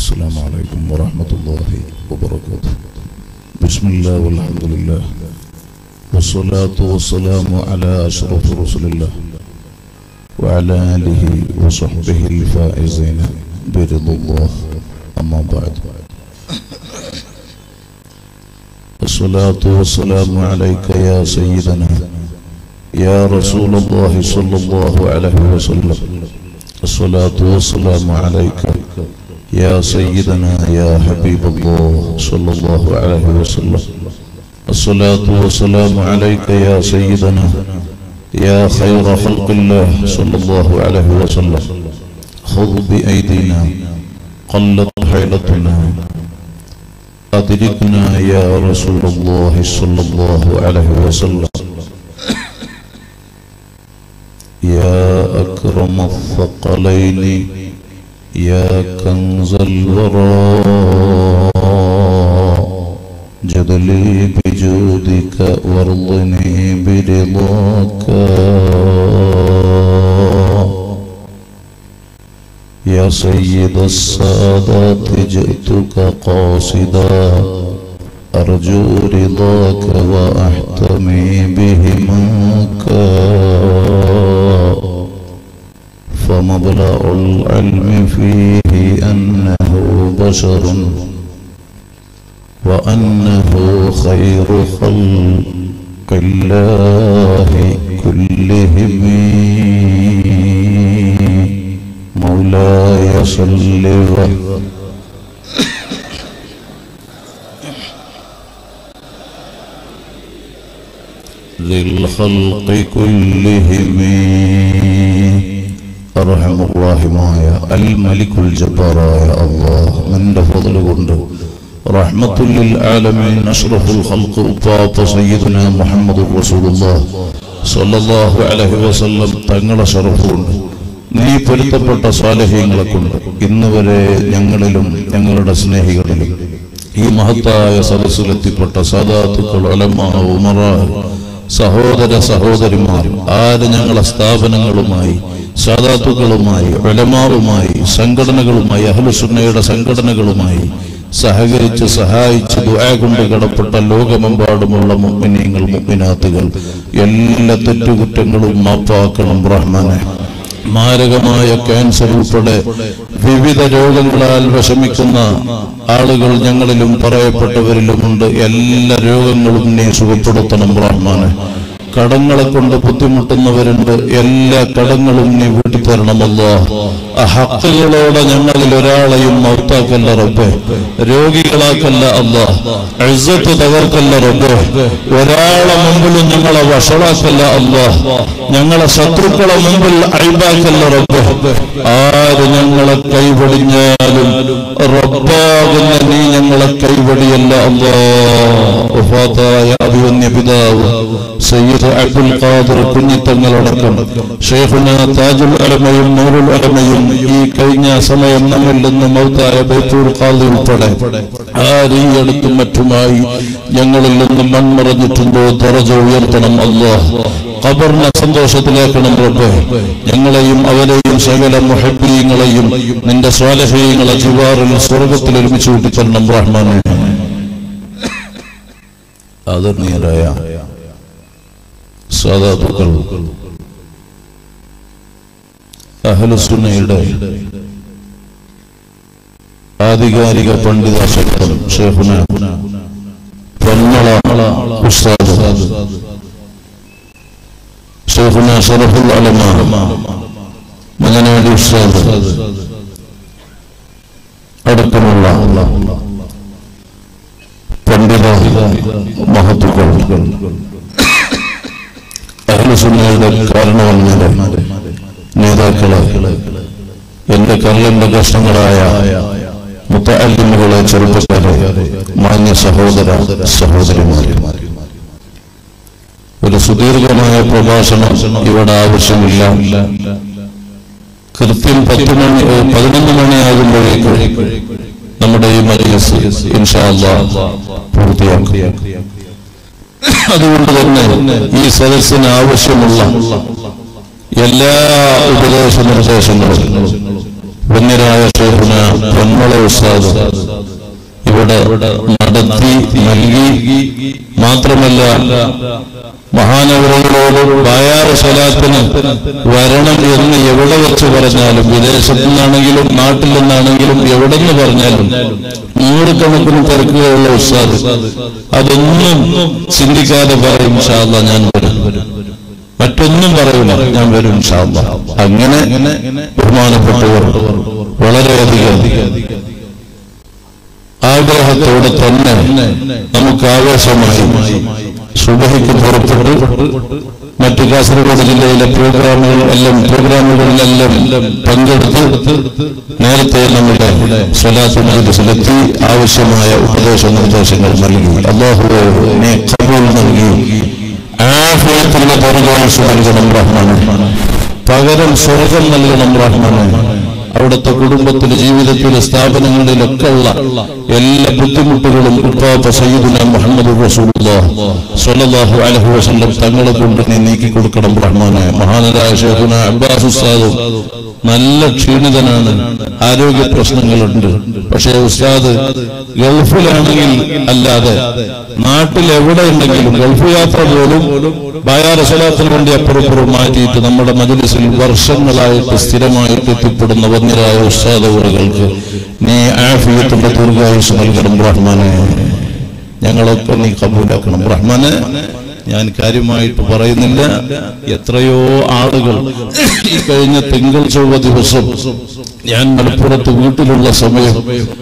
السلام عليكم ورحمة الله وبركاته بسم الله والحمد لله والصلاة والسلام على أشرف رسل الله وعلى آله وصحبه الفائزين برضا الله أما بعد الصلاة والسلام عليك يا سيدنا يا رسول الله صلى الله عليه وسلم الصلاة والسلام عليك يا سيدنا يا حبيب الله صلى الله عليه وسلم الصلاة والسلام عليك يا سيدنا يا خير خلق الله صلى الله عليه وسلم خذ بأيدينا قلت حيلتنا أدركنا يا رسول الله صلى الله عليه وسلم يا أكرم الثقلين يا كنز الورى جدلي بجودك وارضني برضاك يا سيد السادات جئتك قاصدا أرجو رضاك وأحتمي بهماك فمبلغ العلم فيه أنه بشر وأنه خير خلق الله كلهم مولاي صل و- ذي الخلق كلهم أرحم الراحمമായ الملك الجبار يا الله من فضل കൊണ്ട് رحمة للعالمين أشرف الخلق أباب سيدنا محمد رسول الله صلى الله عليه وسلم തങ്ങളെ ഷറഫുണ്ട് നീ പൊരുത്തപ്പെട്ട സ്വാലഹ്യങ്ങളെ കൊണ്ട് ഇന്ന് വരെ ഞങ്ങളിലും ഞങ്ങളുടെ സ്നേഹികളിലും ഈ മഹത്തായ സദസ്സിലെത്തിപ്പെട്ട സാദാത്തുക്കൾ അലമാ ഉമറ സഹോദര സഹോദരിമാരും ആര് ഞങ്ങളെ സ്ഥാപനങ്ങളുമായി സാദാത്തുക്കളുമായി ഒലമാവുമായി സംഘടനകളുമായി അഹ്ലുസുന്നയുടെ സംഘടനകളുമായി സഹകരിച്ച് സഹായിച്ച് ദുആ കൊണ്ട് കടപ്പെട്ട ലോകമെമ്പാടുമുള്ള മുഗ്മിനീങ്ങൾ മുഗ്മിനാത്തുകൾ എല്ലാ തെറ്റുകുറ്റങ്ങളും മാപ്പാക്കണം റഹ്മാനെ മാരകമായ ക്യാൻസർ ഉൾപ്പെടെ വിവിധ രോഗങ്ങളാൽ വിഷമിക്കുന്ന ആളുകൾ ഞങ്ങളിലും പറയപ്പെട്ടവരിലുമുണ്ട് എല്ലാ രോഗങ്ങളും നീ സുഖപ്പെടുത്തണം റഹ്മാനെ കടങ്ങളെ കൊണ്ട് ബുദ്ധിമുട്ടുന്നവരുണ്ട് എല്ലാ കടങ്ങളും നീ വീട്ടിത്തരണമല്ലോ ആ ഹക്കുകളോടെ ഞങ്ങളിൽ ഒരാളെയും മൗത്താക്കല്ല റബ്ബെ രോഗികളാക്കല്ല അല്ലാ ഇസ്സത്ത് തകർക്കല്ല റബ്ബെ ഒരാളെ മുമ്പിലും ഞങ്ങളെ വഷളാക്കല്ല അല്ലാ ഞങ്ങളെ ശത്രുക്കളെ മുമ്പിൽ അഴിബാക്കല്ല റബ്ബെ ആര് ഞങ്ങളെ കൈവടിഞ്ഞാലും റബ്ബാകുന്ന നീ ഞങ്ങളെ കൈവടിയല്ല അല്ലാ വഫാത്തായ അഭിവന്യ പിതാവ് സയ്യിദ് അബ്ദുൽ ഖാദിർ കുഞ്ഞിത്തങ്ങളടക്കം ഷെയ്ഖുന താജുൽ അലമയും നൂറുൽ അലമയും ഈ കഴിഞ്ഞ സമയം നമ്മിൽ നിന്ന് മൗത്തായ ബൈത്തൂർ ഖാദി ഉൾപ്പെടെ ആര് ഈ അടുത്തും മറ്റുമായി ഞങ്ങളിൽ നിന്ന് മൺമറഞ്ഞിട്ടുണ്ടോ തറജ ഉയർത്തണം അല്ലാഹ് ഖബറിനെ സന്തോഷത്തിലാക്കണം റബ്ബേ ഞങ്ങളെയും അവരെയും സകല മുഹബ്ബീങ്ങളെയും നിന്റെ സ്വാലഹീങ്ങളെ ജിവാറിൽ സ്വർഗത്തിൽ ഒരുമിച്ച് കൂട്ടിത്തരണം റഹ്മാനെ ആദരണീയരായ സാധാതുക്കൾ അഹലുസുന്നയുടെ ആധികാരിക പണ്ഡിത ശക്തൻ ഷേഖുന പൊന്മള ഉസ്താദ് ഷേഖുന ഷറഫുൽ അലമ മങ്ങനാടി ഉസ്താദ് അടക്കമുള്ള പണ്ഡിത മഹത്തുക്കൾ അഹ്ലുസുന്നയുടെ കാരണവന്മാരെ നേതാക്കളെ എന്റെ കല്ലിന്റെ കഷ്ണങ്ങളായ മുത്തല്ലിമുകളെ ചെറുപ്പക്കാരെ മാന്യ സഹോദര സഹോദരിമാരെ ഒരു സുദീർഘമായ പ്രഭാഷണം ഇവിടെ ആവശ്യമില്ല കൃത്യം പത്ത് മണി പതിനൊന്ന് മണിയാകുമ്പോഴേക്കും നമ്മുടെ ഈ മജലിസ് ഇൻഷാ അല്ലാഹ് പൂർത്തിയാക്കും അതുകൊണ്ട് തന്നെ ഈ സദസ്സിന് ആവശ്യമുള്ള എല്ലാ ഉപദേശ നിർദ്ദേശങ്ങളും വന്യരായ ഷേഖുന പൊന്മ കർമ്മങ്ങളെ ഉസ്താദ് ഇവിടെ നടത്തി നൽകി മാത്രമല്ല മഹാനഗരങ്ങളോട് ബായാറ് സ്വലാത്തിന് വരണം എന്ന് എവിടെ വെച്ച് പറഞ്ഞാലും വിദേശത്തു നിന്നാണെങ്കിലും നാട്ടിൽ നിന്നാണെങ്കിലും എവിടെ നിന്ന് പറഞ്ഞാലും നൂറുകണക്കിന് തിരക്കുകളുള്ള ഉസ്താദ് അതൊന്നും ചിന്തിക്കാതെ പറയും ഷാല്ല ഞാൻ വരും മറ്റൊന്നും പറയൂല ഞാൻ വരും ഷാല്ല അങ്ങനെ ബഹുമാനപ്പെട്ടവർ വളരെയധികം ആഗ്രഹത്തോടെ തന്നെ നമുക്ക് ആവേശമായി സുബഹിക്ക് പുറപ്പെട്ട് മറ്റ് കാസർഗോഡ് ജില്ലയിലെ പ്രോഗ്രാമുകൾ എല്ലാം പ്രോഗ്രാമുകളിലെല്ലാം പങ്കെടുത്ത് നേരത്തെ നമ്മുടെ സ്വലാത്ത് മജിലിസിലെത്തി ആവശ്യമായ ഉപദേശ നിർദ്ദേശങ്ങൾ നൽകി അള്ളാഹുവെ നീ കബൂൽ നൽകി ആഫിയത്തുള്ള പരദോഷം നൽകണം റഹ്മാനെ പകരം സ്വർഗം നൽകണം റഹ്മാനെ അവിടുത്തെ കുടുംബത്തിലെ ജീവിതത്തിലെ സ്ഥാപനങ്ങളിലൊക്കെ ഉള്ള എല്ലാ ബുദ്ധിമുട്ടുകളും ഉപ്പാപ്പ സയ്യിദുന മുഹമ്മദ് സ്വല്ലല്ലാഹു അലൈഹി വസല്ലം തങ്ങളെ കൊണ്ട് നീ നീക്കി കൊടുക്കണം റഹ്മാനെ മഹാനരായ ഷേഖുന അബ്ബാസ് ഉസ്താദും നല്ല ക്ഷീണിതനാണ് ആരോഗ്യ പ്രശ്നങ്ങളുണ്ട് പക്ഷേ ഉസ്താദ് ഗൾഫിലാണെങ്കിൽ അല്ലാതെ നാട്ടിൽ എവിടെ ഉണ്ടെങ്കിലും ഗൾഫ് യാത്ര പോലും ബയാർ സ്വലാത്തിന് വേണ്ടി അപ്പുറപ്പുറം മാറ്റിയിട്ട് നമ്മുടെ മജലിസിൽ വർഷങ്ങളായിട്ട് സ്ഥിരമായിട്ട് എത്തിപ്പെടുന്ന വന്യരായ ഉസ്താദവറുകൾക്ക് നീ ആഫിയത്തിന്റെ ദീർഘായുസ് നൽകണം റഹ്മാനെ ഞങ്ങളൊക്കെ നീ കബൂലാക്കണം റഹ്മാനെ ഞാൻ കാര്യമായിട്ട് പറയുന്നില്ല എത്രയോ ആളുകൾ ഈ കഴിഞ്ഞ തിങ്കൾ ചൊവ്വ ദിവസം ഞാൻ മലപ്പുറത്ത് വീട്ടിലുള്ള സമയം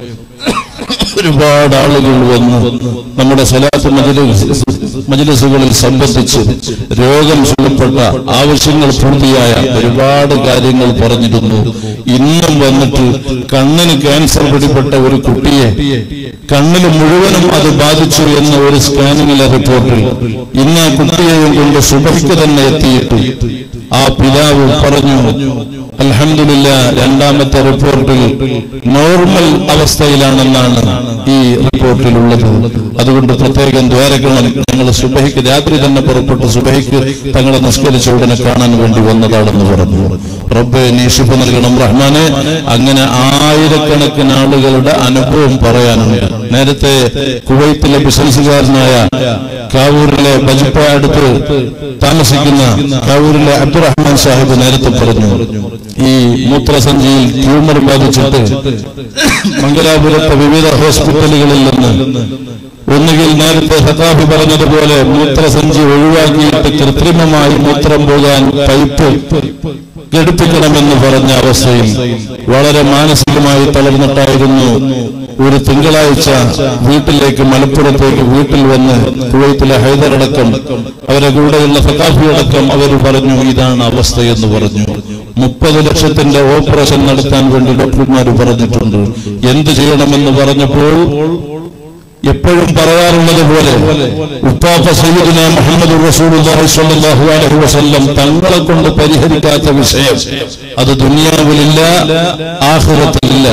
ഒരുപാട് ആളുകൾ വന്ന് നമ്മുടെ സലാത്ത് മജലിസ് മജലിസുകളിൽ സംബന്ധിച്ച് രോഗം സുഖപ്പെട്ട ആവശ്യങ്ങൾ പൂർത്തിയായ ഒരുപാട് കാര്യങ്ങൾ പറഞ്ഞിരുന്നു ഇന്നും വന്നിട്ട് കണ്ണിന് ക്യാൻസർ പിടിപ്പെട്ട ഒരു കുട്ടിയെ കണ്ണിന് മുഴുവനും അത് ബാധിച്ചു എന്ന ഒരു സ്കാനിങ്ങിലെ റിപ്പോർട്ടിൽ ഇന്ന് ആ കുട്ടിയെയും കൊണ്ട് സുബഹിക്ക് തന്നെ എത്തിയിട്ട് ആ പിതാവ് പറഞ്ഞു അൽഹംദുലില്ല രണ്ടാമത്തെ റിപ്പോർട്ടിൽ നോർമൽ അവസ്ഥയിലാണെന്നാണ് ഈ റിപ്പോർട്ടിലുള്ളത് അതുകൊണ്ട് പ്രത്യേകം ദ്വാരക്കണം ഞങ്ങൾ സുബഹിക്ക് രാത്രി തന്നെ പുറപ്പെട്ട് സുബഹിക്ക് തങ്ങളെ നിസ്കരിച്ച ഉടനെ കാണാൻ വേണ്ടി വന്നതാണെന്ന് പറഞ്ഞു റബ്ബെ നീ ശുഭ നൽകണം റഹ്മാനെ അങ്ങനെ ആയിരക്കണക്കിന് ആളുകളുടെ അനുഭവം പറയാനുണ്ട് നേരത്തെ കുവൈത്തിലെ ബിസിനസ്സുകാരനായ കാവൂരിലെ ബജിപ്പ അടുത്ത് താമസിക്കുന്ന കാവൂരിലെ അബ്ദുറഹ്മാൻ സാഹിബ് നേരത്തെ പറഞ്ഞു ഈ മൂത്രസഞ്ചിയിൽ ട്യൂമർ ബാധിച്ചിട്ട് മംഗലാപുരത്തെ വിവിധ ഹോസ്പിറ്റലുകളിൽ നിന്ന് ഒന്നുകിൽ നേരത്തെ സതാബി പറഞ്ഞതുപോലെ മൂത്രസഞ്ചി ഒഴിവാക്കിയിട്ട് കൃത്രിമമായി മൂത്രം പോകാൻ പൈപ്പ് ഘടിപ്പിക്കണമെന്ന് പറഞ്ഞ അവസ്ഥയിൽ വളരെ മാനസികമായി തളർന്നിട്ടായിരുന്നു ഒരു തിങ്കളാഴ്ച വീട്ടിലേക്ക് മലപ്പുറത്തേക്ക് വീട്ടിൽ വന്ന് കുവൈത്തിലെ ഹൈദറടക്കം അവരെ കൂടെയുള്ള സഖാഫിയടക്കം അവർ പറഞ്ഞു ഇതാണ് അവസ്ഥയെന്ന് പറഞ്ഞു മുപ്പത് ലക്ഷത്തിന്റെ ഓപ്പറേഷൻ നടത്താൻ വേണ്ടി ഡോക്ടർമാർ പറഞ്ഞിട്ടുണ്ട് എന്ത് ചെയ്യണമെന്ന് പറഞ്ഞപ്പോൾ എപ്പോഴും പറയാറുള്ളത് പോലെ ഉപ്പാപ്പ സയ്യിദിന മുഹമ്മദ് റസൂലുള്ളാഹി സ്വല്ലല്ലാഹു അലൈഹി വസല്ലം തങ്ങളെ കൊണ്ട് പരിഹരിക്കാത്ത വിഷയം അത് ദുനിയാവിലില്ല ആഖിറത്തിലില്ല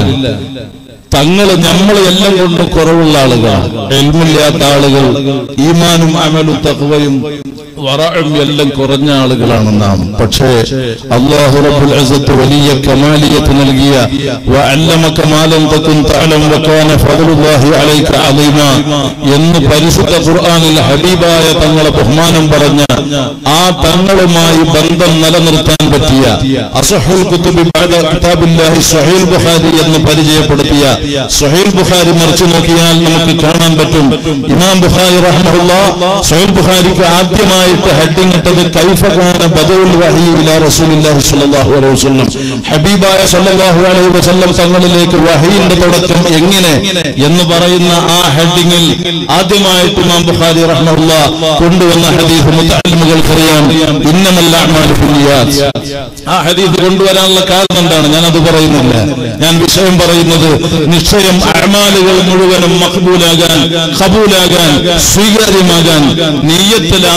തങ്ങള് നമ്മൾ എല്ലാം കൊണ്ട് കുറവുള്ള ആളുകളാണ് എൽമില്ലാത്ത ആളുകൾ ഈമാനും അമലും തഖ്വയും വറയും എല്ലാം കുറഞ്ഞ ആളുകളാണ് നാം പക്ഷേ അള്ളാഹു റബ്ബുൽ ഇസ്സത്ത് വലിയ കമാലിയത്ത് നൽകിയ വഅല്ലമക മാ ലം തകുൻ തഅലം വകാന ഫദ്ലുല്ലാഹി അലൈക അളീമ എന്ന് പരിശുദ്ധ ഖുർആനിൽ ഹബീബായ തങ്ങളെ ബഹുമാനം പറഞ്ഞ ആ തങ്ങളുമായി ബന്ധം നിലനിർത്താൻ പറ്റിയ അസഹുൽ കുത്തുബി ബഅദ കിതാബില്ലാഹി സ്വഹീൽ ബുഖാരി എന്ന് പരിചയപ്പെടുത്തിയ സ്വഹീൽ ബുഖാരി മറിച്ചു നോക്കിയാൽ നമുക്ക് കാണാൻ പറ്റും ഇമാം ബുഖാരി റഹ്മഹുല്ലാ സ്വഹീൽ ബുഖാരിക്ക് ആദ്യമായിട്ട് ഹെഡിങ് ഇട്ടത് കൈഫകാന ബദഉൽ വഹി ഇലാ റസൂലില്ലാഹി സ്വല്ലല്ലാഹു അലൈഹി വസല്ലം ഹബീബായ സ്വല്ലല്ലാഹു അലൈഹി വസല്ലം തങ്ങളിലേക്ക് വഹയിന്റെ തുടക്കം എങ്ങനെ എന്ന് പറയുന്ന ആ ഹെഡിങ്ങിൽ ആദ്യമായിട്ട് ഇമാം ബുഖാരി റഹ്മഹുല്ലാ കൊണ്ടുവന്ന ഹദീസ് മുത്തഅല്ലിമുകൾക്കറിയാം ഇന്നമൽ അഅ്മാലു ബിന്നിയാത്ത് ആ ഹദീസ് കൊണ്ടുവരാനുള്ള കാരണം എന്താണ് ഞാൻ അത് പറയുന്നില്ല ഞാൻ വിഷയം പറയുന്നത് നിശ്ചയം അമാലുകൾ മുഴുവനും മഖബൂലാകാൻ ഖബൂലാകാൻ സ്വീകാര്യമാകാൻ നീയത്ത് ലാസിമാണ്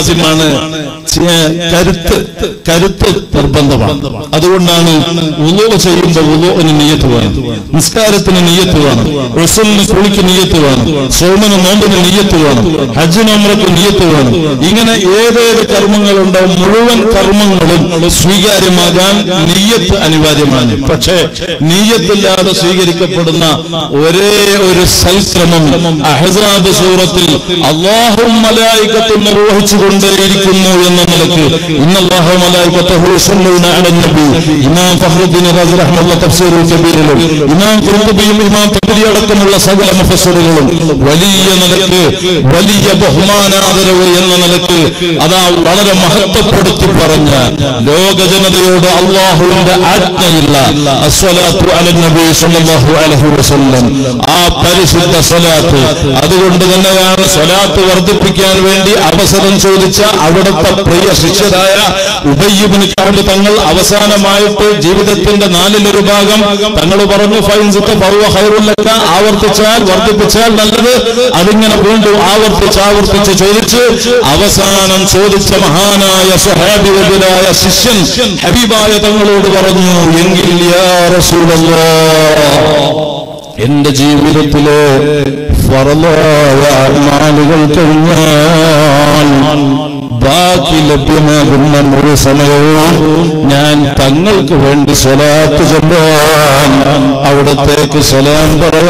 ചെ- കരുത്ത് കരുത്ത് നിർബന്ധമാണ് അതുകൊണ്ടാണ് ഉളു ചെയ്യുമ്പോൾ ഉളുവിന് നീയത്ത് വേണം നിസ്കാരത്തിന് നീയത്ത് വേണം റസൂലിന് കുളിക്ക് നീയത്ത് വേണം സോമന് നോമ്പിന് നീയത്ത് വേണം ഹജ്ജിന് അമ്രക്ക് നീയത്ത് വേണം ഇങ്ങനെ ഏതേത് കർമ്മങ്ങളുണ്ടോ മുഴുവൻ കർമ്മങ്ങളും സ്വീകാര്യമാകാൻ നീയത്ത് അനിവാര്യമാണ് പക്ഷേ നീയത്തില്ലാതെ സ്വീകരിക്കപ്പെടുന്ന ഒരേ ഒരു സൽക്രമം അഹസാബ് സൂറത്തിൽ അള്ളാഹും മലായിക്കത്തും നിർവഹിച്ചുകൊണ്ടേയിരിക്കുന്നു എന്ന നിലക്ക് ഇന്നല്ലാഹു മലായിക്കത്തഹു യുസല്ലൂന അലൻ നബി ഇമാം ഫഖ്റുദ്ദീൻ റാസി റഹ്മത്തുള്ളാഹി തഫ്സീറുൽ കബീറിലും ഇമാം ഖുർത്തുബിയും ഇമാം തബ്രി അടക്കമുള്ള സകല മുഫസ്സിറുകളും വലിയ നിലക്ക് വലിയ ബഹുമാനാദരവ് എന്ന നിലക്ക് അതാ വളരെ മഹത്വപ്പെടുത്തി പറഞ്ഞ ലോക ജനതയോട് അള്ളാഹുവിന്റെ ആജ്ഞയില്ല അസ്വലാത്തു അലൻ നബി സല്ലല്ലാഹു അലൈഹി വസല്ലം ആ പരിശുദ്ധ സ്വലാത്ത് അതുകൊണ്ട് തന്നെയാണ് സ്വലാത്ത് വർദ്ധിപ്പിക്കാൻ വേണ്ടി അവസരം ചോദിച്ച അവിടുത്തെ പ്രിയ ശിഷ്യരായ ഉബയ്യബിന് കാണ്ട് തങ്ങൾ അവസാനമായിട്ട് ജീവിതത്തിന്റെ നാലിലൊരു ഭാഗം തങ്ങൾ പറഞ്ഞു ഫൈൻസിത്ത പർവ ഹൈറുല്ലക്ക ആവർത്തിച്ചാൽ വർദ്ധിപ്പിച്ചാൽ നല്ലത് അതിങ്ങനെ വീണ്ടും ആവർത്തിച്ച് ആവർത്തിച്ച് ചോദിച്ച് അവസാനം ചോദിച്ച മഹാനായ സ്വഹാബിവരായ ശിഷ്യൻ ഹബീബായ തങ്ങളോട് പറഞ്ഞു എങ്കിൽ യാ റസൂലല്ലാഹ് എന്റെ ജീവിതത്തിലെ ഫറലായ അമാലുകൾ കഴിഞ്ഞാൽ ബാക്കി ലഭ്യമാകുന്ന ഒരു സമയവും ഞാൻ തങ്ങൾക്ക് വേണ്ടി സ്വലാത്ത് ചൊല്ലാൻ അവിടത്തേക്ക് സലാം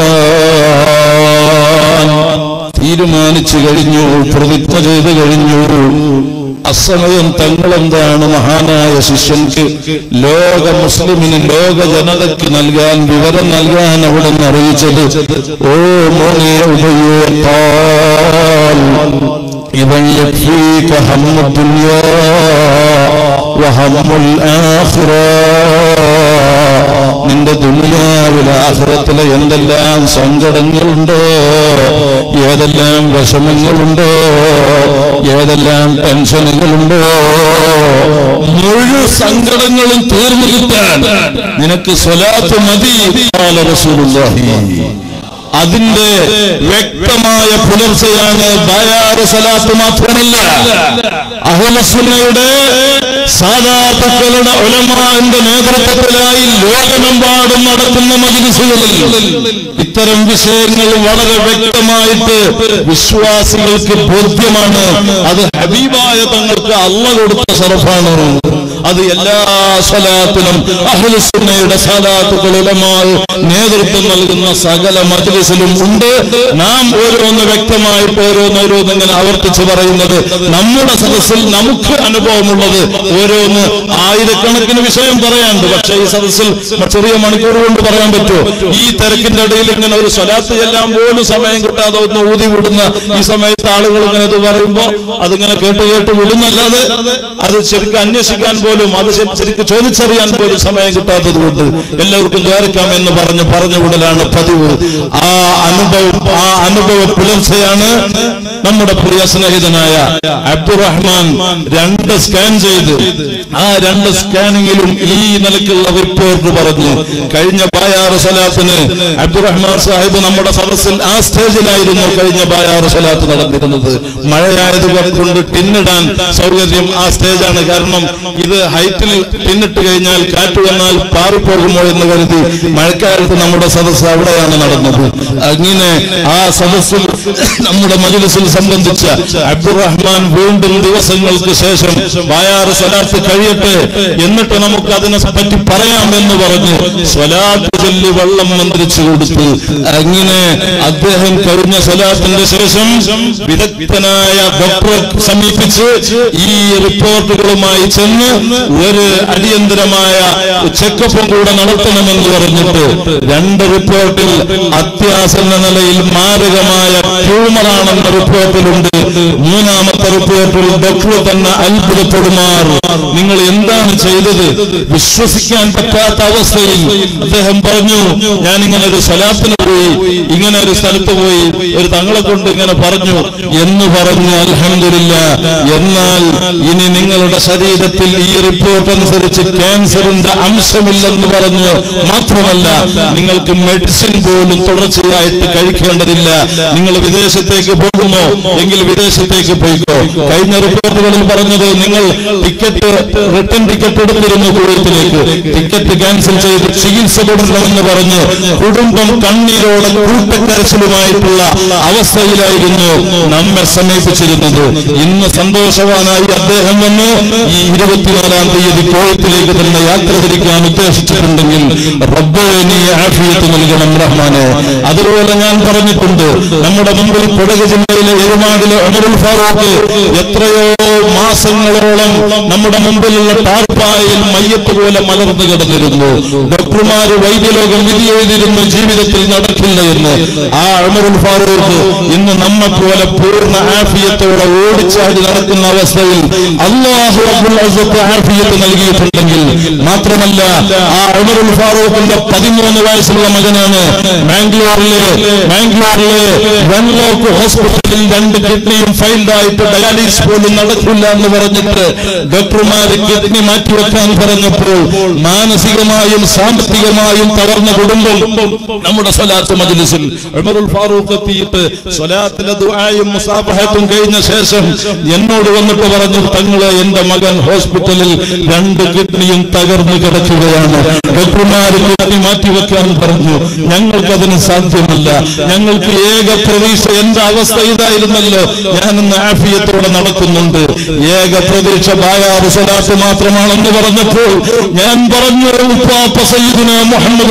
പറയാൻ തീരുമാനിച്ചു കഴിഞ്ഞു പ്രതിജ്ഞ ചെയ്തു കഴിഞ്ഞു അസമയം തങ്ങളെന്താണ് മഹാനായ ശിഷ്യൻക്ക് ലോക മുസ്ലിമിന് ലോക ജനതയ്ക്ക് നൽകാൻ വിവരം നൽകാൻ അവിടെ നിന്ന് അറിയിച്ചത് ഓ മോനെ ഉപയോഗിക്കാൻ ഇവൻ യക്ഫീക ഹമ്മു ദുനിയാ വഹമ്മുൽ ആഖിറ നിന്റെ ദുനിയാവിലെ ആഹ്റത്തിലെ എന്തെല്ലാം സങ്കടങ്ങളുണ്ടോ ഏതെല്ലാം വിഷമങ്ങളുണ്ടോ ഏതെല്ലാം ടെൻഷനുകളുണ്ടോ മുഴു സങ്കടങ്ങളും തീർന്നു കിട്ടാൻ നിനക്ക് സ്വലാത്ത് മതി ഖാല റസൂലുള്ളാഹി അതിന്റെ വ്യക്തമായ പുലർച്ചയാണ് ബയാറ് സലാത്ത് മാത്രമല്ല അഹലസുന്നയുടെ സാധാത്തുക്കളുടെ ഒലമാന്റെ നേതൃത്വത്തിലായി ലോകമെമ്പാടും നടക്കുന്ന മജിലിസുകളിൽ ഇത്തരം വിഷയങ്ങൾ വളരെ വ്യക്തമായിട്ട് വിശ്വാസികൾക്ക് ബോധ്യമാണ് അത് ഹബീബായ തങ്ങൾക്ക് അള്ള കൊടുത്ത സർഫാണ് അത് എല്ലാ സ്വലാത്തിലും അഹ്ലുസുന്നയുടെ സലാത്തുകളുമായി നേതൃത്വം നൽകുന്ന സകല മജ്ലിസിലും ഉണ്ട് നാം ഓരോന്ന് വ്യക്തമായിട്ട് ഓരോന്ന് ഓരോന്ന് ഇങ്ങനെ ആവർത്തിച്ച് പറയുന്നത് നമ്മുടെ സദസ്സിൽ നമുക്ക് അനുഭവമുള്ളത് ഓരോന്ന് ആയിരക്കണക്കിന് വിഷയം പറയാനുണ്ട് പക്ഷേ ഈ സദസ്സിൽ ചെറിയ മണിക്കൂർ കൊണ്ട് പറയാൻ പറ്റുമോ ഈ തിരക്കിന്റെ ഇടയിൽ ഇങ്ങനെ ഒരു സ്വലാത്ത് ചെല്ലാൻ പോലും സമയം കിട്ടാതെ ഒന്ന് ഊതി വിടുന്ന ഈ സമയത്ത് ആളുകൾ ഇങ്ങനെ ഇത് പറയുമ്പോ അതിങ്ങനെ കേട്ട് കേട്ട് വിടുന്നല്ലാതെ അത് ശരിക്കും അന്വേഷിക്കാൻ പോലും അത് ശരി- ശരിക്കും ചോദിച്ചറിയാൻ പോലും സമയം കിട്ടാത്തത് കൊണ്ട് എല്ലാവർക്കും ചേർക്കാം എന്ന് പറഞ്ഞ് പറഞ്ഞു വിടലാണ് പതിവ് ആ അനുഭവം ആ അനുഭവ പുലർച്ചയാണ് നമ്മുടെ പ്രിയ സ്നേഹിതനായ അബ്ദുറഹ്മാൻ രണ്ട് സ്കാൻ ചെയ്ത് ആ രണ്ട് സ്കാനിങ്ങിലും ഈ നിലക്കുള്ള റിപ്പോർട്ട് പറഞ്ഞു കഴിഞ്ഞ ബായാറ് സലാത്തിന് അബ്ദുറഹ്മാൻ സാഹിബ് നമ്മുടെ സദസ്സിൽ ആ സ്റ്റേജിലായിരുന്നു കഴിഞ്ഞ ബായാറ് സലാത്ത് നടന്നിരുന്നത് മഴയായത് കൊണ്ട് ടിന്നിടാൻ സൗകര്യം ആ സ്റ്റേജാണ് കാരണം ഇത് ഹൈറ്റിൽ ടിന്നിട്ട് കഴിഞ്ഞാൽ കാറ്റ് വന്നാൽ പാറിപ്പോകുമോ എന്ന് കരുതി മഴക്കാലത്ത് നമ്മുടെ സദസ്സ് അവിടെയാണ് നടന്നത് അങ്ങനെ ആ സദസ്സിൽ നമ്മുടെ മജിലിസിൽ സംബന്ധിച്ച അബ്ദുറഹ്മാൻ വീണ്ടും ദിവസങ്ങൾക്ക് ശേഷം ബായാറ് സലാത്ത് കഴിയട്ടെ എന്നിട്ട് നമുക്ക് അതിനെ പറ്റി പറയാം എന്ന് പറഞ്ഞ് സ്വലാത്ത് ചൊല്ലി വെള്ളം മന്ത്രിച്ചു കൊടുത്തു അങ്ങനെ അദ്ദേഹം കഴിഞ്ഞ സ്വലാത്തിന്റെ ശേഷം വിദഗ്ധനായ ഡോക്ടറെ സമീപിച്ച് ഈ റിപ്പോർട്ടുകളുമായി ചെന്ന് ഒരു അടിയന്തരമായ ചെക്കപ്പും കൂടെ നടത്തണമെന്ന് പറഞ്ഞിട്ട് രണ്ട് റിപ്പോർട്ടിൽ അത്യാസന്ന നിലയിൽ മാരകമായ ട്യൂമറാണെന്ന റിപ്പോർട്ടിലുണ്ട് മൂന്നാമത്തെ റിപ്പോർട്ടിൽ ഡോക്ടർ തന്നെ അത്ഭുതപ്പെടുമാർ നിങ്ങൾ എന്താണ് ചെയ്തത് വിശ്വസിക്കാൻ പറ്റാത്ത അവസ്ഥയിൽ അദ്ദേഹം പറഞ്ഞു ഞാൻ ഇങ്ങനെ ഒരു സ്ഥലത്തിന് പോയി ഇങ്ങനെ ഒരു സ്ഥലത്ത് പോയി ഒരു തങ്ങളെ കൊണ്ട് ഇങ്ങനെ പറഞ്ഞു എന്ന് പറഞ്ഞു അൽഹംദുലില്ല എന്നാൽ ഇനി നിങ്ങളുടെ ശരീരത്തിൽ ഈ റിപ്പോർട്ട് അനുസരിച്ച് ക്യാൻസറിന്റെ അംശമില്ലെന്ന് പറഞ്ഞ് മാത്രമല്ല നിങ്ങൾക്ക് മെഡിസിൻ പോലും തുടർച്ചയായിട്ട് കഴിക്കേണ്ടതില്ല നിങ്ങൾ വിദേശത്തേക്ക് പോകുമോ എങ്കിൽ വിദേശത്തേക്ക് പോയിക്കോ കഴിഞ്ഞ റിപ്പോർട്ടുകളിൽ പറഞ്ഞത് നിങ്ങൾ ടിക്കറ്റ് റിട്ടേൺ ടിക്കറ്റ് എടുത്തിരുന്നു കുവൈത്തിലേക്ക് ടിക്കറ്റ് ക്യാൻസൽ ചെയ്ത് ചികിത്സ കൊടുക്കണമെന്ന് പറഞ്ഞ് കുടുംബം കണ്ണീരോടെ കൂട്ടക്കരച്ചിലുമായിട്ടുള്ള അവസ്ഥയിലായിരുന്നു നമ്മെ സമീപിച്ചിരുന്നത് ഇന്ന് സന്തോഷവാനായി അദ്ദേഹം വന്ന് ഈ ഇരുപത്തിനാലാം തീയതി കോഴത്തിലേക്ക് തന്നെ യാത്ര തിരിക്കാൻ ഉദ്ദേശിച്ചിട്ടുണ്ടെങ്കിൽ റബ്ബേ നീ ആഫിയത്ത് നൽകണം റഹ്മാനെ അതുപോലെ ഞാൻ പറഞ്ഞിട്ടുണ്ട് നമ്മുടെ മുമ്പിൽ കൊടക് ജില്ലയിലെ എരുമാടിലെ അമറുൽ ഫാറൂഖ് എത്രയോ മാസങ്ങളോളം നമ്മുടെ മുമ്പിലുള്ള ടാർപ്പായിൽ മയ്യത്ത് പോലെ മലർന്നു കിടന്നിരുന്നു ഡോക്ടർമാര് വൈദ്യലോകം വിധി എഴുതിയിരുന്നു ജീവിതത്തിൽ നടക്കില്ല എന്ന് ആ അമറുൽ ഫാറൂഖ് ഇന്ന് നമ്മെ പോലെ പൂർണ്ണ ആഫിയത്തോടെ ഓടിച്ചാടി നടക്കുന്ന അവസ്ഥയിൽ അള്ളാഹു അബ്ദുൽ അസത്ത് ആഫിയത്ത് നൽകിയിട്ടുണ്ടെങ്കിൽ മാത്രമല്ല ആ അമറുൽ ഫാറൂഖിന്റെ പതിമൂന്ന് വയസ്സുള്ള മകനാണ് ബാംഗ്ലൂരിലെ ബാംഗ്ലൂരിലെ വെൺലോക്ക് ഹോസ്പിറ്റലിൽ രണ്ട് കിഡ്നിയും ഫൈൽഡ് ആയിട്ട് ഡയാലിസ് പോലും നടക്കില്ല എന്ന് പറഞ്ഞിട്ട് ഡോക്ടർമാര് കിഡ്നി മാറ്റിവെക്കാൻ പറഞ്ഞപ്പോൾ മാനസികമായും സാമ്പത്തികമായും തകർന്ന കുടുംബം നമ്മുടെ സ്വലാത്ത് മജ്ലിസിൽ ഉമറുൽ ഫാറൂഖ് എത്തിയിട്ട് സ്വലാത്തിലെ ദുആയും മുസാഫഹത്തും കഴിഞ്ഞ ശേഷം എന്നോട് വന്നിട്ട് പറഞ്ഞു തങ്ങളെ എന്റെ മകൻ ഹോസ്പിറ്റലിൽ രണ്ട് കിഡ്നിയും തകർന്നു കിടക്കുകയാണ് ഡോക്ടർമാര് കിഡ്നി മാറ്റിവെക്കാൻ പറഞ്ഞു ഞങ്ങൾക്കതിന് സാധ്യമല്ല ഞങ്ങൾക്ക് ഏക പ്രതീക്ഷ എന്റെ അവസ്ഥ ഇതായിരുന്നല്ലോ ഞാനിന്ന് ആഫിയത്തോടെ നടക്കുന്നുണ്ട് ഏക പ്രതീക്ഷ ബായാറ് സ്വലാത്ത് മാത്രമാണെന്ന് പറഞ്ഞപ്പോൾ ഞാൻ പറഞ്ഞു ഉപ്പാപ്പ സയ്യിദുന മുഹമ്മദ്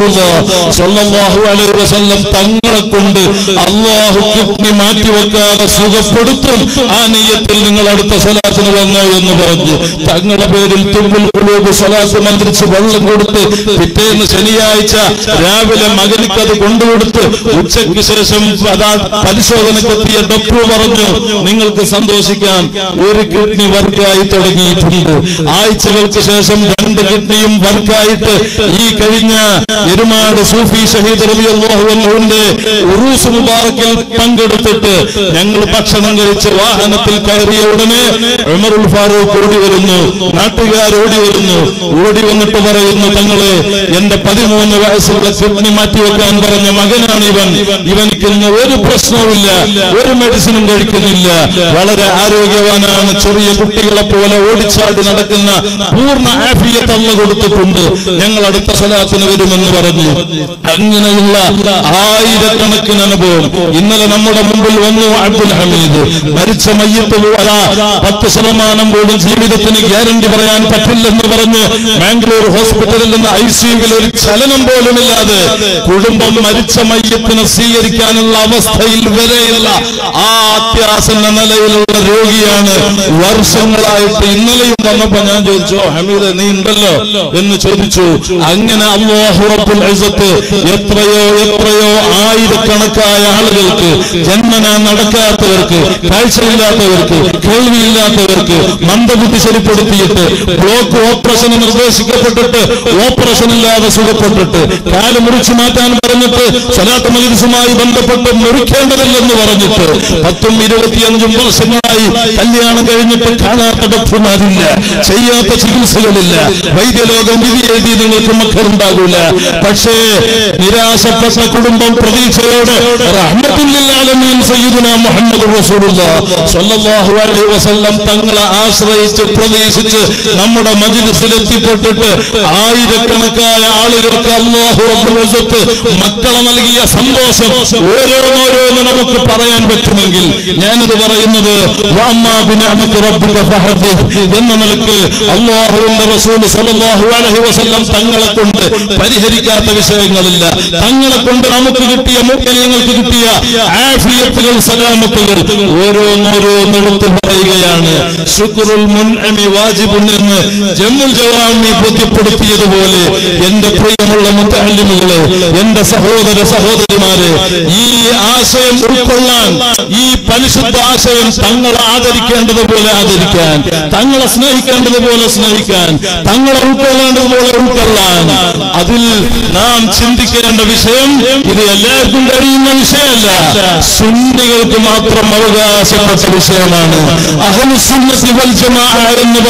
സല്ലല്ലാഹു അലൈഹി വസല്ലം തങ്ങളെ കൊണ്ട് അള്ളാഹു കിഡ്നി മാറ്റിവെക്കാതെ സുഖപ്പെടുത്തും ആ നെയ്യത്തിൽ നിങ്ങൾ അടുത്ത സ്വലാത്തിന് വന്നോ എന്ന് പറഞ്ഞു തങ്ങളുടെ പേരിൽ തുമ്പിൽ കുലൂബ് സ്വലാത്ത് മന്ത്രിച്ച് വെള്ളം കൊടുത്ത് പിറ്റേന്ന് ശനിയാഴ്ച രാവിലെ മകനിക്ക് അത് കൊണ്ടുകൊടുത്ത് ഉച്ചയ്ക്ക് ശേഷം അതാ പരിശോധനക്കെത്തിയ ഡോക്ടർ പറഞ്ഞു നിങ്ങൾക്ക് സന്തോഷിക്കാം ഒരു കിഡ്നി വർക്കായി തുടങ്ങിയിട്ടുണ്ട് ആഴ്ചകൾക്ക് ശേഷം രണ്ട് കിഡ്നിയും വർക്കായിട്ട് ഈ കഴിഞ്ഞ എരുമാട് സൂഫി ഷഹീദ് റബിയുള്ളാഹുവിന്റെ ഉറൂസ് മുബാറക്കിൽ പങ്കെടുത്തിട്ട് ഞങ്ങൾ ഭക്ഷണം കഴിച്ച് വാഹനത്തിൽ കയറിയ ഉടനെ ഉമറുൽ ഫാറൂഖ് ഓടി വരുന്നു നാട്ടുകാർ ഓടി വരുന്നു ഓടി വന്നിട്ട് പറയുന്നു തങ്ങളെ എന്റെ പതിമൂന്ന് വയസ്സുള്ള കിഡ്നി മാറ്റിവെക്കാൻ പറഞ്ഞ മകനാണ് ഇവൻ ഇവനിക്ക് ഇന്ന് ഒരു പ്രശ്നവുമില്ല ഒരു മെഡിസിനും കഴിക്കുന്നില്ല വളരെ ആരോഗ്യവാനാണ് ചെറിയ കുട്ടികളെ പോലെ ഓടിച്ചാടി നടക്കുന്ന പൂർണ്ണ ആഫിയത്ത് അള്ള കൊടുത്തിട്ടുണ്ട് ഞങ്ങൾ അടുത്ത സ്ഥലത്തിന് വരുമെന്ന് പറഞ്ഞു അങ്ങനെയുള്ള ആയിരക്കണക്കിന് അനുഭവം ഇന്നലെ നമ്മുടെ മുമ്പിൽ വന്നു അബ്ദുൽ ഹമീദ് മരിച്ച മയ്യത്ത് അതാ പത്ത് ശതമാനം പോലും ജീവിതത്തിന് ഗ്യാരണ്ടി പറയാൻ പറ്റില്ലെന്ന് പറഞ്ഞ് ബാംഗ്ലൂർ ഹോസ്പിറ്റലിൽ നിന്ന് ഐ സിയുവിൽ ഒരു ചലനം പോലുമില്ലാതെ കുടുംബം മരിച്ച മയ്യത്തിനെ സ്വീകരിക്കാനുള്ള അവസ്ഥയിൽ വരെയുള്ള ആ അത്യാസന്ന നിലയിലുള്ള രോഗിയാണ് വർഷങ്ങളായിട്ട് ഇന്നലെയും വന്നപ്പോ ഞാൻ ചോദിച്ചു ഹമീദ് നീ ഉണ്ടല്ലോ എന്ന് ചോദിച്ചു അങ്ങനെ അള്ളാഹു റബ്ബുൽ ഇസ്സത്ത് എത്രയോ എത്രയോ ആയിരക്കണക്കായ ആളുകൾക്ക് ജന്മന നടക്കാത്തവർക്ക് കാഴ്ചയില്ലാത്തവർക്ക് കേൾവിയില്ലാത്തവർക്ക് മന്ദബുദ്ധി ശരിപ്പെടുത്തിയിട്ട് ബ്ലോക്ക് ഓപ്പറേഷൻ നിർദ്ദേശിക്കപ്പെട്ടിട്ട് ഓപ്പറേഷൻ ഇല്ലാതെ സുഖപ്പെട്ടിട്ട് കാല് മുറിച്ചു മാറ്റാൻ പറഞ്ഞിട്ട് സ്വലാത്ത് മജിലിസുമായി ബന്ധപ്പെട്ട് മുറിക്കേണ്ടതില്ലെന്ന് പറഞ്ഞിട്ട് പത്തും ഇരുപത്തിയഞ്ചും വർഷങ്ങളായി കല്യാണം കഴിഞ്ഞിട്ട് കാണാത്ത ഡോക്ടർമാരില്ല ചെയ്യാത്ത ചികിത്സകളില്ല വൈദ്യലോകം വിധി എഴുതി നിങ്ങൾക്ക് മക്കളുണ്ടാകൂല പക്ഷേ നിരാശപ്പെട്ട കുടുംബം പ്രതീക്ഷയോടെ റഹ്മത്തുല്ലാലമീൻ സയ്യിദുന മുഹമ്മദ് റസൂലുള്ളാഹ് സ്വല്ലല്ലാഹു അലൈഹി വസല്ലം തങ്ങളെ ആശ്രയിച്ച് പ്രതീക്ഷിച്ച് നമ്മുടെ മജ്ലിസിൽ എത്തിപ്പെട്ടിട്ട് ആയിരക്കണക്കായ ആളുകൾക്ക് അല്ലാഹു റബ്ബുൽ ഇസ്സത്ത് മക്കളെ നൽകിയ സന്തോഷം ഓരോന്നോരോന്ന് നമുക്ക് പറയാൻ പറ്റുമെങ്കിൽ ഞാനത് പറയുന്നത് വഅമ്മാ ബിനിഅമത്തി റബ്ബിക ഫഹദ്ദിസ് എന്ന നിലക്ക് അല്ലാഹുവിന്റെ റസൂൽ സല്ലല്ലാഹു അലൈഹി വസല്ലം തങ്ങളെ കൊണ്ട് പരിഹരിക്കാത്ത വിഷയങ്ങളില്ല തങ്ങളെ കൊണ്ട് നമുക്ക് കിട്ടിയ മുഖ്യങ്ങൾക്ക് കിട്ടിയ ആഫിയത്തുകൾ സലാമത്തുകൾ ഓരോന്നോരോന്നെടുത്ത് പറയുകയാണ് ശുക്രുൽ മുൻഅമി വാജിബുൻ എന്ന് ജമ്മുൽ ജവാമി ബോധ്യപ്പെടുത്തിയതുപോലെ എന്റെ പ്രിയമുള്ള മുത്തല്ലിമുകളെ എന്റെ സഹോദര സഹോദരിമാരെ ഈ ആശയം ഉൾക്കൊള്ളാൻ ഈ പരിശുദ്ധ ആശയം തങ്ങളെ ആദരിക്കേണ്ടതുപോലെ ആദരിക്കാൻ തങ്ങളെ സ്നേഹിക്കേണ്ടതുപോലെ സ്നേഹിക്കാൻ തങ്ങളെ ഉൾക്കൊള്ളേണ്ടതുപോലെ ഉൾക്കൊള്ളാൻ അതിൽ നാം ചിന്തിക്കേണ്ട വിഷയം ഇത് എല്ലാവർക്കും കഴിയുന്ന വിഷയമല്ല സുന്നികൾക്ക് മാത്രം അവകാശപ്പെട്ട വിഷയമാണ് അഹലുസുന്നത്തി വൽ ജമാഅ എന്ന്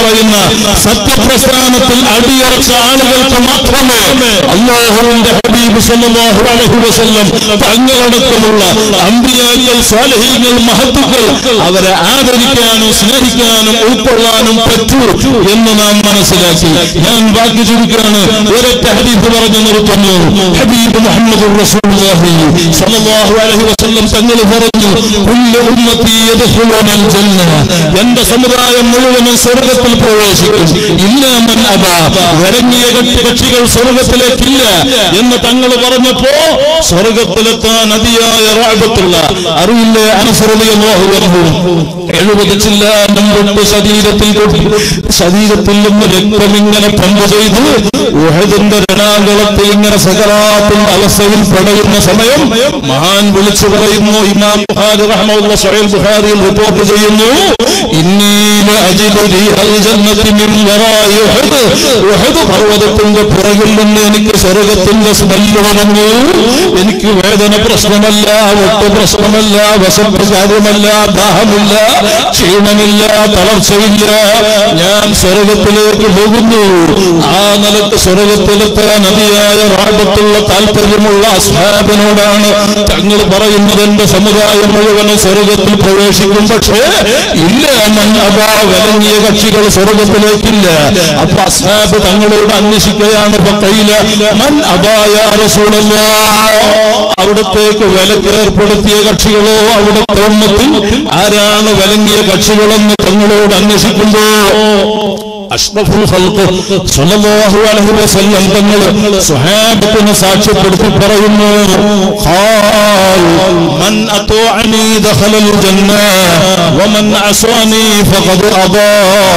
പറയുന്ന സത്യപ്രസ്ഥാനത്തിൽ അടിയറച്ച ആളുകൾക്ക് മാത്രമേ അള്ളാഹുവിന്റെ ഹബീബ് സല്ലല്ലാഹു അലൈഹി വസല്ലം തങ്ങളടക്കമുള്ള അമ്പിയാക്കൾ സ്വാലഹീങ്ങൾ മഹത്തുക്കൾ അവരെ ആദരിക്കാനും സ്നേഹിക്കാനും ഉൾക്കൊള്ളാനും പറ്റൂ എന്ന് നാം മനസ്സിലാക്കി ഞാൻ ബാക്കി ചുരുക്കാണ് ഒരൊറ്റ ഹദീസ് പറഞ്ഞു നിർത്തുന്നു ഹബീബ് മുഹമ്മദ് റസൂലുള്ളാഹി സ്വല്ലല്ലാഹു അലൈഹി വസല്ലം തങ്ങൾ പറഞ്ഞു കുല്ലു ഉമ്മത്തി യദ്ഖുലൂനൽ ജന്ന എന്റെ സമുദായം മുഴുവനും സ്വർഗ്ഗത്തിൽ പ്രവേശിക്കും ഇല്ല മൻ അബാ വരങ്ങിയ കക്ഷി- കക്ഷികൾ സ്വർഗ്ഗത്തിലേക്കില്ല എന്ന് തങ്ങൾ പറഞ്ഞപ്പോ സ്വർഗത്തിലെത്താൻ അതിയായ റാബത്തുള്ള അറിവില്ലേ അനുസൃതിയല്ലാഹു അൻഹു എഴുപത് ചില്ലാനം കൊണ്ട് ശരീരത്തിൽ കൊട്ടി ശരീരത്തിൽ നിന്ന് രക്തം ഇങ്ങനെ പമ്പ് ചെയ്ത് ഉഹദിന്റെ രണാകുളത്തിൽ ഇങ്ങനെ സകലാത്തിന്റെ അവസ്ഥയിൽ പടയുന്ന സമയം മഹാൻ വിളിച്ചു പറയുന്നു ഇമാം ബുഖാരി റഹ്മുള്ള സഹീൽ ബുഖാരിയിൽ റിപ്പോർട്ട് ചെയ്യുന്നു ഇന്നീല അജിബുരി അൽ ജന്നത്തി മിൻ വറായി ഉഹദ് ഉഹദ് പർവ്വതത്തിന്റെ പുറകിൽ നിന്ന് എനിക്ക് സ്വർഗത്തിന്റെ സ്മെല്ല് വന്നു എനിക്ക് വേദന പ്രശ്നമല്ല ഒട്ട് പ്രശ്നമല്ല വശപ്പ് കാര്യമല്ല ദാഹമില്ല ക്ഷീണമില്ല തളർച്ചയില്ല ഞാൻ സ്വർഗത്തിലേക്ക് പോകുന്നു ആ നിലക്ക് സ്വർഗത്തിലെത്താൻ അതിയായ റാബത്തുള്ള താല്പര്യമുള്ള അസ്ഹാബിനോടാണ് തങ്ങൾ പറയുന്നത് എന്റെ സമുദായം മുഴുവനും സ്വർഗത്തിൽ പ്രവേശിക്കും പക്ഷേ ഇല്ല മൻ അബാ വിലങ്ങിയ കക്ഷികൾ സ്വർഗത്തിലേക്കില്ല അപ്പൊ അസ്ഹാബ് തങ്ങളോട് അന്വേഷിക്കുകയാണ് ബക്കയില മൻ അബായ റസൂലല്ലാ അവിടത്തേക്ക് വിലക്ക് ഏർപ്പെടുത്തിയ കക്ഷികളോ അവിടുത്തെ ഉമ്മത്തിൽ ആരാണ് വിലങ്ങിയ കക്ഷികളെന്ന് തങ്ങളോട് അന്വേഷിക്കുമ്പോ അഷ്റഫുൽ ഖൽഖ് സ്വല്ലല്ലാഹു അലൈഹി വസല്ലം തങ്ങൾ സ്വഹാബത്തിനെ സാക്ഷ്യപ്പെടുത്തി പറയുന്നു ഖാൽ മൻ അത്വഅനി ദഖലൽ ജന്ന വമൻ അസ്വാനി ഫഖദ് അദാ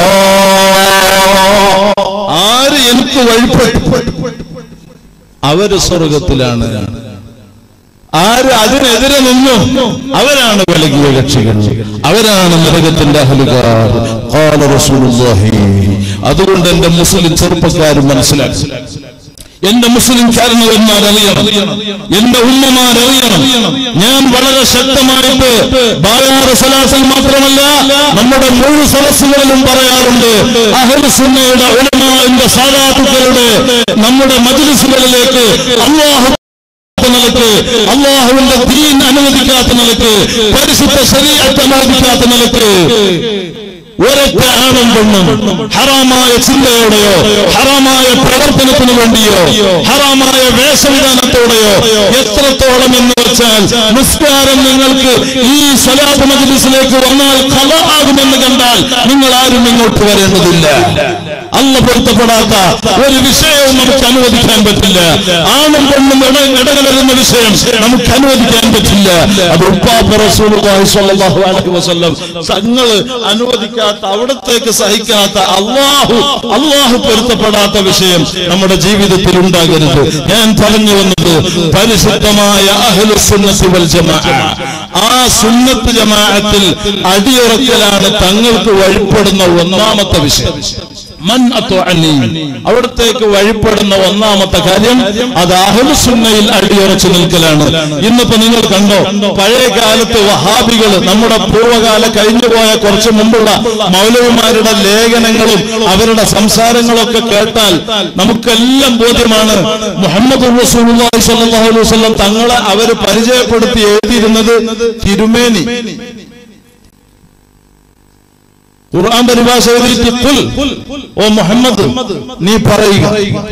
ആര് എനിക്ക് വഴിപ്പെട്ടു അവര് സ്വർഗത്തിലാണ് ആര് അതിനെതിരെ നിന്നു അവരാണ് വിലകിയ കക്ഷികൾ അവരാണ് നരകത്തിന്റെ അഹലുകാർ ഖാല റസൂലുള്ളാഹി അതുകൊണ്ട് എന്റെ മുസ്ലിം ചെറുപ്പക്കാർ മനസ്സിലാക്കി എന്റെ മുസ്ലിം കാരണവന്മാർ അറിയണം എന്റെ ഉമ്മമാരറിയണം ഞാൻ വളരെ ശക്തമായിട്ട് ബായാറ് സലാസിൽ മാത്രമല്ല നമ്മുടെ മുഴു സദസ്സുകളിലും പറയാറുണ്ട് അഹൽസുന്നയുടെ ഉലമാന്റെ സാധാത്തുക്കളുടെ നമ്മുടെ മജ്ലിസുകളിലേക്ക് അള്ളാഹു നിലക്ക് അള്ളാഹുവിന്റെ ദീൻ അനുവദിക്കാത്ത നിലക്ക് പരിശുദ്ധ ശരീരത്തെ അനുവദിക്കാത്ത നിലക്ക് ഒരൊറ്റ ആണും പെണ്ണും ഹറാമായ ചിന്തയോടെയോ ഹറാമായ പ്രവർത്തനത്തിനു വേണ്ടിയോ ഹറാമായ വേഷവിധാനത്തോടെയോ എത്രത്തോളം എന്ന് വെച്ചാൽ നിസ്കാരം നിങ്ങൾക്ക് ഈ സ്വലാത്ത് മജ്ലിസിലേക്ക് വന്നാൽ കല ആകുമെന്ന് കണ്ടാൽ നിങ്ങൾ ആരും ഇങ്ങോട്ട് വരേണ്ടതില്ല അല്ല പൊരുത്തപ്പെടാത്ത ഒരു വിഷയവും നമുക്ക് അനുവദിക്കാൻ പറ്റില്ല ആണും പെണ്ണും ഇട- ഇടകലരുന്ന വിഷയം നമുക്ക് അനുവദിക്കാൻ പറ്റില്ല അത് ഉപ്പാപ്പ റസൂലുള്ളാഹി സ്വല്ലല്ലാഹു അലൈഹി വസല്ലം തങ്ങൾ അനുവദിക്കാത്ത അവിടത്തേക്ക് സഹിക്കാത്ത അള്ളാഹു അള്ളാഹു പൊരുത്തപ്പെടാത്ത വിഷയം നമ്മുടെ ജീവിതത്തിൽ ഉണ്ടാകരുത് ഞാൻ പറഞ്ഞു വന്നത് പരിശുദ്ധമായ അഹ്ലുസുന്നത്തി വൽ ജമാഅ ആ സുന്നത്ത് ജമാഅത്തിൽ അടിയുറക്കലാണ് തങ്ങൾക്ക് വഴിപ്പെടുന്ന ഒന്നാമത്തെ വിഷയം മൻ അത്വഅനി. അവിടത്തേക്ക് വഴിപ്പെടുന്ന ഒന്നാമത്തെ കാര്യം അത് അഹ്ലുസുന്നയിൽ അടിയുറച്ചു നിൽക്കലാണ് ഇന്നിപ്പോ നിങ്ങൾ കണ്ടോ പഴയ കാലത്ത് വഹാബികൾ നമ്മുടെ പൂർവ്വകാല കഴിഞ്ഞുപോയ കുറച്ച് മുമ്പുള്ള മൗലവിമാരുടെ ലേഖനങ്ങളും അവരുടെ സംസാരങ്ങളൊക്കെ കേട്ടാൽ നമുക്കെല്ലാം ബോധ്യമാണ് മുഹമ്മദ് റസൂലുള്ളാഹി സ്വല്ലല്ലാഹു അലൈഹി വസല്ലം തങ്ങളെ അവർ പരിചയപ്പെടുത്തി എഴുതിയിരുന്നത് തിരുമേനി ഖുർആൻ പരിഭാഷ എഴുതിയിട്ട് "ഖുൽ", ഓ മുഹമ്മദ് നീ പറയുക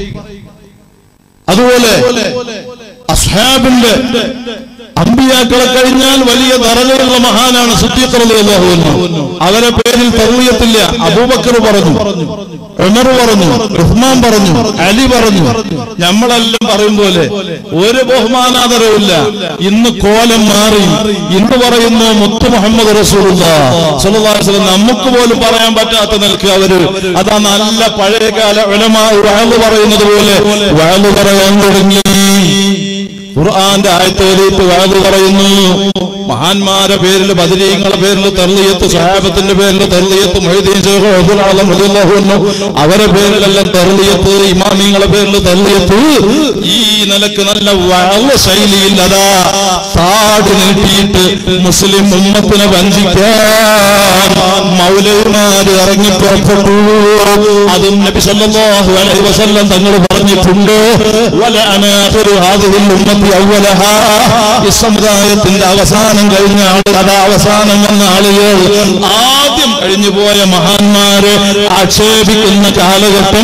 അതുപോലെ അസ്ഹാബിന്റെ അമ്പിയാക്കളെ കഴിഞ്ഞാൽ വലിയ ദറജയുള്ള മഹാനാണ് സിദ്ദീഖ് റളിയല്ലാഹു അൻഹു അവരെ പേരിൽ തർവീയത്തില്ല അബൂബക്കർ പറഞ്ഞു ഉമർ പറഞ്ഞു ഉസ്മാൻ പറഞ്ഞു അലി പറഞ്ഞു നമ്മളെല്ലാം പറയും പോലെ ഒരു ബഹുമാനാദരവില്ല ഇന്ന് കോലം മാറി ഇന്ന് പറയുന്നു മുത്തു മുഹമ്മദ് റസൂലുള്ള സല്ലല്ലാഹു അലൈഹി വസല്ലം നമുക്ക് പോലും പറയാൻ പറ്റാത്ത നിലക്ക് അവര് അതാ നല്ല പഴയകാല ഉലമാ വഴല് പറയുന്നത് പോലെ വഴല് പറയാൻ തുടങ്ങി ഖുർആന്റെ ആയത്തേലിട്ട് വാത് പറയുന്നു മഹാന്മാരെ പേരിൽ ബദരീങ്ങളുടെ പേരിൽ തെർലിയത്ത് സഹാബത്തിന്റെ പേരിൽ തെർലിയത്ത് മൊയ്തീൻ ശേഖർ അബ്ദുൽ റളിയല്ലാഹു അൻഹു അവരെ പേരിലെല്ലാം തെർലിയത്ത് ഇമാമിങ്ങളെ പേരിൽ തെർലിയത്ത് ഈ നിലക്ക് നല്ല വള ശൈലിയിൽ അതാ താടി നീട്ടിയിട്ട് മുസ്ലിം ഉമ്മത്തിനെ വഞ്ചിക്കാൻ മൗലവിമാര് ഇറങ്ങി പുറപ്പെട്ടു അതും നബി സല്ലല്ലാഹു അലൈഹി വസല്ലം തങ്ങൾ പറഞ്ഞിട്ടുണ്ട് വല അനാഖിറു ഹാദിഹിൽ ഉമ്മത്തി അവലഹാ ഈ സമുദായത്തിന്റെ അവസാനം കഴിഞ്ഞ ആളുകൾ അതാ അവസാനം വന്ന ആളുകൾ ആദ്യം കഴിഞ്ഞു പോയ മഹാന്മാരെ ആക്ഷേപിക്കുന്ന കാലഘട്ടം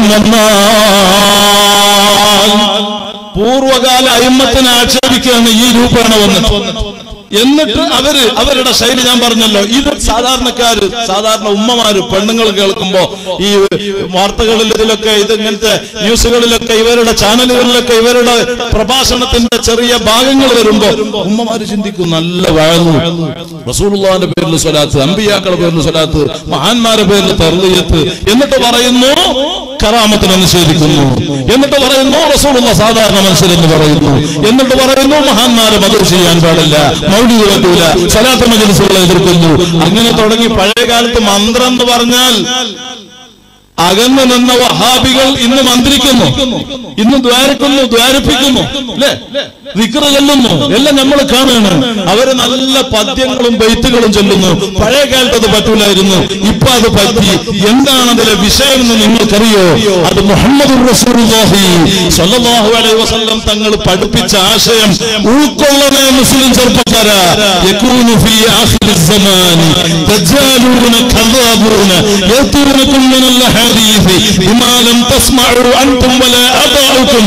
വന്നാൽ പൂർവകാല അയിമത്തിനെ ആക്ഷേപിക്കുകയാണ് ഈ രൂപേണ വന്നിട്ട് എന്നിട്ട് അവര് അവരുടെ ശൈലി ഞാൻ പറഞ്ഞല്ലോ ഇത് സാധാരണക്കാര് സാധാരണ ഉമ്മമാര് പെണ്ണുങ്ങൾ കേൾക്കുമ്പോ ഈ വാർത്തകളിൽ ഇതിലൊക്കെ ഇത് ഇങ്ങനത്തെ ന്യൂസുകളിലൊക്കെ ഇവരുടെ ചാനലുകളിലൊക്കെ ഇവരുടെ പ്രഭാഷണത്തിന്റെ ചെറിയ ഭാഗങ്ങൾ വരുമ്പോ ഉമ്മമാര് ചിന്തിക്കും നല്ല വഴങ്ങു റസൂലുള്ളാന്റെ പേരിൽ സ്വലാത്ത് അമ്പിയാക്കളുടെ പേരിൽ സ്വലാത്ത് മഹാന്മാരുടെ പേരിൽ തെർലിയത്ത് എന്നിട്ട് പറയുന്നു കറാമത്തിനെ നിഷേധിക്കുന്നു എന്നിട്ട് പറയുന്നു റസൂലുള്ള സാധാരണ മനുഷ്യരെന്ന് പറയുന്നു എന്നിട്ട് പറയുന്നു മഹാന്മാരെ മതം ചെയ്യാൻ പാടില്ല മൗലിക പറ്റൂല സലാത്ത് മജലിസുകളെ എതിർക്കുന്നു അങ്ങനെ തുടങ്ങി പഴയ കാലത്ത് മന്ത്രം എന്ന് പറഞ്ഞാൽ അകന്നു നിന്ന വഹാബികൾ ഇന്ന് മന്ത്രിക്കുന്നു ഇന്ന് ദ്വാരക്കുന്നു ദ്വാരിപ്പിക്കുന്നു അല്ലേ വിക്ര ചൊല്ലുന്നു എല്ലാം നമ്മൾ കാണുകയാണ് അവര് നല്ല പദ്യങ്ങളും ബെയ്ത്തുകളും ചൊല്ലുന്നു പഴയ കാലത്ത് അത് പറ്റൂലായിരുന്നു ഇപ്പൊ അത് പറ്റി എന്താണ് അതിലെ വിഷയം എന്ന് നിങ്ങൾക്കറിയോ അത് മുഹമ്മദ് സല്ലല്ലാഹു അലൈഹി വസല്ലം തങ്ങൾ പഠിപ്പിച്ച ആശയം ഉൾക്കൊള്ളണേ മുസ്ലിം ചെറുപ്പക്കാരാ യകൂനു ഫീ ആഖിരി الزمان دجالون كذابون يأتونكم من الأحاديث بما لم تسمعوا أنتم ولا أباؤكم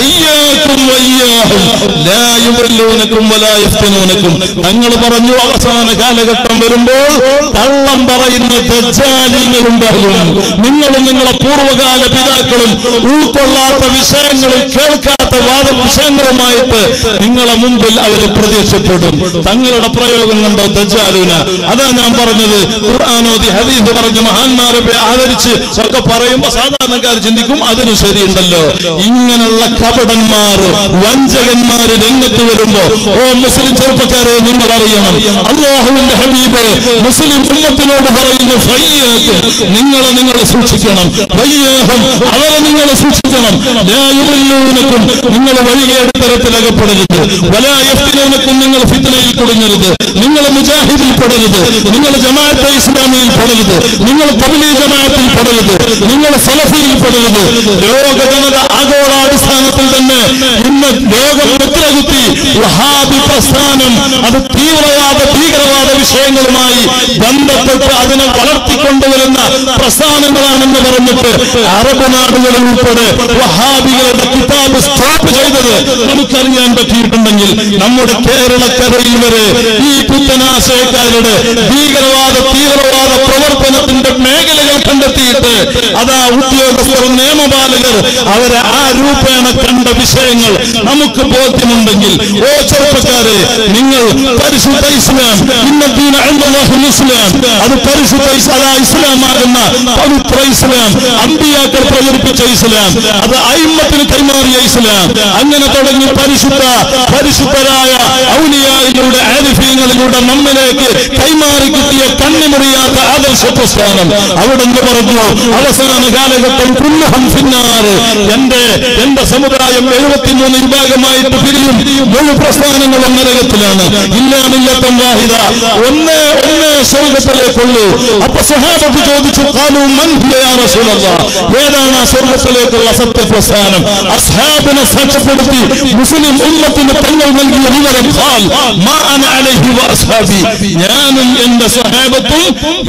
فإياكم وإياهم لا يضلونكم ولا يفتنونكم തങ്ങൾ പറഞ്ഞു അവസാന കാലഘട്ടം വരുമ്പോൾ കള്ളം പറയുന്ന ദജ്ജാലിങ്ങളുണ്ടാകും നിങ്ങളും നിങ്ങളെ പൂർവ്വകാല പിതാക്കളും ഉൾക്കൊള്ളാത്ത വിഷയങ്ങളിൽ കേൾക്കാത്ത വാദ വിഷയങ്ങളുമായിട്ട് നിങ്ങളെ മുമ്പിൽ അവർ പ്രത്യക്ഷപ്പെടും തങ്ങളുടെ പ്രയോഗം കണ്ടോ ദജ്ജാലൂന അതാ ഞാൻ പറഞ്ഞത് ഖുർആാനോദി ഹദീസ് പറഞ്ഞ് മഹാന്മാരെ ആദരിച്ച് ഒക്കെ പറയുമ്പോ സാധാരണക്കാർ ചിന്തിക്കും അതിന് ശരിയുണ്ടല്ലോ ഇങ്ങനെയുള്ള കപടന്മാർ വഞ്ചകന്മാര് രംഗത്ത് വരുമ്പോ ഓ മുസ്ലിം ചെറുപ്പക്കാരെ നിങ്ങൾ അറിയണം അള്ളാഹുവിന്റെ ഹബീബ് മുസ്ലിം ഉമ്മത്തിനോട് പറയുന്നു ഫയ്യാക്ക് നിങ്ങളെ നിങ്ങൾ സൂക്ഷിക്കണം വയ്യാഹം അവരെ നിങ്ങൾ സൂക്ഷിക്കണം ലായുമല്ലൂനക്കും നിങ്ങൾ വഴികേട് തരത്തിലകപ്പെടരുത് വലായഫ്തിനക്കും നിങ്ങൾ ഫിത്തനയിൽ കുടുങ്ങരുത് നിങ്ങൾ മുജാഹിദിൽ പെടരുത് നിങ്ങൾ ജമാഅത്തെ ഇസ്ലാമിയിൽ പെടരുത് നിങ്ങൾ കബലി ജമാഅത്തിൽ പെടരുത് നിങ്ങൾ സലഫിയിൽ പെടരുത് ലോക ജനത ആഗോളാടിസ്ഥാനത്തിൽ തന്നെ ഇന്ന് ലോകം മുദ്രകുത്തി വഹാബി പ്രസ്ഥാനം അത് തീവ്രവാദ ഭീകരവാദ വിഷയങ്ങളുമായി ബന്ധപ്പെട്ട് അതിനെ വളർത്തിക്കൊണ്ടുവരുന്ന പ്രസ്ഥാനങ്ങളാണെന്ന് പറഞ്ഞിട്ട് അറബ് നാടുകളിൽ ഉൾപ്പെടെ വഹാബികളുടെ കിതാബ് സ്റ്റോപ്പ് ചെയ്തത് നമുക്കറിയാൻ പറ്റിയിട്ടുണ്ടെങ്കിൽ നമ്മുടെ കേരളക്കരയിൽ വരെ ഈ പുത്തനാശയക്കാരുടെ ഭീകരവാദ തീവ്രവാദ പ്രവർത്തനത്തിന്റെ മേഖലകൾ കണ്ടെത്തിയിട്ട് അതാ ഉദ്യോഗസ്ഥർ നിയമപാലകർ അവരെ ആ രൂപേണ കണ്ട വിഷയങ്ങൾ നമുക്ക് ബോധ്യമുണ്ടെങ്കിൽ ഓ ചെറുപ്പക്കാരെ നിങ്ങൾ പരിശുദ്ധ ഇസ്ലാം ഇന്നീന ഇസ്ലാം അത് പരിശുദ്ധ ഇസ്- അതാ ഇസ്ലാമാകുന്ന പവിത്ര ഇസ്ലാം അമ്പിയാക്കൾ പ്രചരിപ്പിച്ച ഇസ്ലാം അത് അയിമത്തിന് കൈമാറിയ ഇസ്ലാം അങ്ങനെ തുടങ്ങി പരിശുദ്ധ പരിശുദ്ധരായ ഔലിയായിലൂടെ ആരിഫീങ്ങളിലൂടെ നമ്മിലേക്ക് കൈമാറി കിട്ടിയ കണ്ണിമുറിയാത്ത ആദർശ പ്രസ്ഥാനം അവിടെ നിന്ന് പറഞ്ഞു അവസാന കാലഘട്ടം കുല്ലഹം ഫിന്നാറ് എന്റെ എന്റെ സമുദായം എഴുപത്തിമൂന്ന് വിഭാഗമായിട്ട് പിരിയും മുഴു പ്രസ്ഥാനങ്ങളും നരകത്തിലാണ് ഇല്ലാമില്ലത്തം വാഹിദ ഒന്ന് ഒന്ന് സ്വർഗത്തിലേക്കുള്ളൂ അപ്പൊ സഹാബത്ത് ചോദിച്ചു കാലു മൻ ഹിയ യാ റസൂലല്ലാഹ് ഏതാണ് ആ സ്വർഗത്തിലേക്കുള്ള സത്യപ്രസ്ഥാനം അസ്ഹാബിനെ സാക്ഷ്യപ്പെടുത്തി മുസ്ലിം ഉമ്മത്തിന് തങ്ങൾ നൽകിയ വിവരം ഖാൽ മാ അന അലൈഹി വ അസ്ഹാബി ഞാനും എന്റെ സഹാബത്തും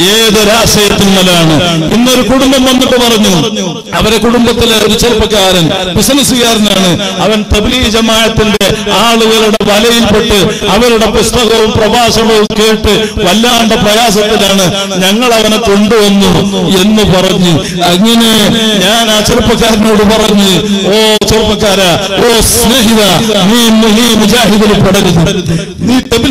ഏതൊരാശയത്തിന്മേലാണ് ഇന്നൊരു കുടുംബം വന്നിട്ട് പറഞ്ഞു അവരെ കുടുംബത്തിലെ ഒരു ചെറുപ്പക്കാരൻ ബിസിനസ്സുകാരനാണ് അവൻ തബ്ലീ ജമാഅത്തിന്റെ ആളുകളുടെ വലയിൽപ്പെട്ട് അവരുടെ പുസ്തകവും പ്രഭാഷണവും കേട്ട് വല്ലാണ്ട് പ്രയാസത്തിലാണ് ഞങ്ങൾ അവനെ കൊണ്ടുവന്നു എന്ന് പറഞ്ഞു അങ്ങനെ ഞാൻ ആ ചെറുപ്പക്കാരനോട് പറഞ്ഞു ഓ ചെറുപ്പക്കാര ഓ സ്നേഹിത നീ നീ മുജാഹിദിൽ പെടരുത് നീ തബ്ലീ ജമാഅത്ത്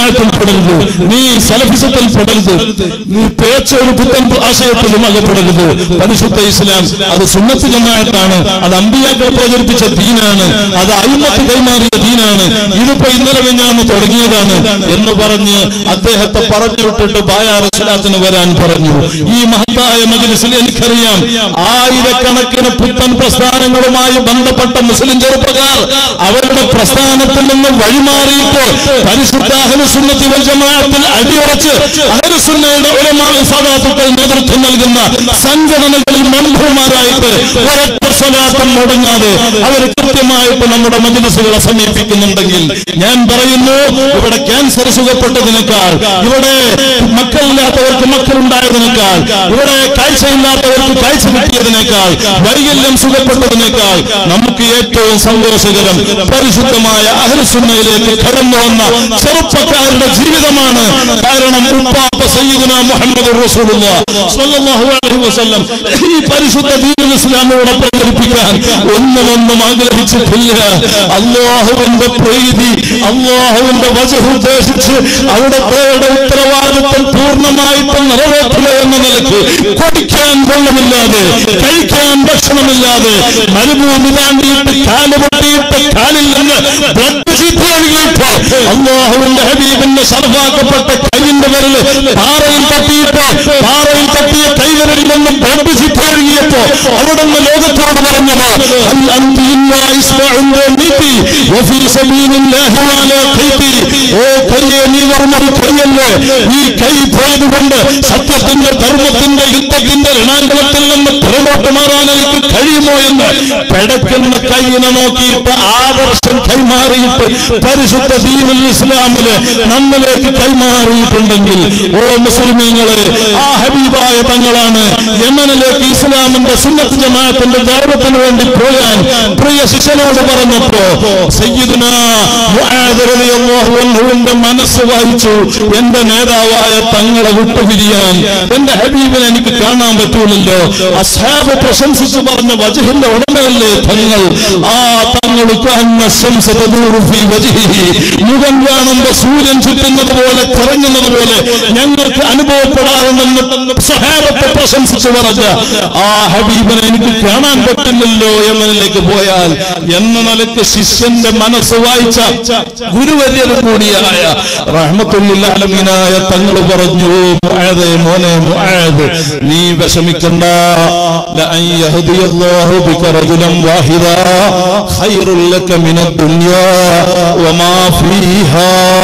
ജമാഅത്തിൽ പെടരുത് നീ സലഫിസത്തിൽ പെടരുത് നീ പേച്ച ഒരു പുത്തൻ ആശയത്തിലും അകപ്പെടരുത് പരിശുദ്ധ ഇസ്ലാം അത് സുന്നത്ത് ജമാഅത്താണ് അത് അമ്പിയാക്കൾ പ്രചരിപ്പിച്ച ദീനാണ് അത് അയിമത്ത് കൈമാറിയ ദീനാണ് ഇതിപ്പോ ഇന്നലെ ഞാൻ തുടങ്ങിയതാണ് എന്ന് പറഞ്ഞ് അദ്ദേഹത്തെ പറഞ്ഞു വിട്ടിട്ട് ബായാർ സ്വലാത്തിന് വരാൻ പറഞ്ഞു ഈ മഹത്തായ മജ്ലിസിൽ എനിക്കറിയാം ആയിരക്കണക്കിന് പുത്തൻ പ്രസ്ഥാനങ്ങളുമായി ബന്ധപ്പെട്ട മുസ്ലിം ചെറുപ്പക്കാർ അവരുടെ പ്രസ്ഥാനത്തിൽ നിന്ന് വഴിമാറിയിട്ട് പരിശുദ്ധ അഹ്ലുസുന്നത്തി വൽ ജമാഅത്തിൽ അടിയുറച്ച് അഹ്ലുസുന്നയുടെ ഉലമാ സാദാത്തുക്കൾ നേതൃത്വം നൽകുന്ന സംഘടനകളിൽ മെമ്പർമാരായിട്ട് ഒരൊറ്റ സ്വലാത്തം മുടങ്ങാതെ അവർ കൃത്യമായിട്ട് നമ്മുടെ മജ്ലിസുകളെ സമീപിക്കുന്നുണ്ടെങ്കിൽ ഞാൻ പറയുന്നു ഇവിടെ ക്യാൻസർ സുഖപ്പെട്ടതിനേക്കാൾ ഇവിടെ മക്കളില്ലാത്തവർക്ക് മക്കളുണ്ടായതിനേക്കാൾ ഇവിടെ കാഴ്ചയില്ലാത്തവർക്ക് കാഴ്ച കിട്ടിയതിനേക്കാൾ വൈകല്യം സുഖപ്പെട്ടതിനേക്കാൾ നമുക്ക് ഏറ്റവും സന്തോഷകരം പരിശുദ്ധമായ അഹ്ലുസുന്നയിലേക്ക് കടന്നു വന്ന ചെറുപ്പക്കാരുടെ ജീവിതമാണ് കാരണം ഉപ്പാപ്പ സയ്യിദുന മുഹമ്മദ് റസൂലുള്ളാഹ് സ്വല്ലല്ലാഹു അലൈഹി വസല്ലം ഈ പരിശുദ്ധ ദീനുൽ ഇസ്ലാമിലൂടെ പ്രചരിപ്പിക്കാൻ ഒന്നും ഒന്നും ആഗ്രഹിച്ചിട്ടില്ല അള്ളാഹുവിന്റെ പ്രീതി അള്ളാഹുവിന്റെ വചനം ഉദ്ദേശിച്ച് അവിടുത്തെ ഉത്തരവാദിത്വം പൂർണ്ണമായിട്ടും നിറവേറ്റില്ല എന്ന നിലയ്ക്ക് കുടിക്കാൻ വെള്ളമില്ലാതെ കഴിക്കാൻ ഭക്ഷണമില്ലാതെ മരുഭൂമി താണ്ടിയിട്ട് കാല് പൊട്ടിയിട്ട് കാലിൽ നിന്ന് ബ്ലഡ് ചീത്ത ഒഴുകിയിട്ട് അള്ളാഹുവിന്റെ ഹബീബിന്റെ സർവാക്കപ്പെട്ട കൈയിന്റെ വിരല് പാറയിൽ തട്ടിയിട്ട് പാറയിൽ തട്ടിയ കൈവിരലിൽ നിന്ന് ബ്ലഡ് ചീത്ത ഒഴുകിയപ്പോ അവിടുന്ന് ലോകത്തോട് പറഞ്ഞത് "ഹൽ അൻതി ഇല്ലാ ഇസ്മഉൻ വമീതി വഫീ സബീലില്ലാഹി വഅലാ ഖൈതി." ഓ കയ്യെ നീ പറഞ്ഞത് കയ്യല്ലേ ഈ കൈ പോയതുകൊണ്ട് സത്യത്തിന്റെ ധർമ്മത്തിന്റെ യുദ്ധത്തിന്റെ രണാങ്കണത്തിൽ നിന്ന് പുറകോട്ട് മാറാൻ എനിക്ക് കഴിയുമോ എന്ന് പിടയ്ക്കുന്ന കൈയിനെ നോക്കിയിട്ട് ആദർശം കൈമാറിയിട്ട് പരിശുദ്ധ ദീനുൽ ഇസ്ലാമില് നമ്മിലേക്ക് കൈമാറിയിട്ടുണ്ടെങ്കിൽ ഓ മുസ്ലിമീങ്ങളെ ആ ഹബീബായ തങ്ങളാണ് യമനിലേക്ക് ഇസ്ലാമിന്റെ സുന്നത്ത് ജമാഅത്തിന്റെ ദൈവത്തിന് വേണ്ടി പോയാൻ പ്രിയ ശിഷ്യനോട് പറഞ്ഞപ്പോ സയ്യിദുന മുആദ് റളിയല്ലാഹു അൻഹുവിന്റെ മനസ്സ് വായിച്ചു എന്റെ നേതാവായ തങ്ങളെ വിട്ടുപിരിയാൻ എന്റെ ഹബീബിനെ എനിക്ക് കാണാൻ പറ്റൂലല്ലോ അസ്ഹാബ് പ്രശംസിച്ചു പറഞ്ഞ വജഹിന്റെ ഉടമയല്ലേ തങ്ങൾ ആ തങ്ങൾ കാന്ന ശംസ തദൂറു ഫീ വജ്ഹിഹി. മുഖം കാണുമ്പോ സൂര്യൻ ചുറ്റുന്നത് പോലെ കറങ്ങുന്നത് പോലെ ഞങ്ങൾക്ക് അനുഭവപ്പെടാറുണ്ടെന്ന് സഹാബത്തെ പ്രശംസിച്ചു പറഞ്ഞ ആ ഹബീബിനെ എനിക്ക് കാണാൻ പറ്റില്ലല്ലോ എന്നതിലേക്ക് പോയാൽ എന്ന നിലയ്ക്ക് ശിഷ്യന്റെ മനസ്സ് വായിച്ച ഗുരുവര്യന് കൂടിയായ റഹ്മത്തുല്ലാലമീനായ തങ്ങൾ പറഞ്ഞു മുആദേ മോനെ മുആദ് നീ വിഷമിക്കണ്ട ലഅൻ യഹ്ദിയല്ലാഹു ബിക റജുലൻ വാഹിദാ ഖൈറുൽ ലക മിനദ് ദുനിയാ വമാ ഫീഹാ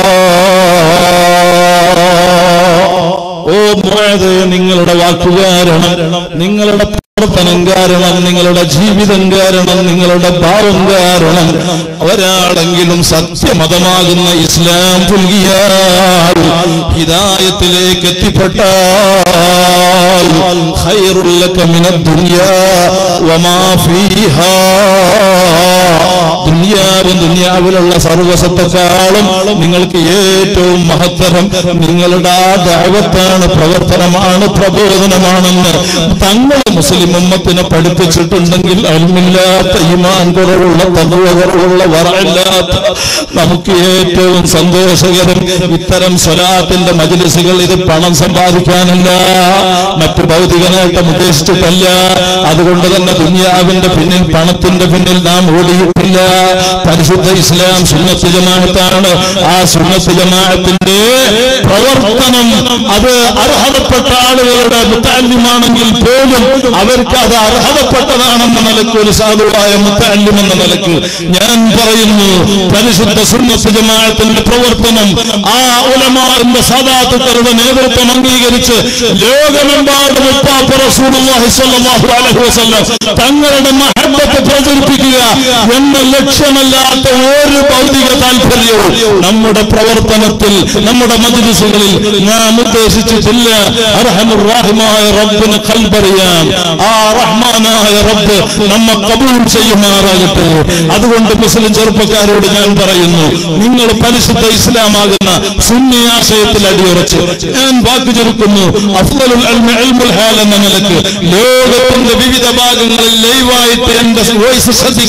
ഓ മുആദേ നിങ്ങളുടെ വാക്കുകാരണം നിങ്ങളുടെ പ്രവർത്തനം കാരണം നിങ്ങളുടെ ജീവിതം കാരണം നിങ്ങളുടെ ഭാവം കാരണം ഒരാളെങ്കിലും സത്യമതമാകുന്ന ഇസ്ലാം പുൽകിയാൽ ഹിദായത്തിലേക്ക് എത്തിപ്പെട്ടാൽ ഖൈറുല്ലക മിനദ് ദുനിയാ വമാ ഫീഹാ ദുനിയാവും ദുനിയാവിലുള്ള സർവസത്തെക്കാളും നിങ്ങൾക്ക് ഏറ്റവും മഹത്തരം നിങ്ങളുടെ ആ ദൈവത്താണ് പ്രവർത്തനമാണ് പ്രബോധനമാണെന്ന് തങ്ങൾ മുസ്ലിം ഉമ്മത്തിനെ പഠിപ്പിച്ചിട്ടുണ്ടെങ്കിൽ അൽമില്ലാത്ത ഇമാൻ കുറവുള്ള തത്വ കുറവുള്ള വറയില്ലാത്ത നമുക്ക് ഏറ്റവും സന്തോഷകരം ഇത്തരം സ്വലാത്തിന്റെ മജിലിസുകൾ ഇത് പണം സമ്പാദിക്കാനല്ല മറ്റു ഭൗതിക നേട്ടം ഉദ്ദേശിച്ചിട്ടല്ല അതുകൊണ്ട് തന്നെ ദുനിയാവിന്റെ പിന്നിൽ പണത്തിന്റെ പിന്നിൽ നാം ഓടിയിട്ടില്ല പരിശുദ്ധ ഇസ്ലാം സുന്നത്ത് ജമാഅത്താണ് ആ സുന്നത്ത് ജമാഅത്തിന്റെ പ്രവർത്തനം അത് അർഹതപ്പെട്ട ആളുകളുടെ മുത്താല്യമാണെങ്കിൽ പോലും അവർക്ക് അത് അർഹതപ്പെട്ടതാണെന്ന നിലയ്ക്ക് ഒരു സാധുവായ മുത്താല്യം എന്ന നിലയ്ക്ക് ഞാൻ പറയുന്നു പരിശുദ്ധ സുന്നത്ത് ജമാഅത്തിന്റെ പ്രവർത്തനം ആ ഉലമാറിന്റെ സാധാത്തുക്കളുടെ നേതൃത്വം അംഗീകരിച്ച് ലോകമെമ്പാടും ഉപ്പാപ്പ റസൂലുള്ളാഹി സ്വല്ലല്ലാഹു അലൈഹി വസല്ലം തങ്ങളുടെ മഹബത്ത് പ്രചരിപ്പിക്കുക എന്ന ലക്ഷ്യമല്ലാത്ത ഒരു ഭൗതിക താല്പര്യവും നമ്മുടെ പ്രവർത്തനത്തിൽ നമ്മുടെ മജ്ലിസുകളിൽ നാം ഉദ്ദേശിച്ചിട്ടില്ല അർഹമുറാഹിമായ റബ്ബിന് കൽബറിയാം ആ റഹ്മാനായ റബ്ബ് നമ്മെ കബൂൽ ചെയ്യുമാറാകട്ടെ അതുകൊണ്ട് മുസ്ലിം ചെറുപ്പക്കാരോട് ഞാൻ പറയുന്നു നിങ്ങൾ പരിശുദ്ധ ഇസ്ലാമാകുന്ന സുന്നി ആശയത്തിൽ അടിയുറച്ച് ഞാൻ വാക്ക് ചുരുക്കുന്നു അഫ്ദലുൽ ഇൽമി ഇൽമുൽ ഹാൽ എന്ന നിലക്ക് ലോകത്തിന്റെ വിവിധ ഭാഗങ്ങളിൽ ലൈവായിട്ട് എന്റെ വോയിസ് ശ്രദ്ധിക്കുന്ന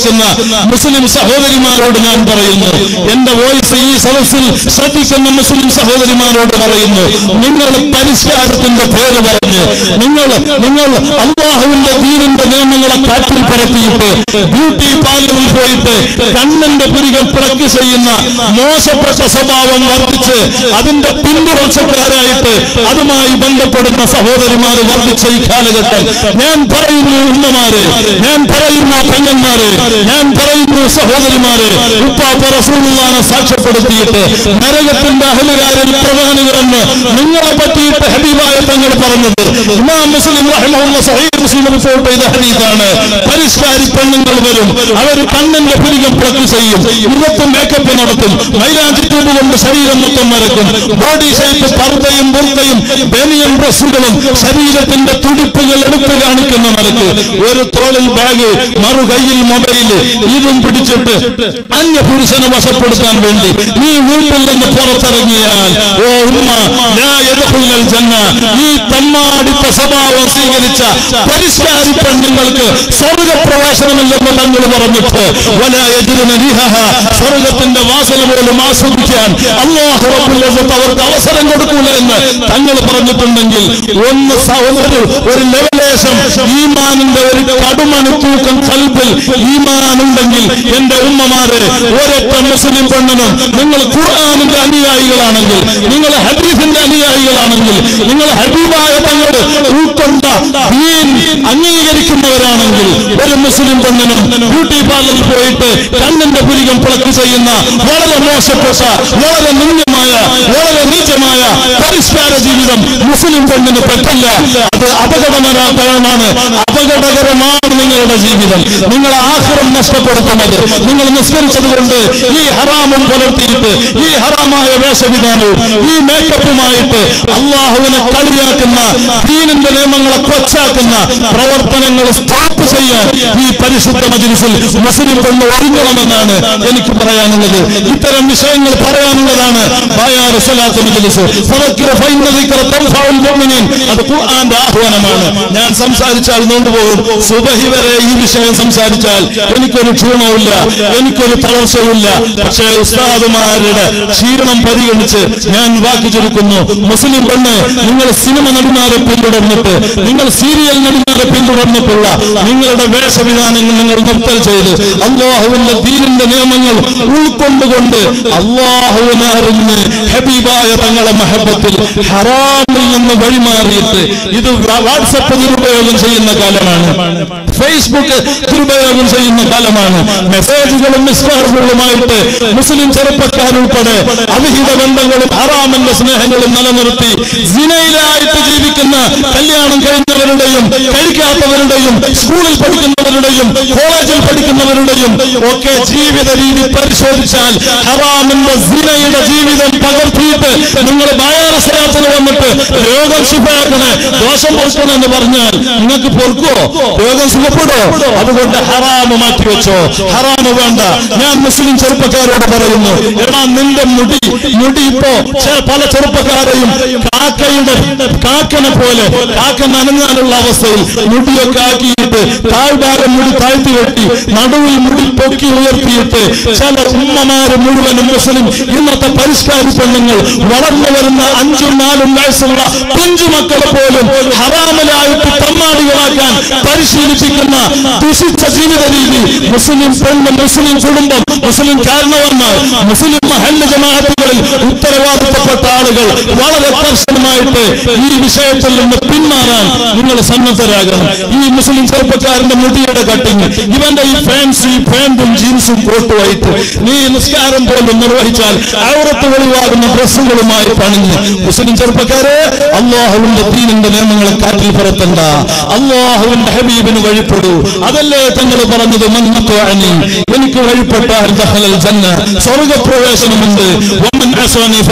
മുസ്ലിം സഹോദരിമാരോട് ഞാൻ പറയുന്നു എന്റെ വോയിസ് ഈ സദസ്സിൽ ശ്രദ്ധിക്കുന്ന മുസ്ലിം സഹോദരിമാരോട് പറയുന്നു നിങ്ങൾ പരിഷ്കാരത്തിന്റെ പേര് പറഞ്ഞ് നിങ്ങൾ നിങ്ങൾ അള്ളാഹുവിന്റെ ദീനിന്റെ നിയമങ്ങളെ കാറ്റിൽ പരത്തിയിട്ട് ബ്യൂട്ടി പാർലറിൽ പോയിട്ട് കണ്ണിന്റെ പുരികം പിളക്കി ചെയ്യുന്ന മോശപ്പെട്ട സ്വഭാവം വർദ്ധിച്ച് അതിന്റെ പിന്തുടർച്ചക്കാരായിട്ട് അതുമായി ബന്ധപ്പെടുന്ന സഹോദരിമാർ വർദ്ധിച്ച ഈ കാലഘട്ടം ഞാൻ പറയുന്നു ഉമ്മമാര് ഞാൻ പറയുന്നു പെങ്ങന്മാര് ഞാൻ പറയുന്നു സഹോദരിമാര് ഉപ്പാപ്പ റസൂലുള്ളാനെ സാക്ഷ്യപ്പെടുത്തിയിട്ട് നരകത്തിന്റെ അഹലുകാരിൽ പ്രധാനികളെന്ന് നിങ്ങളെ പറ്റിയിട്ട് ഹബീബായ തങ്ങൾ പറഞ്ഞത് ഇമാം മുസ്ലിം റഹിമഹുള്ള സഹീഹ് മുസ്ലിം റിപ്പോർട്ട് ചെയ്ത ഹദീസാണ് പരിഷ്കാരി പെണ്ണുങ്ങൾ വരും അവർ കണ്ണിന്റെ പുരികം പ്ലഗ് ചെയ്യും ഇരുപത്തും മേക്കപ്പ് നടത്തും മൈലാഞ്ചി ട്യൂബ് കൊണ്ട് ശരീരം മൊത്തം മരക്കും ബോഡി ഷേപ്പ് പർദ്ദയും ബുർക്കയും ബനിയൻ ഡ്രസ്സുകളും ശരീരത്തിന്റെ തുടിപ്പുകൾ എടുത്തു കാണിക്കുന്ന നിലക്ക് ഒരു തോളിൽ ബാഗ് മറു കയ്യിൽ മൊബൈൽ ഇതും പിടിച്ചിട്ട് അന്യ പുരുഷനെ വശപ്പെടുത്താൻ വേണ്ടി നീ വീട്ടിൽ നിന്ന് പുറത്തിറങ്ങിയാൽ ഓ ഉമ്മ ലാ യദ്ഖുലുൽ ജന്ന ഈ തമ്മാടിത്ത സ്വഭാവം സ്വീകരിച്ച പരിഷ്കാരി പെണ്ണുങ്ങൾക്ക് സ്വർഗപ്രവേശനമില്ലെന്ന് തങ്ങൾ പറഞ്ഞിട്ട് വലാ യജ്ദുന റിഹഹ സ്വർഗത്തിന്റെ വാസന പോലും ആസ്വദിക്കാൻ അല്ലാഹു റബ്ബുൽ ഇസ്സത്ത് അവർക്ക് അവസരം കൊടുക്കൂല എന്ന് തങ്ങൾ പറഞ്ഞിട്ടുണ്ടെങ്കിൽ ഒന്ന് സ- ഒരു ഒരു ലെവലേശം ഈമാനിന്റെ ഒരു കടുമണി തൂക്കം കൽബിൽ ഈമാനുണ്ടെങ്കിൽ എന്റെ ഉമ്മമാര് ഒരൊറ്റ മുസ്ലിം പെണ്ണിനും നിങ്ങൾ ഖുർആാനിന്റെ അനുയായികളാണെങ്കിൽ നിങ്ങൾ ഹബീഫിന്റെ അനുയായികളാണെങ്കിൽ നിങ്ങൾ ഹബീബായ തങ്ങൾ ഉൾക്കൊണ്ട ദീൻ അംഗീകരിക്കുന്നവരാണെങ്കിൽ ഒരു മുസ്ലിം പെണ്ണിനും ബ്യൂട്ടി പാർലറിൽ പോയിട്ട് കണ്ണിന്റെ പുരികം പിളക്ക് ചെയ്യുന്ന വളരെ മോശപ്പെട്ട വളരെ നിന്ദ്യമായ വളരെ നീചമായ പരിഷ്കാര ജീവിതം മുസ്ലിം പെണ്ണിന് പറ്റില്ല അത് അപകടകരമാണ് അപകടകരമാണ് നിങ്ങളുടെ ജീവിതം നിങ്ങൾ ആഹ്റം നഷ്ടപ്പെടുത്തുന്നത് നിങ്ങൾ നിസ്കരിച്ചത് കൊണ്ട് ഈ ഹറാമും പുലർത്തിയിട്ട് ഈ ഹറാമായ വേഷവിധാനവും ഈ മേക്കപ്പുമായിട്ട് അള്ളാഹുവിനെ കളിയാക്കുന്ന ദീനിന്റെ നിയമങ്ങളെ കൊച്ചാക്കുന്ന പ്രവർത്തനങ്ങൾ സ്റ്റോപ്പ് ചെയ്യാൻ ഈ പരിശുദ്ധ മജിലിസിൽ മുസ്ലിം പെണ്ണ് ഒരുങ്ങണമെന്നാണ് എനിക്ക് പറയാനുള്ളത് ഇത്തരം വിഷയങ്ങൾ പറയാനുള്ളതാണ് ബായാർ സ്വലാത്ത് മജിലിസ് ഫദക്കിറ ഫൈന ദിക്റ തൻഫഉൽ മുഅ്മിനീൻ. അത് ഖുർആന്റെ ആഹ്വാനമാണ് ഞാൻ സംസാരിച്ചാൽ നീണ്ടുപോകും സുബഹി വരെ ഈ വിഷയം സംസാരിച്ചാൽ എനിക്കൊരു ക്ഷീണവുമില്ല എനിക്കൊരു തളർച്ചയുമില്ല പക്ഷേ ഉസ്താദുമാരുടെ ക്ഷീണം പരിഗണിച്ച് ഞാൻ വാക്ക് ചുരുക്കുന്നു മുസ്ലിം പെണ്ണ് നിങ്ങൾ സിനിമ നടിമാരെ പിന്തുടർന്നിട്ട് നിങ്ങൾ സീരിയൽ നടിമാരെ പിന്തുടർന്നിട്ടുള്ള നിങ്ങളുടെ വേഷവിധാനങ്ങൾ നിങ്ങൾ നിർത്തൽ ചെയ്ത് അള്ളാഹുവിന്റെ ദീനിന്റെ നിയമങ്ങൾ ഉൾക്കൊണ്ടുകൊണ്ട് അള്ളാഹുവിനെ അറിഞ്ഞ് ഹബീബായ തങ്ങളെ മഹബത്തിൽ ഹറാമിൽ നിന്ന് വഴിമാറിയിട്ട് ഇത് വാട്സപ്പ് ദുരുപയോഗം ചെയ്യുന്ന കാലമാണ് ഫേസ്ബുക്ക് ദുരുപയോഗം ചെയ്യുന്ന കാലമാണ് മെസ്സേജുകളും മിസ്കാറുകളുമായിട്ട് മുസ്ലിം ചെറുപ്പക്കാരുൾപ്പെടെ അവിഹിത ബന്ധങ്ങളും ഹറാമിന്റെ സ്നേഹങ്ങളും നിലനിർത്തി സിനയിലായിട്ട് ജീവിക്കുന്ന കല്യാണം കഴിഞ്ഞവരുടെയും കഴിക്കാത്തവരുടെയും സ്കൂളിൽ പഠിക്കുന്നവരുടെയും കോളേജിൽ പഠിക്കുന്നവരുടെയും ഒക്കെ ജീവിത രീതി പരിശോധിച്ചാൽ ഹറാമിന്റെ സിനയുടെ ജീവിതം പകർത്തിയിട്ട് നിങ്ങൾ ബായാറസരാത്തിന് വന്നിട്ട് രോഗം ശുഭയാക്കണേ ദോഷം പൊറുക്കണേ എന്ന് പറഞ്ഞാൽ നിങ്ങൾക്ക് പൊറുക്കോ രോഗം സുഖപ്പെടോ അതുകൊണ്ട് ഹറാമ് മാറ്റിവെച്ചോ ഹറാമ് വേണ്ട ഞാൻ മുസ്ലിം ചെറുപ്പക്കാരോട് പറയുന്നു എടാ നിന്റെ മുടി മുടി ഇപ്പോ ചെ- പല ചെറുപ്പക്കാരെയും കാക്കയുടെ കാക്കനെ പോലെ കാക്ക നനഞ്ഞാലുള്ള അവസ്ഥയിൽ മുടിയൊക്കെ ആക്കിയിട്ട് താഴ്ഭാഗം മുടി താഴ്ത്തി വെട്ടി നടുവിൽ മുടി പൊക്കി ഉയർത്തിയിട്ട് ചില ഉമ്മമാര് മുഴുവനും മുസ്ലിം ഇന്നത്തെ പരിഷ്കാരി പെണ്ണുങ്ങൾ വളർന്നു വരുന്ന അഞ്ചും നാലും വയസ്സുള്ള കുഞ്ചുമക്കളെ പോലും ഹറാമലായിട്ട് തമ്മാടികളാക്കാൻ പരിശീലിപ്പിക്കുന്ന ദുഷിച്ച ജീവിത രീതി മുസ്ലിം പെണ്ണ് മുസ്ലിം കുടുംബം മുസ്ലിം കാരണവന്മാർ മുസ്ലിം മഹല്ല് ജമാഅത്തുകളിൽ ഉത്തരവാദിത്തപ്പെട്ട ആളുകൾ വളരെ കർശനമായിട്ട് ഈ വിഷയത്തിൽ നിന്ന് പിന്മാറാൻ നിങ്ങൾ സന്നദ്ധരാകണം ഈ മുസ്ലിം ചെറുപ്പക്കാരന്റെ മുടിയുടെ കട്ടിങ് ഇവന്റെ ഈ ഫാൻസി പാന്റും ജീൻസും കോട്ടുമായിട്ട് നീ നിസ്കാരം പോലും നിർവഹിച്ചാൽ ഔറത്ത് വെളിവാകുന്ന ഡ്രസ്സുകളുമായി പണിഞ്ഞ് മുസ്ലിം ചെറുപ്പക്കാരെ അള്ളാഹുവിന്റെ ദീനിന്റെ നിയമങ്ങളെ കാറ്റിൽ പുറത്തണ്ട അള്ളാഹുവിന്റെ ഹബീബിന് വഴിപ്പെടൂ അതല്ലേ തങ്ങൾ പറഞ്ഞത് മന്നത്വാനി എനിക്ക് വഴിപ്പെട്ടാൽ ദഖലൽ ജന്ന സ്വർഗപ്രവേശനമുണ്ട് വമൻ അസ്വനി ഫഖദ് അബ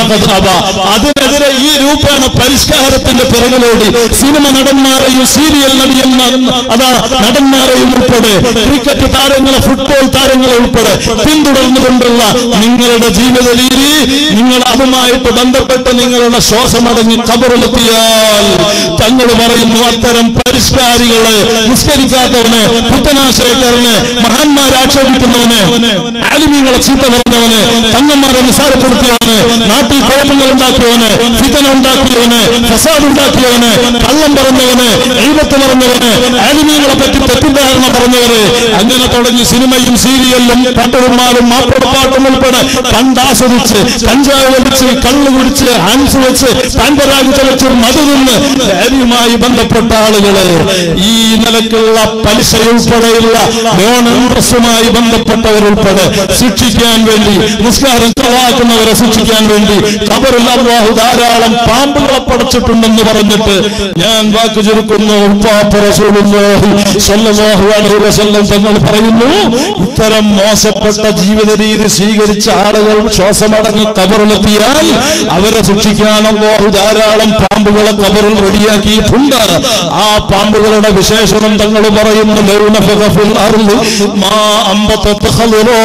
സഭ അതിനെതിരെ ഈ രൂപേണ പരിഷ്കാരത്തിന്റെ പിറകിലോടി സിനിമ നടന്മാരെയും സീരിയൽ നടിയന്മാർ അതാ നടന്മാരെയും ഉൾപ്പെടെ ക്രിക്കറ്റ് താരങ്ങളെ ഫുട്ബോൾ താരങ്ങളെ ഉൾപ്പെടെ പിന്തുടർന്നുകൊണ്ടുള്ള നിങ്ങളുടെ ജീവിത രീതി നിങ്ങൾ അതുമായിട്ട് ബന്ധപ്പെട്ട് നിങ്ങളുടെ ശ്വാസമടങ്ങി കബറിലെത്തിയാൽ തങ്ങൾ പറയുന്നു അത്തരം പരിഷ്കാരികളെ നിസ്കരിക്കാത്തവന് പുത്തനാശയക്കാരന് മഹാന്മാരെ ആക്ഷേപിക്കുന്നവന് ആലിമീങ്ങളെ ചീത്ത പറഞ്ഞവന് തങ്ങന്മാരെ നിസാരപ്പെടുത്തിയവന് നാട്ടിൽ കുഴപ്പങ്ങൾ ഉണ്ടാക്കിയവന് ഫിതന ഉണ്ടാക്കിയവന് ഫസാദ് ഉണ്ടാക്കിയവന് കള്ളം പറഞ്ഞവന് എഴുപത്ത് പറഞ്ഞവന് ആലിമീങ്ങളെ പറ്റി തെറ്റിദ്ധാരണ പറഞ്ഞവര് അങ്ങനെ തുടങ്ങി സിനിമയും സീരിയലും പാട്ടുമാരും മാപ്പിളപ്പാട്ടും ഉൾപ്പെടെ കണ്ടാസ്വദിച്ച് കഞ്ചാവ് വലിച്ച് കള്ളു കുടിച്ച് ഹാൻസ് വെച്ച് പാൻപരാഗ് ചലച്ച് മധു നിന്ന് ലഹരിയുമായി ബന്ധപ്പെട്ട ആളുകള് ഈ നിലക്കുള്ള പലിശ ഉൾപ്പെടെയുള്ള ലോൺ ഇൻട്രസ്റ്റുമായി ബന്ധപ്പെട്ടവരുൾപ്പെടെ ശിക്ഷിക്കാൻ വേണ്ടി നിസ്കാരം കളാക്കുന്നവരെ ശിക്ഷിക്കാൻ വേണ്ടി കബറിൽ അള്ളാഹു ധാരാളം പാമ്പുകളെ പടച്ചിട്ടുണ്ടെന്ന് പറഞ്ഞിട്ട് ഞാൻ വാക്ക് ചുരുക്കുന്നു ഉപ്പാപ്പ റസൂലുള്ളാഹി സ്വല്ലല്ലാഹു അലൈഹി വസല്ലം തങ്ങൾ പറയുന്നു ഇത്തരം മോശപ്പെട്ട ജീവിത രീതി സ്വീകരിച്ച ആളുകൾ ശ്വാസമടങ്ങി കബറിലെത്തിയാൽ അവരെ ശിക്ഷിക്കാൻ അള്ളാഹു ധാരാളം പാമ്പുകളെ കബറിൽ റെഡിയാക്കിയിട്ടുണ്ട് ആ പാമ്പുകളുടെ വിശേഷണം തങ്ങൾ പറയുന്നു ലൗനഫഖ ഫിൽ അർളി മാ അമ്പത്തത്ത് ഖദറോ.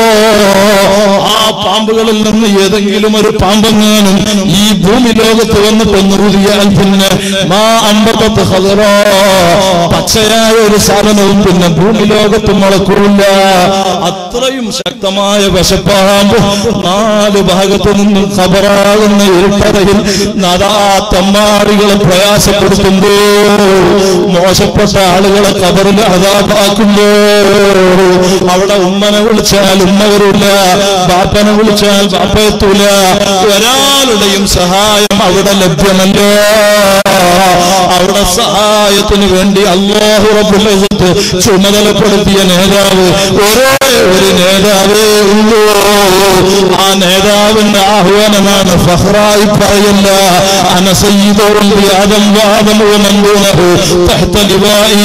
ആ പാമ്പുകളിൽ നിന്ന് ഏതെങ്കിലും ഒരു പാമ്പെങ്ങാനും ഈ ഭൂമി ലോകത്ത് വന്നിട്ട് നുറുതിയാൽ പിന്നെ മാ അമ്പത്തത്ത് ഖദറോ. പച്ചയായ ഒരു സാധനവും പിന്നെ ഭൂമി ലോകത്ത് മുളക്കൂല അത്രയും ശക്തമായ വിശപ്പാമ്പ് നാല് ഭാഗത്തു നിന്നും ഖബറാകുന്ന ഇരുട്ടറയിൽ നദാ തമ്മാടികളെ പ്രയാസപ്പെടുത്തുമ്പോ മോശപ്പെട്ട ആളുകളെ കബറിൽ അതാപാക്കുമ്പോ അവിടെ ഉമ്മനെ വിളിച്ചാൽ ഉമ്മ വരില്ല ബാപ്പനെ വിളിച്ചാൽ ബാപ്പ എത്തൂല ഒരാളുടെയും സഹായം അവിടെ ലഭ്യമല്ല അവിടെ സഹായത്തിന് വേണ്ടി അള്ളാഹു റബ്ബുൽ ഇസ്സത്ത് ചുമതലപ്പെടുത്തിയ നേതാവ് ഒരേ ഒരു നേതാവേ ഉള്ളൂ ആ നേതാവിന്റെ ആഹ്വാനമാണ് ഫഹ്റായി പറയല്ല അനസയ്യിദുൽ ആദം വാദം വമന്ദൂനഹു തഹ്ത ലിവായി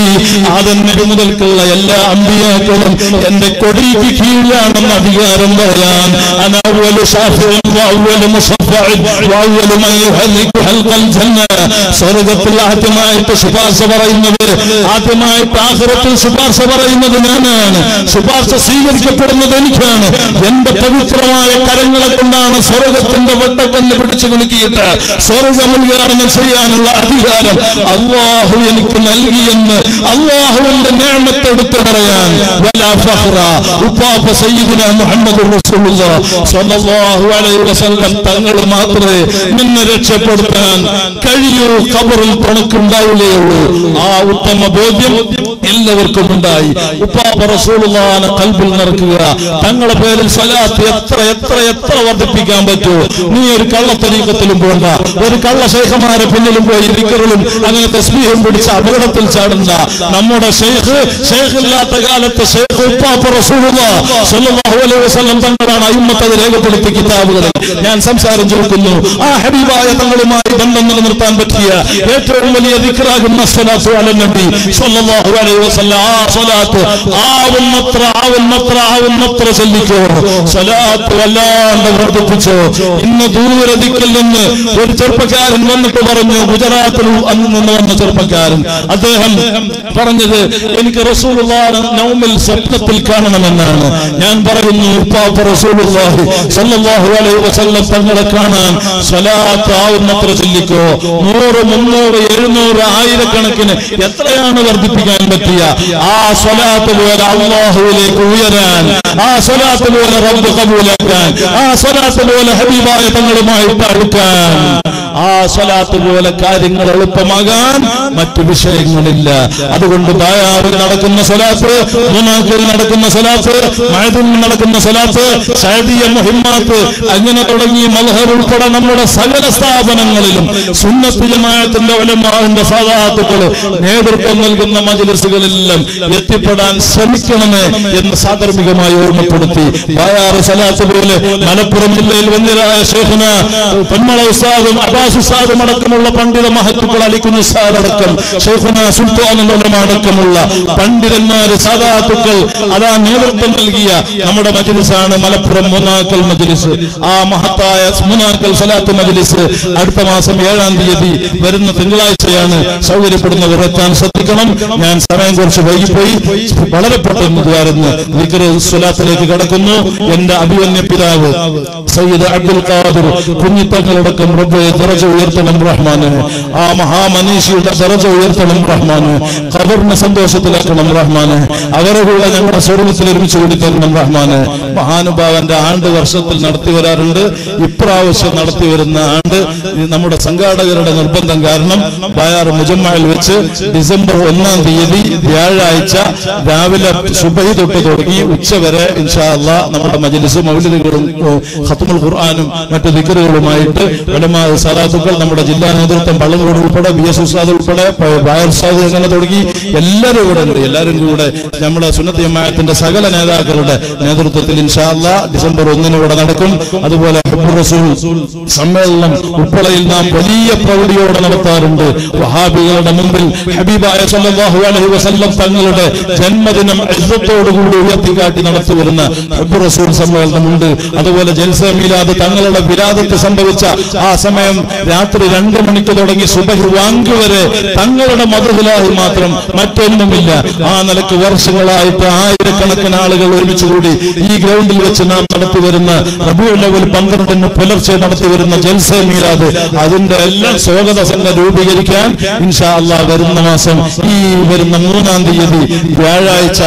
ആദം നബി മുതൽക്കുള്ള എല്ലാ അമ്പിയാക്കളും എന്റെ കൊടിക്ക് കീഴിലാണെന്ന് അധികാരം പറയാൻ അനവലു ഷാഫിഉൻ വഅവലു മുസഫഇൻ വഅവലു മൻ യുഹല്ലികു ഹൽഖൽ ജന്ന സ്വർഗ്ഗത്തിൽ ആദ്യമായിട്ട് ശുപാർശ പറയുന്നത് ആദ്യമായിട്ട് ആഖിറത്തിൽ ശുപാർശ പറയുന്നത് ഞാനാണ് ശുപാർശ സ്വീകരിക്കപ്പെടുന്നത് എനിക്കാണ് എന്റെ പവിത്രമായ കരങ്ങളെ കൊണ്ടാണ് സ്വർഗത്തിന്റെ വട്ടക്കല്ല് പിടിച്ചു കുലുക്കിയിട്ട് സ്വർഗമുദ്ഘാടനം ചെയ്യാനുള്ള അധികാരം അള്ളാഹു എനിക്ക് നൽകിയെന്ന് അള്ളാഹുവിന്റെ നേമത്തെടുത്ത് പറയാൻ വലാ ഫഖ്റ. ഉപ്പാപ്പ സയ്യിദുന മുഹമ്മദ് റസൂലുള്ളാഹ് സ്വല്ലല്ലാഹു അലൈഹി വസല്ലം തങ്ങൾ മാത്രമേ നിന്നെ രക്ഷപ്പെടുത്താൻ കഴിയൂ ഖബറിൽ തുണക്കുണ്ടാവില്ലേ ഉള്ളൂ ആ ഉത്തമ ബോധ്യം എല്ലാവർക്കും ഉണ്ടായി ഉപ്പാപ്പ റസൂലുള്ളാഹിനെ കൽബിൽ നിറക്കുക തങ്ങളുടെ പേരിൽ സ്വലാത്ത് എത്ര എത്ര എത്ര വർദ്ധിപ്പിക്കാൻ പറ്റുമോ നീ ഒരു കള്ളത്തരീക്കത്തിലും പോണ്ട ഒരു കള്ള ശേഖമാരെ പിന്നിലും പോയി ദിക്കറുകളും അങ്ങനെ തസ്ബീഹും പിടിച്ച് അപകടത്തിൽ ചാടുന്ന നമ്മുടെ ഷെയ്ഖ് ഷെയ്ഖില്ലാത്ത കാലത്ത് ഷെയ്ഖ് ഉപ്പാപ്പ റസൂലുള്ളാഹ് സ്വല്ലല്ലാഹു അലൈഹി വസല്ലം തങ്ങളാണ് അയിമ്മത്ത് അത് രേഖപ്പെടുത്തിയ കിതാബുകളിൽ ഞാൻ സംസാരം ചോദിക്കുന്നു ആ ഹബീബായ തങ്ങളുമായി ബന്ധം നിലനിർത്താൻ പറ്റിയ ഏറ്റവും വലിയ ദിക്റാകുന്ന സ്വലാത്തു അല നബി സ്വല്ലല്ലാഹു അലൈഹി വസല്ലം ആ സ്വലാത്ത് ആവുന്നത്ര ആവുന്നത്ര ആവുന്നത്ര ചൊല്ലിക്കോ സ്വലാത്ത് വല്ലാണ്ട് വർദ്ധിപ്പിച്ചോ ഇന്ന് ദൂരെ ദിക്കിൽ നിന്ന് ഒരു ചെറുപ്പക്കാരൻ വന്നിട്ട് പറഞ്ഞു ഗുജറാത്തിൽ അന്ന് നിന്ന് വന്ന ചെറുപ്പക്കാരൻ അദ്ദേഹം പറഞ്ഞത് എനിക്ക് റസൂലുള്ളാഹി നൗമിൽ സ്വപ്നത്തിൽ കാണണമെന്നാണ് ഞാൻ പറയുന്നു ഉപ്പാപ്പ റസൂലുള്ളാഹി സല്ലല്ലാഹു അലൈഹി വസല്ലം തങ്ങളെ കാണാൻ സ്വലാത്ത് ആവുന്നത്ര ചൊല്ലിക്കോ നൂറ് മുന്നൂറ് എഴുന്നൂറ് ആയിരക്കണക്കിന് എത്രയാണ് വർദ്ധിപ്പിക്കാൻ പറ്റിയ ആ സ്വലാത്ത് പോലെ അള്ളാഹുവിലേക്ക് ഉയരാൻ ആ സ്വലാത്ത് പോലെ റബ്ബ് കബൂലാക്കാൻ ആ സ്വലാത്ത് പോലെ ഹബീബായ തങ്ങളുമായി അടുക്കാൻ ആ സ്വലാത്ത് പോലെ കാര്യങ്ങൾ എളുപ്പമാകാൻ മറ്റു വിഷയങ്ങളില്ല അതുകൊണ്ട് ബായാറിൽ നടക്കുന്ന സ്വലാത്ത് മുനാക്കിൽ നടക്കുന്ന സ്വലാത്ത് മഴതിൽ നടക്കുന്ന സ്വലാത്ത് സൈദിയ മുഹിമാത്ത് അങ്ങനെ തുടങ്ങി മൽഹർ ഉൾപ്പെടെ നമ്മുടെ സകല സ്ഥാപനങ്ങളിലും സുന്നത്ത് ജമാഅത്തിന്റെ ഒലമാവിന്റെ സാധാത്തുക്കൾ നേതൃത്വം നൽകുന്ന മജലിസുകളിലെല്ലാം എത്തിപ്പെടാൻ ശ്രമിക്കണമേ എന്ന് സാദർമികമായി ഓർമ്മപ്പെടുത്തി ബായാറ് സലാത്ത് പോലെ മലപ്പുറം ജില്ലയിൽ വന്നിരായ ശേഖന പൊന്മള ഉസ്താദും അബാ ഇഖ്ലാസ് ഉസ്താദും അടക്കമുള്ള പണ്ഡിത മഹത്തുക്കൾ അലിക്കുന്ന ഉസ്താദടക്കം ഷെയ്ഖുന സുൽത്താനുലമ അടക്കമുള്ള പണ്ഡിതന്മാര് സാധാത്തുക്കൾ അതാ നേതൃത്വം നൽകിയ നമ്മുടെ മജ്ലിസാണ് മലപ്പുറം മൂന്നാക്കൽ മജ്ലിസ് ആ മഹത്തായ മൂന്നാക്കൽ സലാത്ത് മജ്ലിസ് അടുത്ത മാസം ഏഴാം തീയതി വരുന്ന തിങ്കളാഴ്ചയാണ് സൗകര്യപ്പെടുന്നവർ എത്താൻ ശ്രദ്ധിക്കണം ഞാൻ സമയം കുറച്ച് വൈകിപ്പോയി വളരെ പെട്ടെന്ന് ദ്വാരുന്ന് ദിക്ർ സ്വലാത്തിലേക്ക് കടക്കുന്നു എന്റെ അഭിമന്യ പിതാവ് സയ്യിദ് അബ്ദുൽ ഖാദിർ കുഞ്ഞിത്തങ്ങളടക്കം റബ്ബെ ദറജ ഉയർത്തണം റഹ്മാന് ആ മഹാമനീഷിയുടെ ദറജ ഉയർത്തണം റഹ്മാന് ഖബറിനെ സന്തോഷത്തിലാക്കണം റഹ്മാന് അവരെ കൂടെ ഞങ്ങളുടെ സ്വർഗത്തിൽ ഒരുമിച്ച് കൂടി തരണം റഹ്മാന് മഹാനുഭാവന്റെ ആണ്ട് വർഷത്തിൽ നടത്തി വരാറുണ്ട് ഇപ്രാവശ്യം നടത്തി വരുന്ന ആണ്ട് ഈ നമ്മുടെ സംഘാടകരുടെ നിർബന്ധം കാരണം ബയാർ മുജമ്മയിൽ വെച്ച് ഡിസംബർ ഒന്നാം തീയതി വ്യാഴാഴ്ച രാവിലെ സുബഹി തൊട്ട് തുടങ്ങി ഉച്ചവരെ ഇൻഷാ അല്ലാ നമ്മുടെ മജ്ലിസ് മൗലിദുകളും ഖത്തുമുൽ ഖുർആാനും മറ്റു ദിക്കറുകളുമായിട്ട് ഉലമാ സലാത്തുക്കൾ നമ്മുടെ ജില്ലാ നേതൃത്വം പള്ളങ്കോട് ഉൾപ്പെടെ ബി എസ് ഉസ്താദ് ഉൾപ്പെടെ ബയർ ഉസ്താദ് അങ്ങനെ തുടങ്ങി എല്ലാവരും കൂടെ ഉണ്ട് എല്ലാവരും കൂടെ നമ്മുടെ സുന്നത്തി ജമാഅത്തിന്റെ സകല നേതാക്കളുടെ നേതൃത്വത്തിൽ ഇൻഷാ അല്ലാ ഡിസംബർ ഒന്നിന് ഇവിടെ നടക്കും അതുപോലെ ഹിബ്ബുർ റസൂൽ സമ്മേളനം ഉൾപ്പെടെയിൽ നാം വലിയ പ്രൗഢിയോടെ നടത്താറുണ്ട് വഹാബികളുടെ മുമ്പിൽ ഹബീബായ സല്ലല്ലാഹു അലൈഹി വസല്ലം തങ്ങളുടെ ജന്മദിനം ഇസ്സത്തോടുകൂടി ഉയർത്തിക്കാട്ടി നടത്തി വരുന്ന ഹിബ്ബുർ റസൂൽ സമ്മേളനമുണ്ട് അതുപോലെ ജൽസ മീലാദ് തങ്ങളുടെ വിരാദത്ത് സംഭവിച്ച ആ സമയം രാത്രി രണ്ട് മണിക്ക് തുടങ്ങി സുബഹി വാങ്ക് വരെ തങ്ങളുടെ മതത്തിലായി മാത്രം മറ്റൊന്നുമില്ല ആ നിലക്ക് വർഷങ്ങളായിട്ട് ആയിരക്കണക്കിന് ആളുകൾ ഒരുമിച്ച് കൂടി ഈ ഗ്രൗണ്ടിൽ വെച്ച് നാം നടത്തി വരുന്ന റബിയുൽ ലെവൽ പന്ത്രണ്ടിന് പുലർച്ചെ നടത്തി വരുന്ന ജൽസ മീലാദ് അതിന്റെ എല്ലാം സ്വാഗത സംഘം രൂപീകരിക്കാൻ ഇൻഷാ അള്ളാഹ് വരുന്ന മാസം ഈ വരുന്ന മൂന്നാം തീയതി വ്യാഴാഴ്ച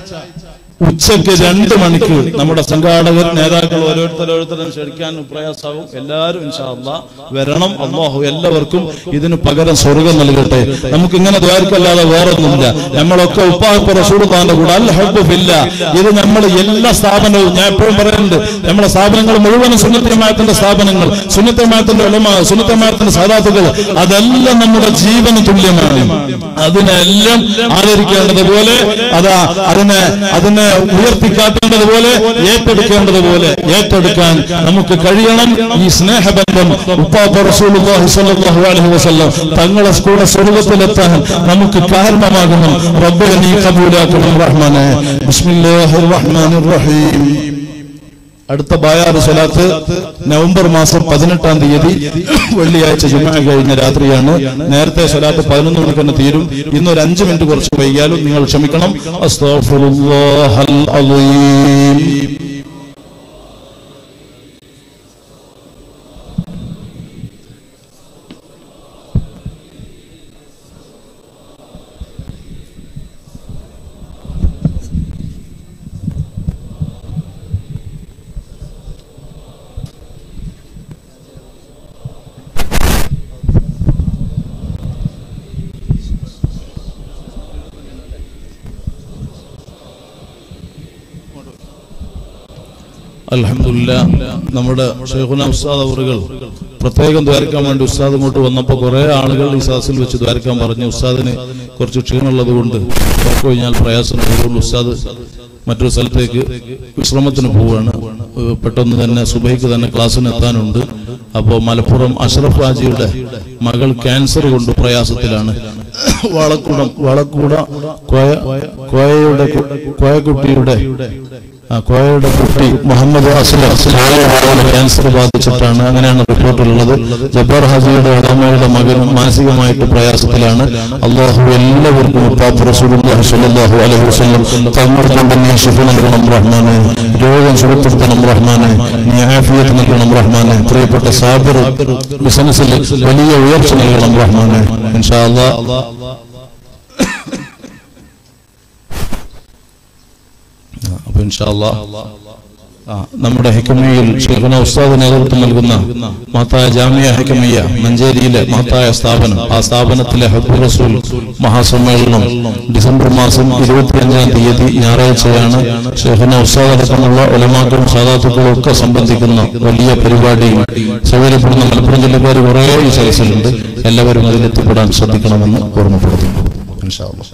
ഉച്ചയ്ക്ക് രണ്ട് മണിക്ക് നമ്മുടെ സംഘാടകർ നേതാക്കൾ ഓരോരുത്തരോരുത്തരും ക്ഷണിക്കാൻ പ്രയാസമാവും എല്ലാവരും ഇൻഷാ അള്ളാഹ് വരണം അള്ളാഹു എല്ലാവർക്കും ഇതിന് പകരം സ്വർഗം നൽകട്ടെ നമുക്ക് ഇങ്ങനെ ദ്വാരക്കല്ലാതെ വേറൊന്നുമില്ല നമ്മളൊക്കെ ഉപ്പാഹപ്പ് റസൂർഖാന്റെ കൂടെ അൽ ഹബ്ബില്ല ഇത് നമ്മൾ എല്ലാ സ്ഥാപനവും ഞാൻ എപ്പോഴും പറയുന്നുണ്ട് നമ്മുടെ സ്ഥാപനങ്ങൾ മുഴുവനും സുന്നത്തമായത്തിന്റെ സ്ഥാപനങ്ങൾ സുന്നത്തമായത്തിന്റെ ഉലമ സുന്നത്തമായത്തിന്റെ സാധാത്തുകൾ അതെല്ലാം നമ്മുടെ ജീവന് തുല്യമാണ് അതിനെല്ലാം ആദരിക്കേണ്ടതുപോലെ അതാ അതിനെ അതിനെ ഉയർത്തിക്കാട്ടേണ്ടതുപോലെ ഏറ്റെടുക്കേണ്ടതുപോലെ ഏറ്റെടുക്കാൻ നമുക്ക് കഴിയണം ഈ സ്നേഹബന്ധം ഉപ്പാപ്പ റസൂലുള്ളാഹി സ്വല്ലല്ലാഹു അലൈഹി വസല്ലം തങ്ങളെ കൂടെ സ്വർഗത്തിലെത്താൻ നമുക്ക് കാരണമാകണം റബ്ബെ നീ കബൂലാക്കണം റഹ്മാനെ ബിസ്മില്ലാഹിർ റഹ്മാനിർ റഹീം അടുത്ത ബായാറ് സ്വലാത്ത് നവംബർ മാസം പതിനെട്ടാം തീയതി വെള്ളിയാഴ്ച ജുമ കഴിഞ്ഞ രാത്രിയാണ് നേരത്തെ സ്വലാത്ത് പതിനൊന്ന് മണിക്ക് തന്നെ തീരും ഇന്ന് ഒരു അഞ്ചു മിനിറ്റ് കുറച്ച് വൈകിയാലും നിങ്ങൾ ക്ഷമിക്കണം അസ്തഗ്ഫിറുല്ലാഹൽ അലീം അൽഹംദുലില്ലാ നമ്മുടെ ഷെയ്ഖുന ഉസ്താദ് അവറുകൾ പ്രത്യേകം ദ്വാരക്കാൻ വേണ്ടി ഉസ്താദ് ഇങ്ങോട്ട് വന്നപ്പോൾ കുറെ ആളുകൾ ഈ സദസ്സിൽ വെച്ച് ദ്വാരക്കാൻ പറഞ്ഞു ഉസ്താദിന് കുറച്ച് ക്ഷീണമുള്ളത് കൊണ്ട് പുറത്തു കഴിഞ്ഞാൽ പ്രയാസം അതുകൊണ്ട് ഉസ്താദ് മറ്റൊരു സ്ഥലത്തേക്ക് വിശ്രമത്തിന് പോവുകയാണ് ഏഹ് പെട്ടെന്ന് തന്നെ സുബൈക്ക് തന്നെ ക്ലാസ്സിന് എത്താനുണ്ട് അപ്പോൾ മലപ്പുറം അഷ്റഫ് ഹാജിയുടെ മകൾ ക്യാൻസർ കൊണ്ട് പ്രയാസത്തിലാണ് വളക്കുടം വളക്കൂട കോയ കോയയുടെ കു- കോയക്കുട്ടിയുടെ ആ കോയയുടെ കുട്ടി മുഹമ്മദ് അസ്ലം ക്യാൻസർ ബാധിച്ചിട്ടാണ് അങ്ങനെയാണ് റിപ്പോർട്ടിലുള്ളത് ജബ്ബാർ ഹാജിയുടെ അടമയുടെ മകനും മാനസികമായിട്ട് പ്രയാസത്തിലാണ് അള്ളാഹു എല്ലാവർക്കും ഉപ്പാപ്പ് റസൂലുള്ളാഹി സ്വല്ലല്ലാഹു അലൈഹി വസല്ലം തങ്ങൾ കൊണ്ട് നീ ശിഫ നൽകണം റഹ്മാനെ രോഗം സുഖപ്പെടുത്തണം റഹ്മാനെ നീ ആഫിയത്ത് നൽകണം റഹ്മാനെ പ്രിയപ്പെട്ട സാബിർ ബിസിനസ്സിൽ വലിയ ഉയർച്ച നൽകണം റഹ്മാനെ ഇൻഷാ അല്ലാഹ് അപ്പൊ ഇൻഷാ അല്ലാഹ് ആ, നമ്മുടെ ഹിക്കമയിൽ ഷെയ്ഖുന ഉസ്താദ് നേതൃത്വം നൽകുന്ന മഹത്തായ ജാമിയ ഹിക്കമിയ മഞ്ചേരിയിലെ മഹത്തായ സ്ഥാപനം ആ സ്ഥാപനത്തിലെ ഹബ്ബുർ റസൂൽ മഹാസമ്മേളനം ഡിസംബർ മാസം ഇരുപത്തിയഞ്ചാം തീയതി ഞായറാഴ്ചയാണ് ഷെയ്ഖുന ഉസ്താദ് അടക്കമുള്ള ഒലമാക്കളും സാധാത്തുക്കളും ഒക്കെ സംബന്ധിക്കുന്ന വലിയ പരിപാടിയും സൗകര്യപ്പെടുന്ന മലപ്പുറം ജില്ലക്കാർ കുറേ ഈ സദസ്സിലുണ്ട് എല്ലാവരും അതിലെത്തിപ്പെടാൻ ശ്രദ്ധിക്കണമെന്ന് ഓർമ്മപ്പെടുത്തുന്നു ഇൻഷാ അല്ലാഹ്.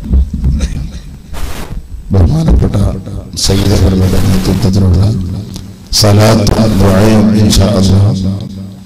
ബഹുമാനപ്പെട്ട സയ്യിദവരുടെ നേതൃത്വത്തിലുള്ള സലാത്തും ദുആയും ഇൻഷാ അല്ലാഹ്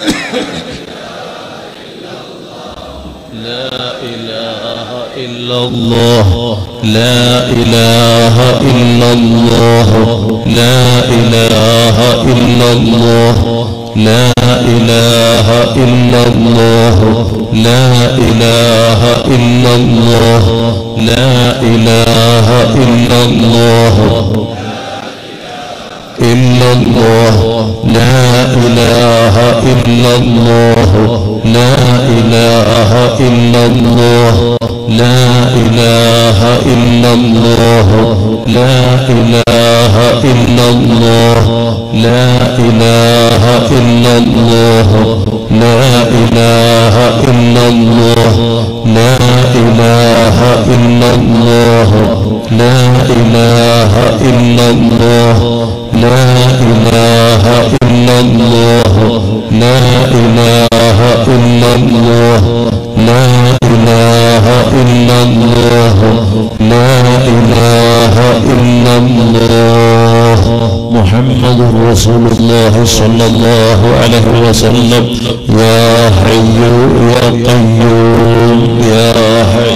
لا إله إلا الله لا إله إلا الله لا إله إلا الله لا إله إلا الله لا إله إلا الله لا إله إلا الله إلا الله لا إله إلا الله لا إله إلا الله لا إله إلا الله لا إله إلا الله لا إله إلا الله لا إله إلا الله لا إله إلا الله لا إله إلا الله لا إله إلا الله لا إله إلا الله لا إله إلا الله لا إله إلا الله محمد رسول الله صلى الله عليه وسلم يا حي يا قيوم يا حي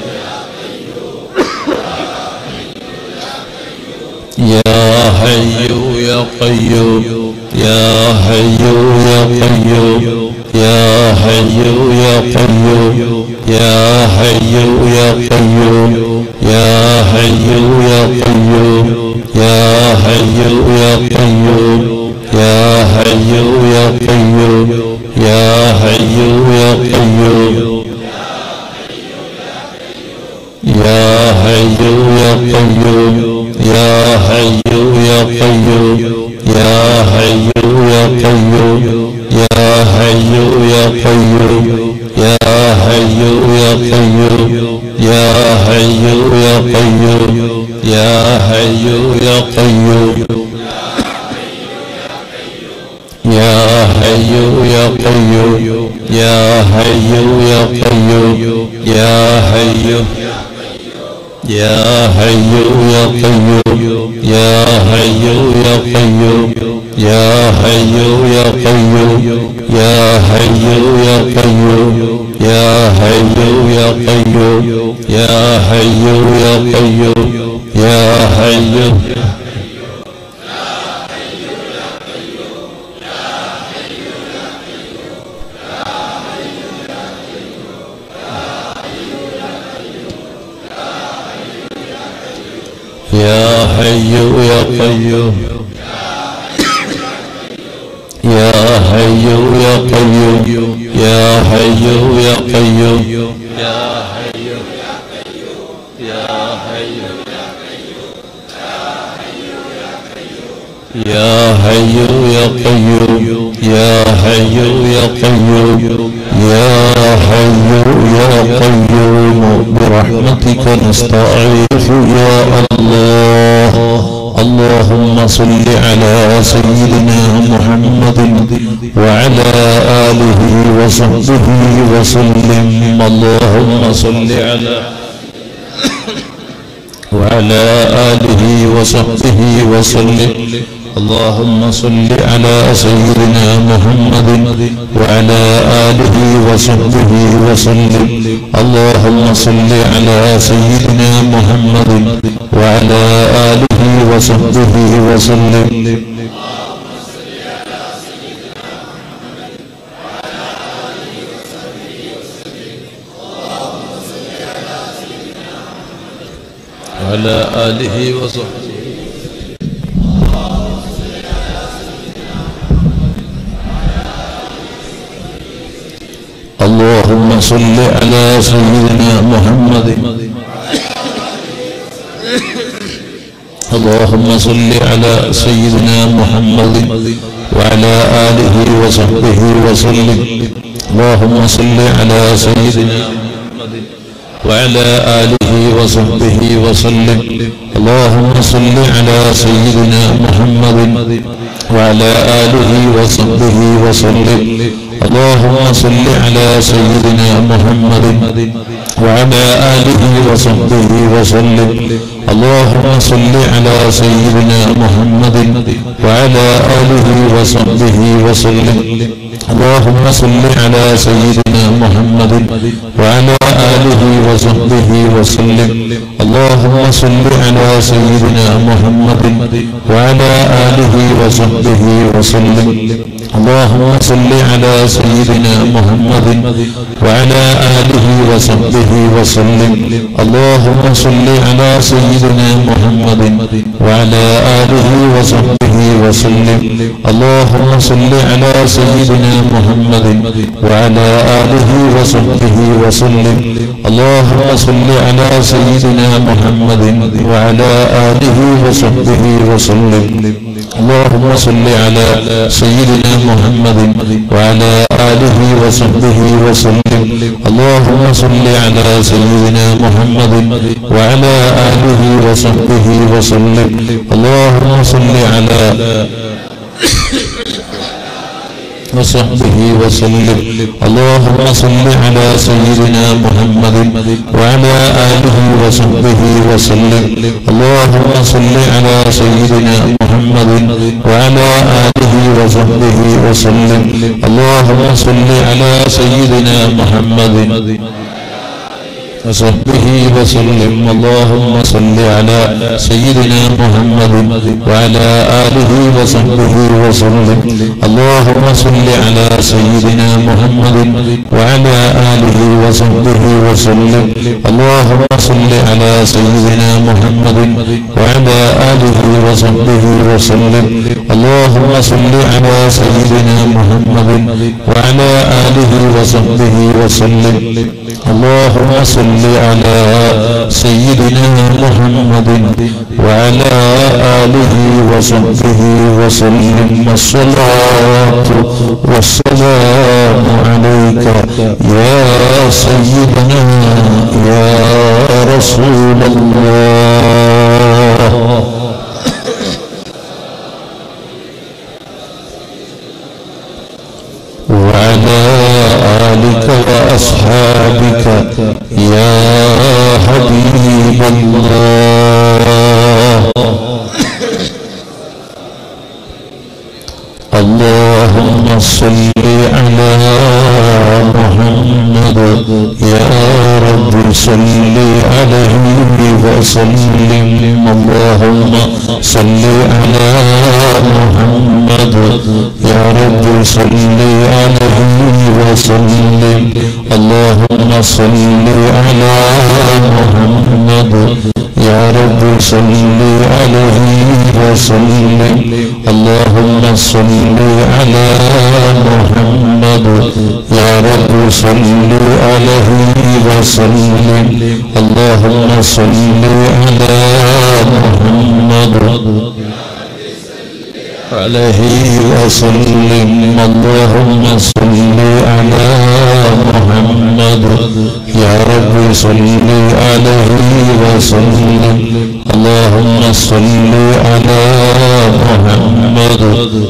يا حي يا قيوم يا حي يا قيوم يا حي يا قيوم يا حي يا قيوم يا حي يا قيوم يا حي يا قيوم يا حي يا قيوم يا حي يا قيوم يا حي يا قيوم يا حي يا قيوم يا حي يا قيوم يا حي يا قيوم يا حي يا قيوم يا حي يا قيوم يا حي يا قيوم يا حي يا قيوم يا حي يا قيوم يا حي يا حي يا قيوم يا حي يا قيوم يا حي يا قيوم يا حي يا قيوم يا حي يا قيوم يا حي يا قيوم يا حي يا حي يا قيوم يا حي يا قيوم يا حي يا قيوم يا حي يا حي يا حي يا قيوم يا حي يا قيوم يا حي يا قيوم برحمتك نستعيذ يا الله اللهم صل على سيدنا محمد وعلى آله وصحبه وسلم اللهم صل على وعلى آله وصحبه وسلم اللهم صل على سيدنا محمد وعلى آله وصحبه وسلم اللهم صل على سيدنا محمد وعلى آله وصحبه وسلم وعلى آله وصحبه اللهم صل على سيدنا محمد اللهم صل على سيدنا محمد وعلى آله وصحبه وسلم اللهم صل على سيدنا محمد وعلى آله وصحبه وسلم اللهم صل على سيدنا محمد وعلى آله وصحبه وسلم اللهم صل على سيدنا محمد وعلى آله وصحبه وسلم اللهم صل على سيدنا محمد وعلى آله وصحبه وسلم اللهم صل على سيدنا محمد وعلى آله وصحبه وسلم اللهم صل على سيدنا محمد وعلى آله وصحبه وسلم اللهم صل على سيدنا محمد وعلى آله وصحبه وسلم اللهم صل على سيدنا محمد وعلى آله وصحبه وسلم اللهم صل على سيدنا محمد وعلى آله وصحبه وسلم اللهم صل على سيدنا محمد وعلى آله وصحبه وسلم اللهم صل على سيدنا محمد وعلى آله وصحبه وسلم اللهم صل على سيدنا محمد وعلى آله وصحبه وسلم اللهم صل على وصحبه وسلم اللهم صل على سيدنا محمد وعلى آله وصحبه وسلم اللهم صل على سيدنا محمد وعلى آله وصحبه وسلم اللهم صل على سيدنا محمد وصحبه وسلم اللهم صل على سيدنا محمد وعلى آله وصحبه وسلم اللهم صل على سيدنا محمد وعلى آله وصحبه وسلم اللهم صل على سيدنا محمد وعلى آله وصحبه وسلم اللهم صل على سيدنا محمد وعلى آله وصحبه وسلم اللهم صل على سيدنا محمد وعلى آله وصحبه وسلم الصلاة والسلام عليك يا سيدنا يا رسول الله وعلى آلك وأصحابك يا حبيب الله اللهم صل على محمد يا رب صل عليه وسلم اللهم صل على محمد يا رب صل عليه وسلم اللهم صل على محمد يا رب صل عليه وسلم اللهم صل على محمد يا رب صل عليه وسلم اللهم صل على محمد عليه وسلم اللهم صل على محمد يا رب صل عليه وسلم اللهم صل على محمد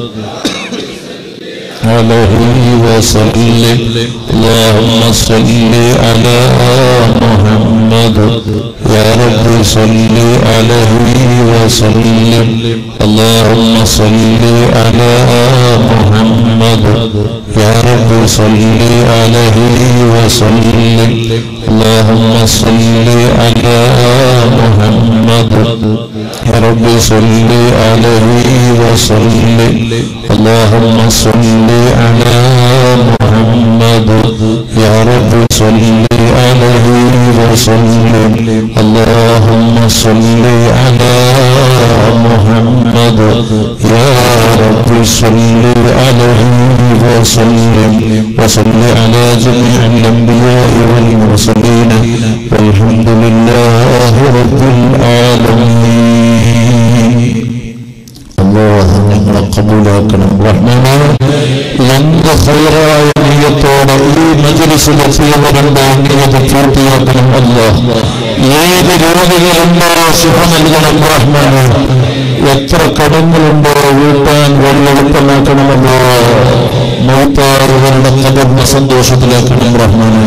عليه وسلم اللهم صل على محمد يا رب صل عليه وسلم اللهم صل على محمد يا رب صل عليه وسلم اللهم صل على محمد يا رب صل عليه وسلم اللهم صل على محمد يا رب صل عليه وسلم اللهم صل على محمد يا رب صل عليه وسلم وصل على جميع الانبياء والمرسلين والحمد لله رب العالمين അള്ളാഹു ഞങ്ങളെ കബൂലാക്കണം റഹ്മാനെ എന്ത് ഹൈറായ നീയത്തോടെ ഈ മജലിസിലെത്തിയവരുണ്ടോ നീ അത് പൂർത്തിയാക്കണം അല്ലാഹ് ഏത് രോഗികളുണ്ടോ ശുഭ നൽകണം റഹ്മാനെ എത്ര കടങ്ങളുണ്ടോ വീട്ടാൻ വഴി എളുപ്പമാക്കണമല്ലോ മൗത്താറുകളുടെ കബറിനെ സന്തോഷത്തിലാക്കണം റഹ്മാനെ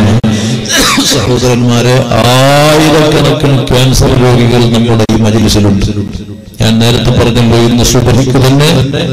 സഹോദരന്മാരെ ആയിരക്കണക്കിന് ക്യാൻസർ രോഗികൾ നമ്മുടെ ഈ മജിലിസിലുണ്ട് ഞാൻ നേരത്തെ പറഞ്ഞല്ലോ ഇന്ന് സുബഹിക്ക് തന്നെ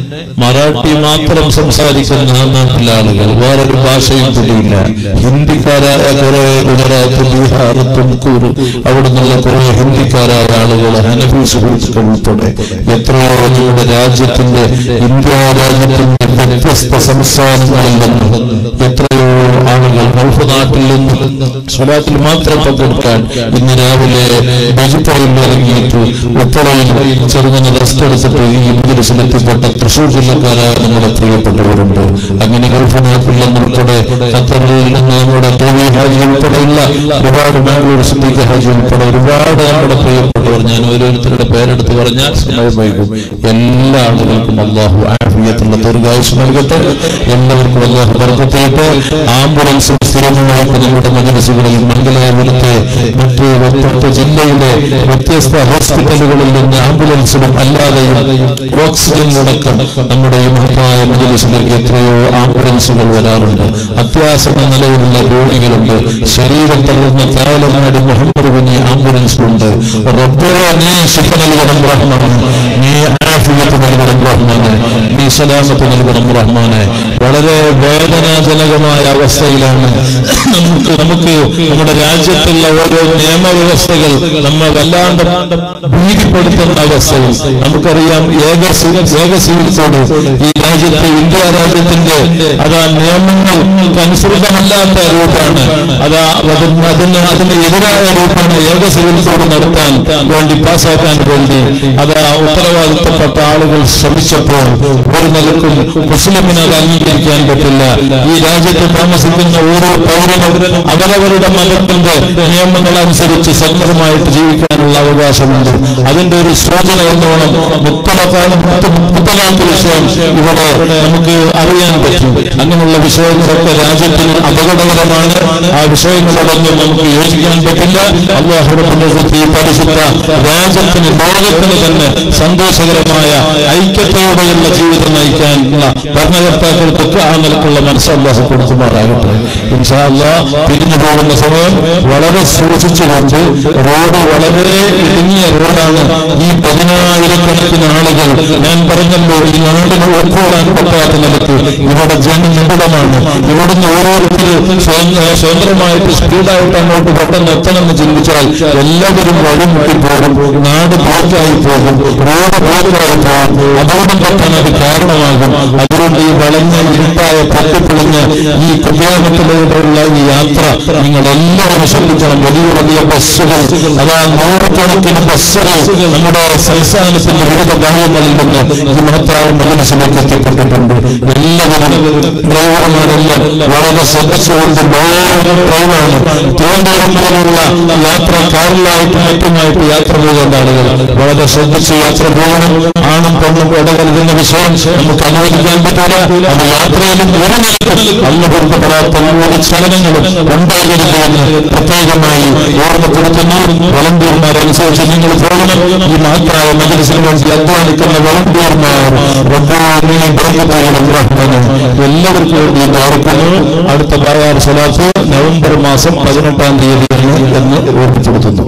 മറാഠി മാത്രം സംസാരിക്കുന്ന ആ നാട്ടിലെ ആളുകൾ വേറൊരു ഭാഷയും കൂടിയില്ല ഹിന്ദിക്കാരായ കുറെ ഗുജറാത്ത് ബീഹാർ തുംകൂർ അവിടെ നിന്നുള്ള കുറെ ഹിന്ദിക്കാരായ ആളുകൾ ഹനഫി സുഹൃത്തുക്കൾ ഉൾപ്പെടെ എത്രയോ നമ്മുടെ രാജ്യത്തിന്റെ ഇന്ത്യ രാജ്യത്തിന്റെ വ്യത്യസ്ത സംസ്ഥാനങ്ങളിൽ നിന്ന് എത്രയോ ആളുകൾ ഗൾഫ് നാട്ടിൽ നിന്ന് സ്വലാത്തിൽ മാത്രം പങ്കെടുക്കാൻ ഇന്ന് രാവിലെ ബജിപ്പറയിൽ ഇറങ്ങിയിട്ട് ഉപ്പറയിൽ ചെറുങ്ങനെ റെസ്റ്റ് എടുത്തിട്ട് ഈ മജിലിസിലെത്തിപ്പെട്ട തൃശൂർ ജില്ലക്കാരായ നമ്മുടെ പ്രിയപ്പെട്ടവരുണ്ട് അങ്ങനെ ഗൾഫ് നാട്ടിൽ നിന്നുൾപ്പെടെ ഖത്തറിൽ നിന്ന് നമ്മുടെ ടോവി ഹാജി ഉൾപ്പെടെയുള്ള ഒരുപാട് ബാംഗ്ലൂർ സിദ്ദീഖ് ഹാജി ഉൾപ്പെടെ ഒരുപാട് നമ്മുടെ പ്രിയപ്പെട്ടവർ ഞാൻ ഓരോരുത്തരുടെ പേരെടുത്ത് പറഞ്ഞാൽ സമയം വൈകും എല്ലാ ആളുകൾക്കും അള്ളാഹു ആഫിയത്തുള്ള ദീർഘായുസ് നൽകട്ടെ എല്ലാവർക്കും അള്ളാഹു ബർക്കത്തേട്ട് ആംബുലൻസ് സ്ഥിരമായിട്ട് നമ്മുടെ മജലിസുകളിൽ മംഗലാപുരത്തെ മറ്റ് മറ്റ് ജില്ലയിലെ വ്യത്യസ്ത ഹോസ്പിറ്റലുകളിൽ നിന്ന് ആംബുലൻസിലും അല്ലാതെയും ഓക്സിജൻ മുടക്കം നമ്മുടെ ഈ മഹത്തായ മജലിസിലേക്ക് എത്രയോ ആംബുലൻസുകൾ വരാറുണ്ട് അത്യാസന്ന നിലയിലുള്ള രോഗികളുണ്ട് ശരീരം തളർന്ന താലനാട് മുഹമ്മദ് കുഞ്ഞി ആംബുലൻസിലുണ്ട് റബ്ബേ നീ ശിഫ നൽകണം റഹ്മാൻ നീ ആഫിയത്ത് നൽകണം റഹ്മാനെ നീ സലാമത്ത് നൽകണം റഹ്മാനെ വളരെ വേദനാജനകമായ അവസ്ഥയിലാണ് നമുക്ക് നമുക്ക് നമ്മുടെ രാജ്യത്തുള്ള ഓരോ നിയമവ്യവസ്ഥകൾ നമ്മെ വല്ലാണ്ട് ഭീതിപ്പെടുത്തുന്ന അവസ്ഥയിൽ നമുക്കറിയാം ഏക സി- ഏക സീൽസോട് ഈ രാജ്യത്തെ ഇന്ത്യ രാജ്യത്തിന്റെ അതാ നിയമങ്ങൾക്ക് അനുസൃതമല്ലാത്ത രൂപമാണ് അതാ അതിന് അതിന് അതിന് എതിരായ രൂപമാണ് ഏക സിവിൽസോട് നടത്താൻ വേണ്ടി പാസ്സാക്കാൻ വേണ്ടി അതാ ഉത്തരവാദിത്തപ്പെട്ട ആളുകൾ ശ്രമിച്ചപ്പോൾ ഒരു നിലക്കും മുസ്ലിമിന് അത് അംഗീകരിക്കാൻ പറ്റില്ല ഈ രാജ്യത്ത് താമസിക്കുന്ന ഓരോ പൗരനും അവരവരുടെ മതത്തിന്റെ നിയമങ്ങൾ അനുസരിച്ച് സ്വന്തമായിട്ട് ജീവിക്കാനുള്ള അവകാശമുണ്ട് അതിന്റെ ഒരു സൂചന എന്നോണം മുത്തലക്കാലം മുത്തലാത്ത വിഷയം ഇവിടെ നമുക്ക് അറിയാൻ പറ്റും അങ്ങനെയുള്ള വിഷയങ്ങളൊക്കെ രാജ്യത്തിന് അപകടകരമാണ് ആ വിഷയങ്ങളോടൊന്നും നമുക്ക് യോജിക്കാൻ പറ്റില്ല അള്ളാഹുറപ്പിന്റെ ഈ പരിശുദ്ധ രാജ്യത്തിന് ലോകത്തിന് തന്നെ സന്തോഷകരമായ ഐക്യത്തോടെയുള്ള ജീവിതം നയിക്കാനുള്ള ഭരണകർത്താക്കൾക്കൊക്കെ ആ നിലക്കുള്ള മനസ്സ് അള്ളാഹു കൊടുക്കുമാറാകട്ടെ ഇൻഷാ അല്ലാഹ് പിരിഞ്ഞു പോകുന്ന സമയം വളരെ സൂക്ഷിച്ചുകൊണ്ട് റോഡ് വളരെ ഇടുങ്ങിയ റോഡാണ് ഈ പതിനായിരക്കണക്കിന് ആളുകൾ ഞാൻ പറഞ്ഞല്ലോ ഈ നാടിന് ഉൾക്കൊള്ളാൻ പറ്റാത്ത നിലക്ക് ഇവിടെ ജനനിബിഡമാണ് ഇവിടുന്ന് ഓരോരുത്തർ സ്വയം- സ്വതന്ത്രമായിട്ട് സ്പീഡായിട്ട് അങ്ങോട്ട് പെട്ടെന്ന് എത്തണമെന്ന് ചിന്തിച്ചാൽ എല്ലാവരും വഴിമുട്ടി പോകും നാട് ബ്ലോക്കായി പോകും റോഡ് ബ്ലോക്കായി പോകും അപകടം പറ്റാൻ അത് കാരണമാകും അതുകൊണ്ട് ഈ വളഞ്ഞ ഇരുട്ടായ പൊട്ടിപ്പൊളിഞ്ഞ ഈ കല്യാണത്തിലൂടെയുള്ള ഈ യാത്ര നിങ്ങൾ എല്ലാവരും ശ്രദ്ധിക്കണം വലിയ വലിയ ബസ്സുകൾ അതാ നൂറുകണക്കിന് ബസ്സുകൾ നമ്മുടെ സംസ്ഥാനത്തിന്റെ വിവിധ ഭാഗങ്ങളിൽ നിന്ന് ഈ മഹത്തായ മജലിസിലേക്ക് എത്തിപ്പെട്ടിട്ടുണ്ട് എല്ലാവരും ഡ്രൈവർമാരെല്ലാം വളരെ ശ്രദ്ധിച്ചുകൊണ്ട് ലോങ് ഡ്രൈവാണ് തിരുവനന്തപുരം മുതലുള്ള യാത്ര കാറിലായിട്ട് മറ്റുമായിട്ട് യാത്ര പോകുന്ന ആളുകൾ വളരെ ശ്രദ്ധിച്ച് യാത്ര പോകണം ആണും പെണ്ണും ഇടകരുതുന്ന വിഷയം നമുക്ക് അനുവദിക്കാൻ പറ്റില്ല അത് യാത്രയിലും ഒരു നിലക്കും അല്ല പൊരുത്തപ്പെടാത്ത ഒരു ചലനങ്ങളും ഉണ്ടാകരുതെന്ന് പ്രത്യേകമായി ഓർമ്മപ്പെടുത്തുന്നു വളണ്ടിയർമാരനുസരിച്ച് നിങ്ങൾ പോകണം ഈ മഹത്തായ മജലിസിന് വേണ്ടി അധ്വാനിക്കുന്ന വളണ്ടിയർമാർ റബ്ബാനെ ബർക്കത്തുകളും റഹ്മാനും എല്ലാവർക്കും വേണ്ടി ഓർക്കുന്നു അടുത്ത പറയാർ സ്വലാത്ത് നവംബർ മാസം പതിനെട്ടാം തീയതിയാണ് എന്ന് ഓർമ്മപ്പെടുത്തുന്നു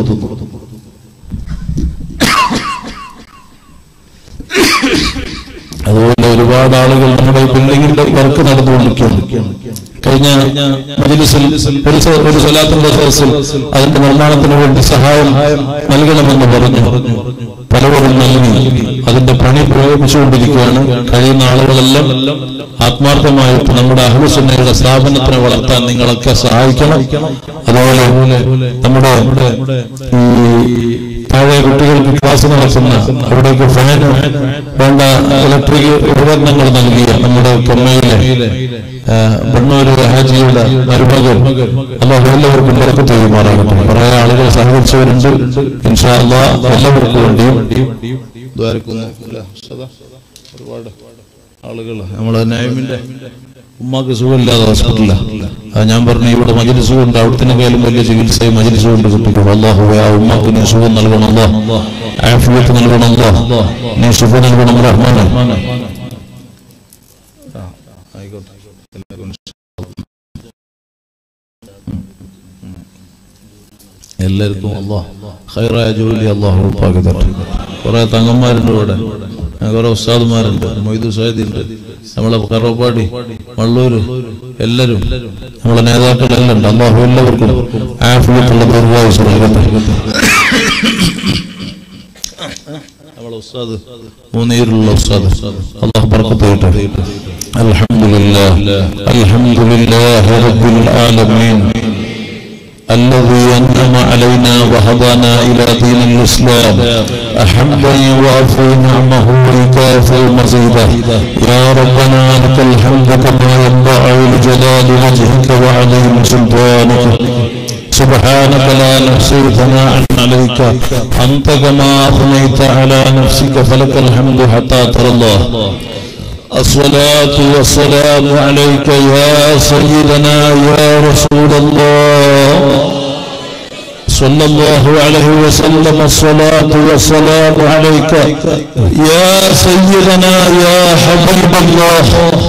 അതുപോലെ ഒരുപാട് ആളുകൾ നമ്മുടെ ഈ ബിൽഡിങ്ങിന്റെ വർക്ക് നടന്നുകൊണ്ടിരിക്കുകയാണ് കഴിഞ്ഞ മജിലിസിൽ ഒരു സ- ഒരു സ്വലാത്തിന്റെ സദസ്സിൽ അതിന്റെ നിർമ്മാണത്തിന് വേണ്ടി സഹായം നൽകണമെന്ന് പറഞ്ഞു പലവരും നൽകി അതിന്റെ പണി പ്രയോഗിച്ചുകൊണ്ടിരിക്കുകയാണ് കഴിയുന്ന ആളുകളെല്ലാം ആത്മാർത്ഥമായിട്ട് നമ്മുടെ അഹ്ലുസുന്നയുടെ സ്ഥാപനത്തിനെ വളർത്താൻ നിങ്ങളൊക്കെ സഹായിക്കണം അതുപോലെ നമ്മുടെ ഈ താഴെ കുട്ടികൾക്ക് ക്ലാസ് നടത്തുന്ന അവിടേക്ക് ഫാന് വേണ്ട ഇലക്ട്രിക് ഉപകരണങ്ങൾ നൽകിയ നമ്മുടെ കൊമ്മയിലെ ആ, ബണ്ണൂര് ഹാജിയുടെ മരുമകൻ അല്ലാഹു എല്ലാവർക്കും തിരക്ക് ചെയ്യുമാറാകട്ടെ കുറെ ആളുകൾ സഹകരിച്ചവരുണ്ട് ഇൻഷാ അല്ലാഹ് എല്ലാവർക്കും വേണ്ടിയും ദ്വാരക്കുന്നു അല്ലേ? സദാ ഒരുപാട് ആളുകൾ നമ്മളെ നൈമിന്റെ ഉമ്മാക്ക് സുഖമില്ലാതെ ഹോസ്പിറ്റലില്ല ഞാൻ പറഞ്ഞു ഇവിടെ മജിലിസ് കൊണ്ട് അവിടത്തിനേക്കാളും വലിയ ചികിത്സയും മജിലിസ് കൊണ്ട് കിട്ടിക്കും അള്ളാഹു ആ ഉമ്മാക്ക് നീ സുഖം നൽകണം അല്ലാ ആഫിയത്ത് നൽകണം അല്ലാ നീ സുഖ നൽകണം റഹ്മാനെ ആയിക്കോട്ടെ എല്ലാവർക്കും അള്ളാഹ് ഹൈറായ ജോലി അള്ളാഹു ഉറപ്പാക്കി തരട്ടെ കുറെ തങ്ങന്മാരുണ്ട് ഇവിടെ കുറെ ഉസ്താദുമാരുണ്ട് മൊയ്തു സാഹിദുണ്ട് നമ്മളെ കറവപ്പാടി വള്ളൂര് എല്ലാരും നമ്മളെ നേതാക്കളെല്ലാം ഉണ്ട് അള്ളാഹു എല്ലാവർക്കും ആഫിയത്തുള്ള ദീർഘായുസ് നൽകട്ടെ നമ്മളെ ഉസ്താദ് മൂന്നീരുള്ള ഉസ്താദ് അള്ളാഹു ബർക്കത്ത് ചെയ്യട്ടെ അൽഹംദുലില്ലാഹ് അൽഹംദുലില്ലാഹി റബ്ബിൽ ആലമീൻ الذي أنعم علينا وهدانا إلى دين الإسلام أحبا يوافي نعمه ويكافئ مزيده يا ربنا لك الحمد كما ينبغي لجلال وجهك وعظيم سلطانك سبحانك لا نحصي ثناء عليك أنت كما أثنيت على نفسك فلك الحمد حتى ترى الله الصلاة والسلام عليك يا سيدنا يا رسول الله صلى الله عليه وسلم الصلاة والسلام عليك يا سيدنا يا حبيب الله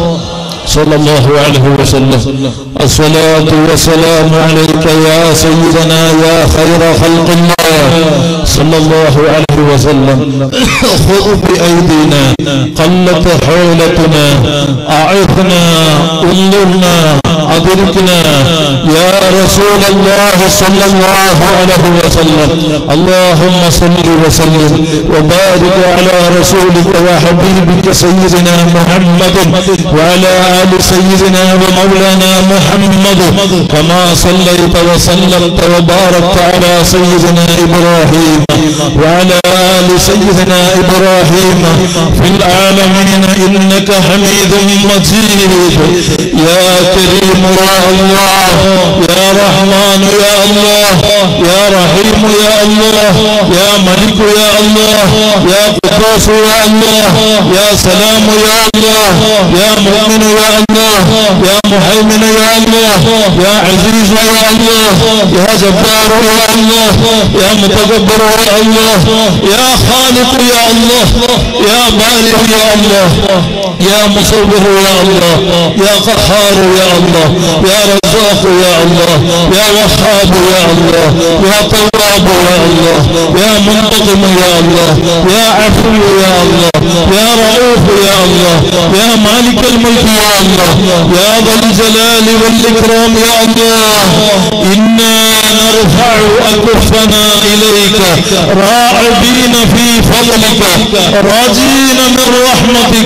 صلى الله عليه وسلم الصلاة والسلام عليك يا سيدنا يا خير خلق الله صلى الله عليه وسلم خذ بأيدينا قلت حولتنا أعثنا انظرنا أدركنا يا رسول الله صلى الله عليه وسلم اللهم صل وسلم وبارك على رسولك وحبيبك سيدنا محمد وعلى آل سيدنا ومولانا محمد كما صليت وسلمت وباركت على سيدنا إبراهيم وعلى آل سيدنا إبراهيم في العالمين إنك حميد مجيد يا كريم يا الله يا رحمن يا الله يا رحيم يا الله يا ملك يا الله يا قدوس يا الله يا سلام يا الله يا مؤمن يا الله يا مهيمن يا الله يا عزيز يا الله يا جبار يا الله يا متكبر يا الله يا خالق يا الله يا بارئ يا الله يا مصور يا الله يا قهار يا الله يا رزاق يا الله يا وهاب يا الله يا تواب يا الله يا منتقم يا الله يا عفو يا الله يا رؤوف يا الله يا مالك الملك يا الله يا ذا الجلال والإكرام يا الله إنا نرفع أكفنا إليك راعبين في فضلك راجين من رحمتك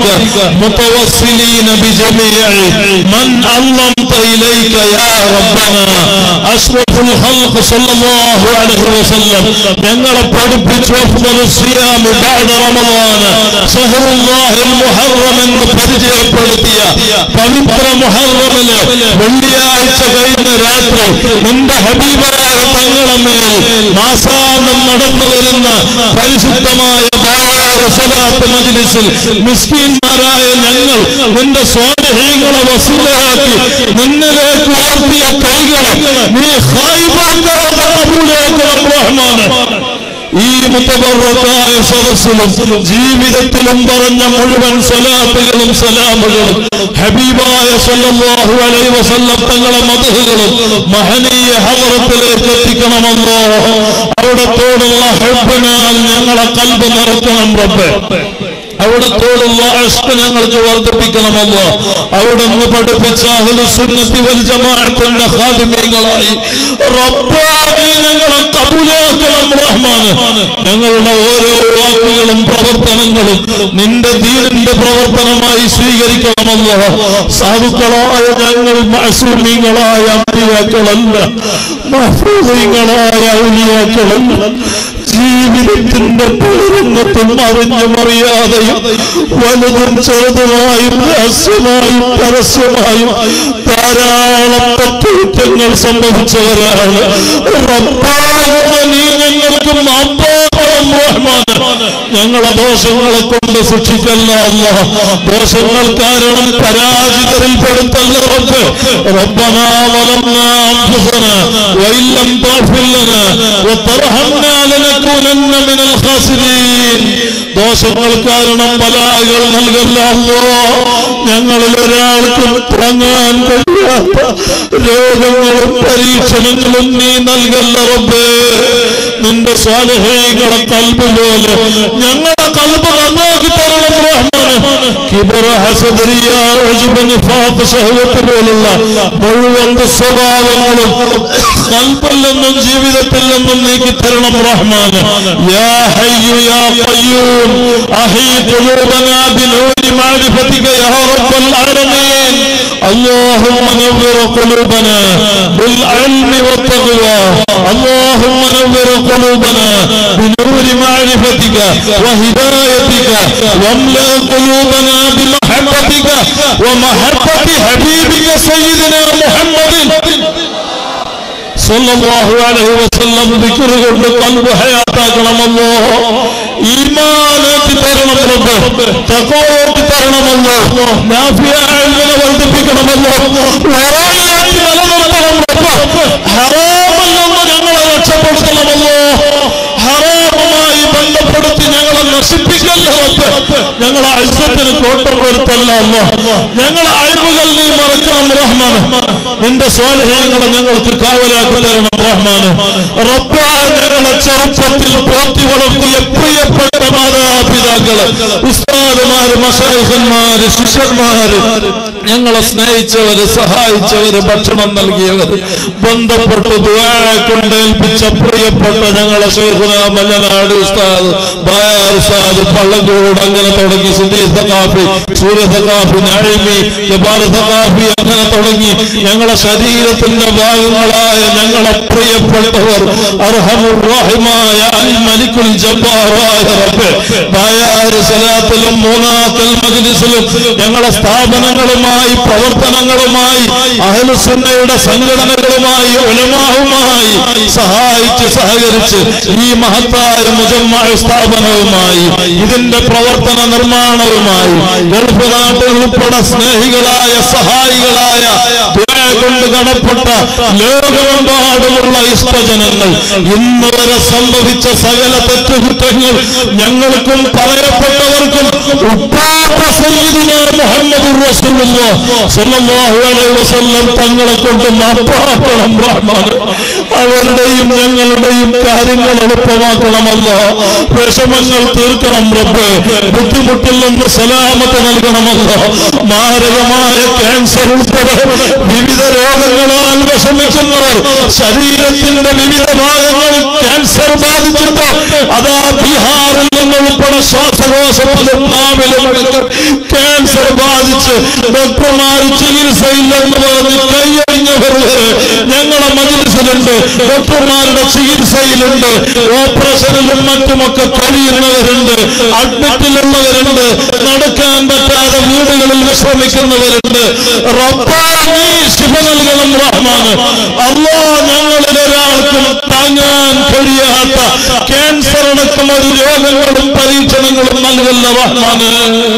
متوسلين بجميع من علمت إليك يا ربنا أشرف الخلق صلى الله عليه وسلم ഞങ്ങളെ പഠിപ്പിച്ചു أفضل الصيام بعد رمضان شهر الله المحرم എന്ന് പരിചയപ്പെടുത്തിയ പവിത്ര മുഹറമില് വെള്ളിയാഴ്ച കഴിഞ്ഞ രാത്രി നിന്റെ ഹബീബായ തങ്ങളെ മേൽ മാസാന്തം നടന്നു വരുന്ന പരിശുദ്ധമായ സ്വലാത്ത് മജ്ലിസിൽ മിസ്കീന്മാരായ ഞങ്ങൾ നിന്റെ സ്വാധീനങ്ങളെ വസൂലാക്കി നിന്നിലേക്ക് ഉയർത്തിയ കൈകളെ നീ റഹ്മാൻ ഈ മുത്തബറക്കായ സദസ്സിലും ജീവിതത്തിലും പറഞ്ഞ മുഴുവൻ സ്വലാത്തുകളും സലാമുകളും ഹബീബായ സല്ലല്ലാഹു അലൈഹി വസല്ലം തങ്ങളെ മദഹുകളും മഹനീയ ഹദറത്തിലേക്ക് എത്തിക്കണമല്ലോ അവിടത്തോടുള്ള ഹബ്ബിനാൽ ഞങ്ങളെ കൽബ് നിറക്കണം റബ്ബേ അവിടത്തോടുള്ള അഷ്ക ഞങ്ങൾക്ക് വർദ്ധിപ്പിക്കണമല്ലോ അവിടെ നിന്ന് പഠിപ്പിച്ച സുന്നത്തി വൽ ജമാഅത്തിന്റെ ഖാദിമീങ്ങളായി റബ്ബായി ഞങ്ങളെ കബൂലാക്കണം റഹ്മാന് ഞങ്ങളുടെ ഓരോ വാക്കുകളും പ്രവർത്തനങ്ങളും നിന്റെ ദീനിന്റെ പ്രവർത്തനമായി സ്വീകരിക്കണമല്ലോ സാധുക്കളായ ഞങ്ങൾ മസൂമീങ്ങളായ അമ്പിയാക്കളല്ല മഹ്ഫൂദീങ്ങളായ ഔലിയാക്കളല്ല ജീവിതത്തിന്റെ പലരംഗത്തും അറിഞ്ഞും അറിയാതെയും വലുതും ചെറുതുമായും രഹസ്യമായും പരസ്യമായും ധാരാളം തെറ്റുകുറ്റങ്ങൾ സംഭവിച്ചവരാണ് റബ്ബാകുന്ന നീ ഞങ്ങൾക്ക് മാപ്പാക്കണം റഹ്മാൻ ഞങ്ങളെ ദോഷങ്ങളെ കൊണ്ട് സൂക്ഷിക്കല്ല അല്ല ദോഷങ്ങൾ കാരണം പരാജിതരിൽ പെടുത്തല്ല റബ്ബ് ربنا ظلمنا أنفسنا وإن لم تغفر لنا وترحمنا لنكونن من الخاسرين ദോഷങ്ങൾ കാരണം ബലാകൾ നൽകല്ല അല്ലോ ഞങ്ങളിൽ ഒരാൾക്കും താങ്ങാൻ കഴിയാത്ത രോഗങ്ങളും പരീക്ഷണങ്ങളും നീ നൽകല്ല റബ്ബേ നിന്റെ സ്വാലഹീങ്ങളെ കൽബ് പോലെ ഞങ്ങളുടെ കൽബ് നന്നാക്കി തരണം റഹ്മാന് കിബറ ഹസദരിയ ഉജ്ബ് നിഫാഖ് ശഹവത്ത് പോലുള്ള മുഴുവൻ സ്വഭാവങ്ങളും കൽബിൽ നിന്നും ജീവിതത്തിൽ നിന്നും നീക്കി തരണം റഹ്മാന് യാ ഹയ്യു യാ ഖയ്യൂം അഹീ ഖുലൂബനാ ബിനൂരി മാരിഫതിക യാ റബ്ബൽ ആലമീൻ اللهم نور قلوبنا بالعلم والتقوى اللهم نور قلوبنا بنور معرفتك وهدايتك واملأ قلوبنا بمحبتك ومحبة حبيبك سيدنا محمد സല്ലല്ലാഹു അലൈഹി വസല്ലം ദിക്ർ കൊണ്ട് കൽബ് ഹയാത്താക്കണമല്ലോ ഈമാനേറ്റി തരണം റബ്ബ് തഖ്വയേറ്റി തരണമല്ലോ നാഫിയ ഇൽമിനെ വർദ്ധിപ്പിക്കണമല്ലോ വറായിയാറ്റി നിലനിർത്തണം റബ്ബ് ഹറാമിൽ നിന്ന് ഞങ്ങളെ രക്ഷപ്പെടുത്തണമല്ലോ ഹറാമുമായി ബന്ധപ്പെടുത്തി ഞങ്ങളെ നശിപ്പിക്കല്ല റബ്ബ് ഞങ്ങളെ ഐസത്തിന് കോട്ടം വരുത്തല്ല അല്ലോ ഞങ്ങളെ അഴിവുകൾ നീ മറക്കണം റഹ്മാൻ നിന്റെ സ്വാലഹ്യങ്ങളെ ഞങ്ങൾക്ക് കാവലാക്കി തരണം റഹ്മാൻ റബ്ബായ ഞങ്ങളെ ചെറുപ്പത്തിൽ പോറ്റി വളർത്തിയ പ്രിയപ്പെട്ട മാതാപിതാക്കള് ഉസ്താദുമാര് മഷായിഖന്മാര് ശിഷ്യന്മാര് ഞങ്ങളെ സ്നേഹിച്ചവര് സഹായിച്ചവര് ഭക്ഷണം നൽകിയവര് ബന്ധപ്പെട്ട് ദുആ കൊണ്ട് ഏൽപ്പിച്ച പ്രിയപ്പെട്ട ഞങ്ങളെ ശൈഖുന മല്ലനാട് ഉസ്താദ് ബായാർ ഉസ്താദ് പള്ളങ്കോട് അങ്ങനെ തുടങ്ങി സുന്ദി സഖാഫി സൂര്യ സഖാഫി നഴിമി ജബാർ സഖാഫി അങ്ങനെ തുടങ്ങി ഞങ്ങളെ ശരീരത്തിന്റെ ഭാഗങ്ങളായ ഞങ്ങളെ പ്രിയപ്പെട്ടവർ അർഹമുറാഹിമായ അൽ മലിക്കുൽ ജബ്ബാറായ റബ്ബ് ബായാർ സലാത്തിലും മൂന്നാക്കൽ മജ്ലിസിലും ഞങ്ങളെ സ്ഥാപനങ്ങളുമായി പ്രവർത്തനങ്ങളുമായി അഹലുസുന്നയുടെ സംഘടനകളുമായി ഉലമാവുമായി സഹായിച്ച് സഹകരിച്ച് ഈ മഹത്തായ മുജമ്മായ സ്ഥാപനവുമായി ഇതിന്റെ പ്രവർത്തന നിർമ്മാണവുമായി ഗൾഫ് നാട്ടിൽ ഉൾപ്പെടെ സ്നേഹികളായ സഹായികളായ ദുആ കൊണ്ട് കടപ്പെട്ട ലോകമെമ്പാടുമുള്ള ഇഷ്ടജനങ്ങൾ ഇന്ന് വരെ സംഭവിച്ച സകല തെറ്റുകുറ്റങ്ങൾ ഞങ്ങൾക്കും പറയപ്പെട്ടവർക്കും ഉപ്പാപ്പ സയ്യിദുന മുഹമ്മദ് സല്ലല്ലാഹു അലൈഹി വസല്ലം തങ്ങളെ കൊണ്ട് മാപ്പാക്കണം റഹ്മാൻ അവരുടെയും ഞങ്ങളുടെയും കാര്യങ്ങൾ എളുപ്പമാക്കണമല്ലോ വിഷമങ്ങൾ തീർക്കണം റബ്ബ് ബുദ്ധിമുട്ടിൽ നിന്ന് സലാമത്ത് നൽകണമല്ലോ മാരകമായ ക്യാൻസർ ഉൾപ്പെടെ വിവിധ രോഗങ്ങളാൽ വിഷമിക്കുന്നവർ ശരീരത്തിന്റെ വിവിധ ഭാഗങ്ങളിൽ ക്യാൻസർ ബാധിച്ചിട്ട് അതാ ബീഹാറിൽ നിന്ന് ഉൾപ്പെടെ ശ്വാസകോശത്തിലും നാവിലും അടക്കം ക്യാൻസർ ബാധിച്ച് ഡോക്ടർമാർ ചികിത്സയില്ലെന്ന് പറഞ്ഞ് കൈയടിഞ്ഞവർ വരെ ഞങ്ങളെ മജിലിസിലുണ്ട് ഡോക്ടർമാരുടെ ചികിത്സയിലുണ്ട് ഓപ്പറേഷനിലും മറ്റുമൊക്കെ കഴിയുന്നവരുണ്ട് അഡ്മിറ്റിലുള്ളവരുണ്ട് നടക്കാൻ പറ്റാതെ വീടുകളിൽ വിശ്രമിക്കുന്നവരുണ്ട് റബ്ബാ നീ ശുഭ നൽകണം റഹ്മാന് അല്ലോ ഞങ്ങളിൽ ഒരാൾക്കും താങ്ങാൻ കഴിയാത്ത ക്യാൻസർ അടക്കം ഒരു രോഗങ്ങളും പരീക്ഷണങ്ങളും നൽകല്ല റഹ്മാന്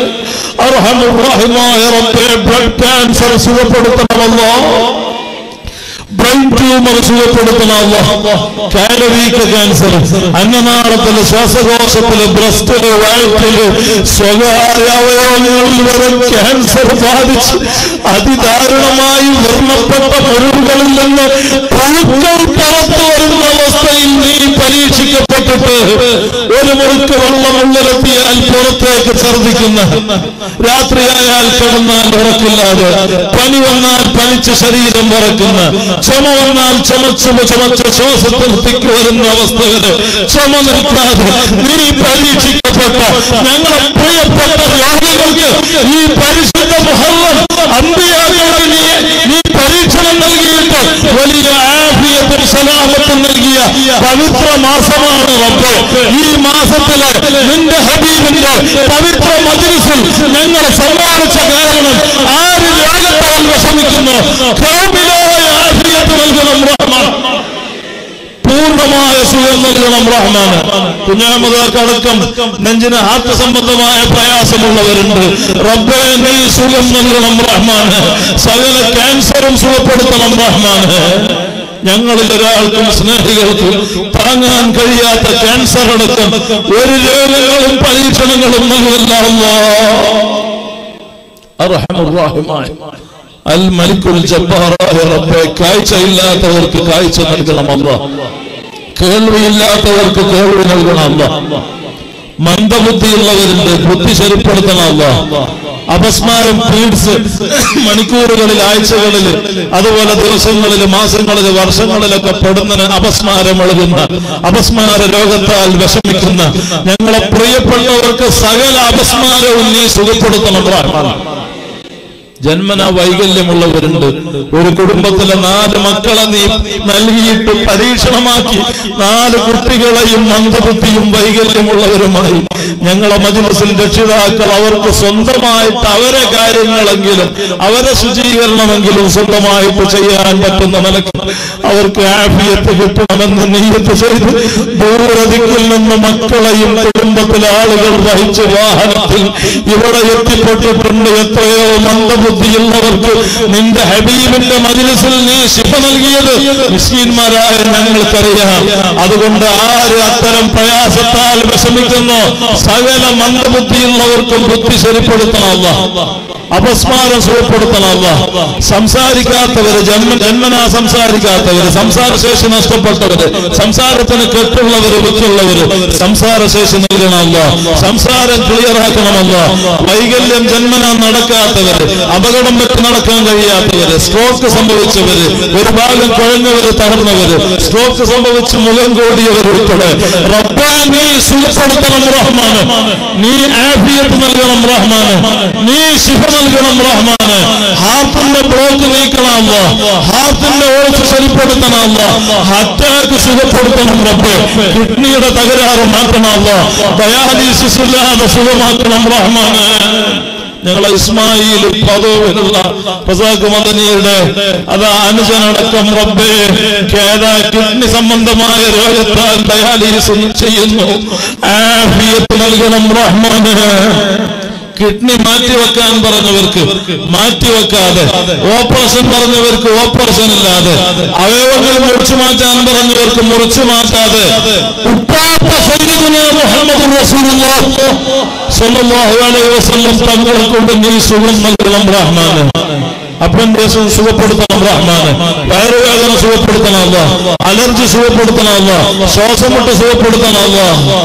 അർഹമുറാഹിമായ റബ്ബെ ബ്ലഡ് ക്യാൻസർ സുഖപ്പെടുത്തണമല്ലോ ബ്രെയിൻ ട്യൂമർ സുഖപ്പെടുത്തണമല്ലോ കാലവീക്ക ക്യാൻസർ അന്നനാളത്തില് ശ്വാസകോശത്തില് ബ്രസ്റ്റില് വയറ്റില് സ്വകാര്യ അവയവങ്ങളിൽ വരെ ക്യാൻസർ ബാധിച്ച് അതിദാരുണമായി വർണ്ണപ്പെട്ട മുറിവുകളിൽ നിന്ന് പുഴുക്കൾ പുറത്തു വരുന്ന അവസ്ഥയിൽ നീ പരീക്ഷിക്കപ്പെട്ടിട്ട് ഒരു മുറുക്ക് വെള്ളം ഉള്ളിലെത്തിയാൽ പുറത്തേക്ക് ഛർദിക്കുന്ന രാത്രിയായാൽ കിടന്നാൽ ഉറക്കില്ലാതെ പനി വന്നാൽ പനിച്ച് ശരീരം വിറക്കുന്ന ചുമ വന്നാൽ ചുമച്ച് ചുമച്ച് ശ്വാസത്തിൽ തിക്ക് വരുന്ന അവസ്ഥകള് ചുമ നിൽക്കാതെ നീ പരീക്ഷിക്കപ്പെട്ട ഞങ്ങളെ പ്രിയപ്പെട്ട രോഗികൾക്ക് ഈ പരിശുദ്ധ മുഹമ്മം അന്ത്യാകൾക്ക് നീ നീ പരീക്ഷണം നൽകിയിട്ട് വലിയ ആഫിയത്തും സലാമത്തും നൽകിയ പവിത്ര മാസമാണ് റബ്ബ് ഈ മാസത്തില് നിന്റെ ഹബീബിന്റെ പവിത്ര മജ്ലിസിൽ ഞങ്ങളെ സമ്മാനിച്ച കാരണം ആര് രോഗത്താൽ വിഷമിക്കുന്നു കൗമിലായ ആഫിയത്ത് നൽകണം റഹ്മാൻ പൂർണ്ണമായ സുഖം നൽകണം റഹ്മാന് കുഞ്ഞാമതാക്കടക്കം നെഞ്ചിന് ഹാർട്ട് സംബന്ധമായ പ്രയാസമുള്ളവരുണ്ട് റബ്ബെ നീ സുഖം നൽകണം റഹ്മാന് സകല ക്യാൻസറും സുഖപ്പെടുത്തണം റഹ്മാന് ഞങ്ങളിൽ ഒരാൾക്കും സ്നേഹികൾക്കും താങ്ങാൻ കഴിയാത്ത ക്യാൻസർ അടക്കം ഒരു രോഗങ്ങളും പരീക്ഷണങ്ങളും നൽകല്ല അർഹമുറാഹിമായ അൽ മലിക്കുൽ ജബ്ബാറായ റബ്ബെ കാഴ്ചയില്ലാത്തവർക്ക് കാഴ്ച നൽകണം അല്ലാ കേൾവിയില്ലാത്തവർക്ക് കേൾവി നൽകണം അല്ല മന്ദബുദ്ധിയുള്ളവരുണ്ട് ബുദ്ധി ശരിപ്പെടുത്തണം അല്ല അപസ്മാരം പീഡ്സ് മണിക്കൂറുകളിൽ ആഴ്ചകളിൽ അതുപോലെ ദിവസങ്ങളിൽ മാസങ്ങളിൽ വർഷങ്ങളിലൊക്കെ പെടുന്ന അപസ്മാരം എഴുതുന്ന അപസ്മാര രോഗത്താൽ വിഷമിക്കുന്ന ഞങ്ങളെ പ്രിയപ്പെട്ടവർക്ക് സകല അപസ്മാരവും നീ സുഖപ്പെടുത്തണം റഹ്മാൻ ജന്മന വൈകല്യമുള്ളവരുണ്ട് ഒരു കുടുംബത്തിലെ നാല് മക്കളെ നീ നൽകിയിട്ട് പരീക്ഷണമാക്കി നാല് കുട്ടികളെയും മന്ദബുദ്ധിയും വൈകല്യമുള്ളവരുമായി ഞങ്ങളെ മജിലിസിൽ രക്ഷിതാക്കൾ അവർക്ക് സ്വന്തമായിട്ട് അവരെ കാര്യങ്ങളെങ്കിലും അവരെ ശുചീകരണമെങ്കിലും സ്വന്തമായിട്ട് ചെയ്യാൻ പറ്റുന്ന നിലയ്ക്ക് അവർക്ക് ആഫിയത്ത് കിട്ടണമെന്ന് നീയത്ത് ചെയ്ത് ദൂരദിക്കിൽ നിന്ന് മക്കളെയും കുടുംബത്തിലെ ആളുകൾ വഹിച്ച് വാഹനത്തിൽ ഇവിടെ എത്തിപ്പെട്ടിട്ടുണ്ട് എത്രയോ മന്ദബുദ്ധിയുള്ളവർക്ക് നിന്റെ ഹബീബിന്റെ മജിലിസിൽ നീ ശിഫ നൽകിയത് മിസ്കീന്മാരായ ഞങ്ങൾക്കറിയാം അതുകൊണ്ട് ആര് അത്തരം പ്രയാസത്താൽ വിഷമിക്കുന്നു സകല മന്ദബുദ്ധിയുള്ളവർക്കും ബുദ്ധി ശരിപ്പെടുത്തണമല്ല അപസ്മാരം സുഖപ്പെടുത്തണമല്ല സംസാരിക്കാത്തവര് ജന്മ ജന്മനാ സംസാരിക്കാത്തവര് സംസാരശേഷി നഷ്ടപ്പെട്ടവര് സംസാരത്തിന് കെട്ടുള്ളവര് ബുദ്ധിയുള്ളവര് സംസാരശേഷി നൽകണമല്ല സംസാരം ക്ലിയർ ആക്കണമല്ല വൈകല്യം ജന്മനാ നടക്കാത്തവര് അപകടം പറ്റി നടക്കാൻ കഴിയാത്തവര് സ്ട്രോക്ക് സംഭവിച്ചവര് ഒരു ഭാഗം കുഴഞ്ഞവര് തകർന്നവര് സ്ട്രോക്ക് സംഭവിച്ച് മുഖം കൂടിയവർ ഉൾപ്പെടെ റബ്ബേ നീ സുഖപ്പെടുത്തണം റഹ്മാന് നീ ആഫിയത്ത് നൽകണം റഹ്മാന് നീ ശിഫ നൽകണം റഹ്മാന് ഹാർട്ടിന്റെ ബ്ലോക്ക് നീക്കണമല്ല ഹാർട്ടിന്റെ ഓർത്ത് ശരിപ്പെടുത്തണമല്ല അറ്റാക്ക് സുഖപ്പെടുത്തണം റബ്ബ് കിഡ്നിയുടെ തകരാറ് മാറ്റണമല്ല ഡയാലിസിസ് ഇല്ലാതെ സുഖമാക്കണം റഹ്മാന് ഞങ്ങളെ ഇസ്മായിൽ പദവിലുള്ള ഫസാഖ് മദനിയുടെ അത് അനുജനടക്കം റബ്ബേ കേദ കിഡ്നി സംബന്ധമായ രോഗത്താൽ ഡയാലിസിസ് ചെയ്യുന്നു ആഫിയത്ത് നൽകണം റഹ്മാന് കിഡ്നി മാറ്റിവെക്കാൻ പറഞ്ഞവർക്ക് മാറ്റിവെക്കാതെ ഓപ്പറേഷൻ പറഞ്ഞവർക്ക് ഓപ്പറേഷൻ ഇല്ലാതെ അവയവങ്ങൾ മുറിച്ചു മാറ്റാൻ പറഞ്ഞവർക്ക് മുറിച്ചു മാറ്റാതെ ഉപ്പാപ്പ സയ്യിദുനാ മുഹമ്മദ് റസൂലുള്ളാഹ് സ്വല്ലല്ലാഹു അലൈഹി വസല്ലം തങ്ങളെ കൊണ്ട് നീ സുഖം നൽകണം റഹ്മാന് അപ്പൻഡേഷൻ സുഖപ്പെടുത്തണം റഹ്മാന് വയറുവേദന സുഖപ്പെടുത്തണം അല്ല അലർജി സുഖപ്പെടുത്തണം അല്ല ശ്വാസമുട്ട് സുഖപ്പെടുത്തണം അല്ല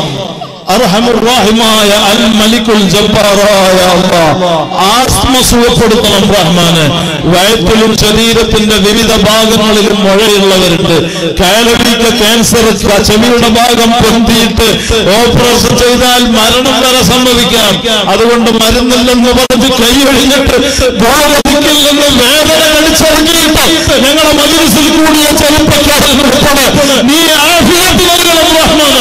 അർഹമുറാഹിമായ അൽ മലിക്കുൽ ജബ്ബാറായ അല്ലാഹ് ആസ്മ സുഖപ്പെടുത്തണം റഹ്മാന് വയറ്റിലും ശരീരത്തിന്റെ വിവിധ ഭാഗങ്ങളിലും മുഴയുള്ളവരുണ്ട് കയലവീക്ക ക്യാൻസർ ചെവിയുടെ ഭാഗം പൊന്തിയിട്ട് ഓപ്പറേഷൻ ചെയ്താൽ മരണം വരെ സംഭവിക്കാം അതുകൊണ്ട് മരുന്നില്ലെന്ന് പറഞ്ഞ് കൈയൊഴിഞ്ഞിട്ട് ബോധത്തിൽ നിന്ന് വേദന കളിച്ചിറങ്ങിയിട്ട് ഞങ്ങളെ മജിലിസിൽ കൂടിയ ചെറുപ്പക്കാരൻ ഉൾപ്പെടെ നീ ആഫിയത്ത് നൽകണം റഹ്മാന്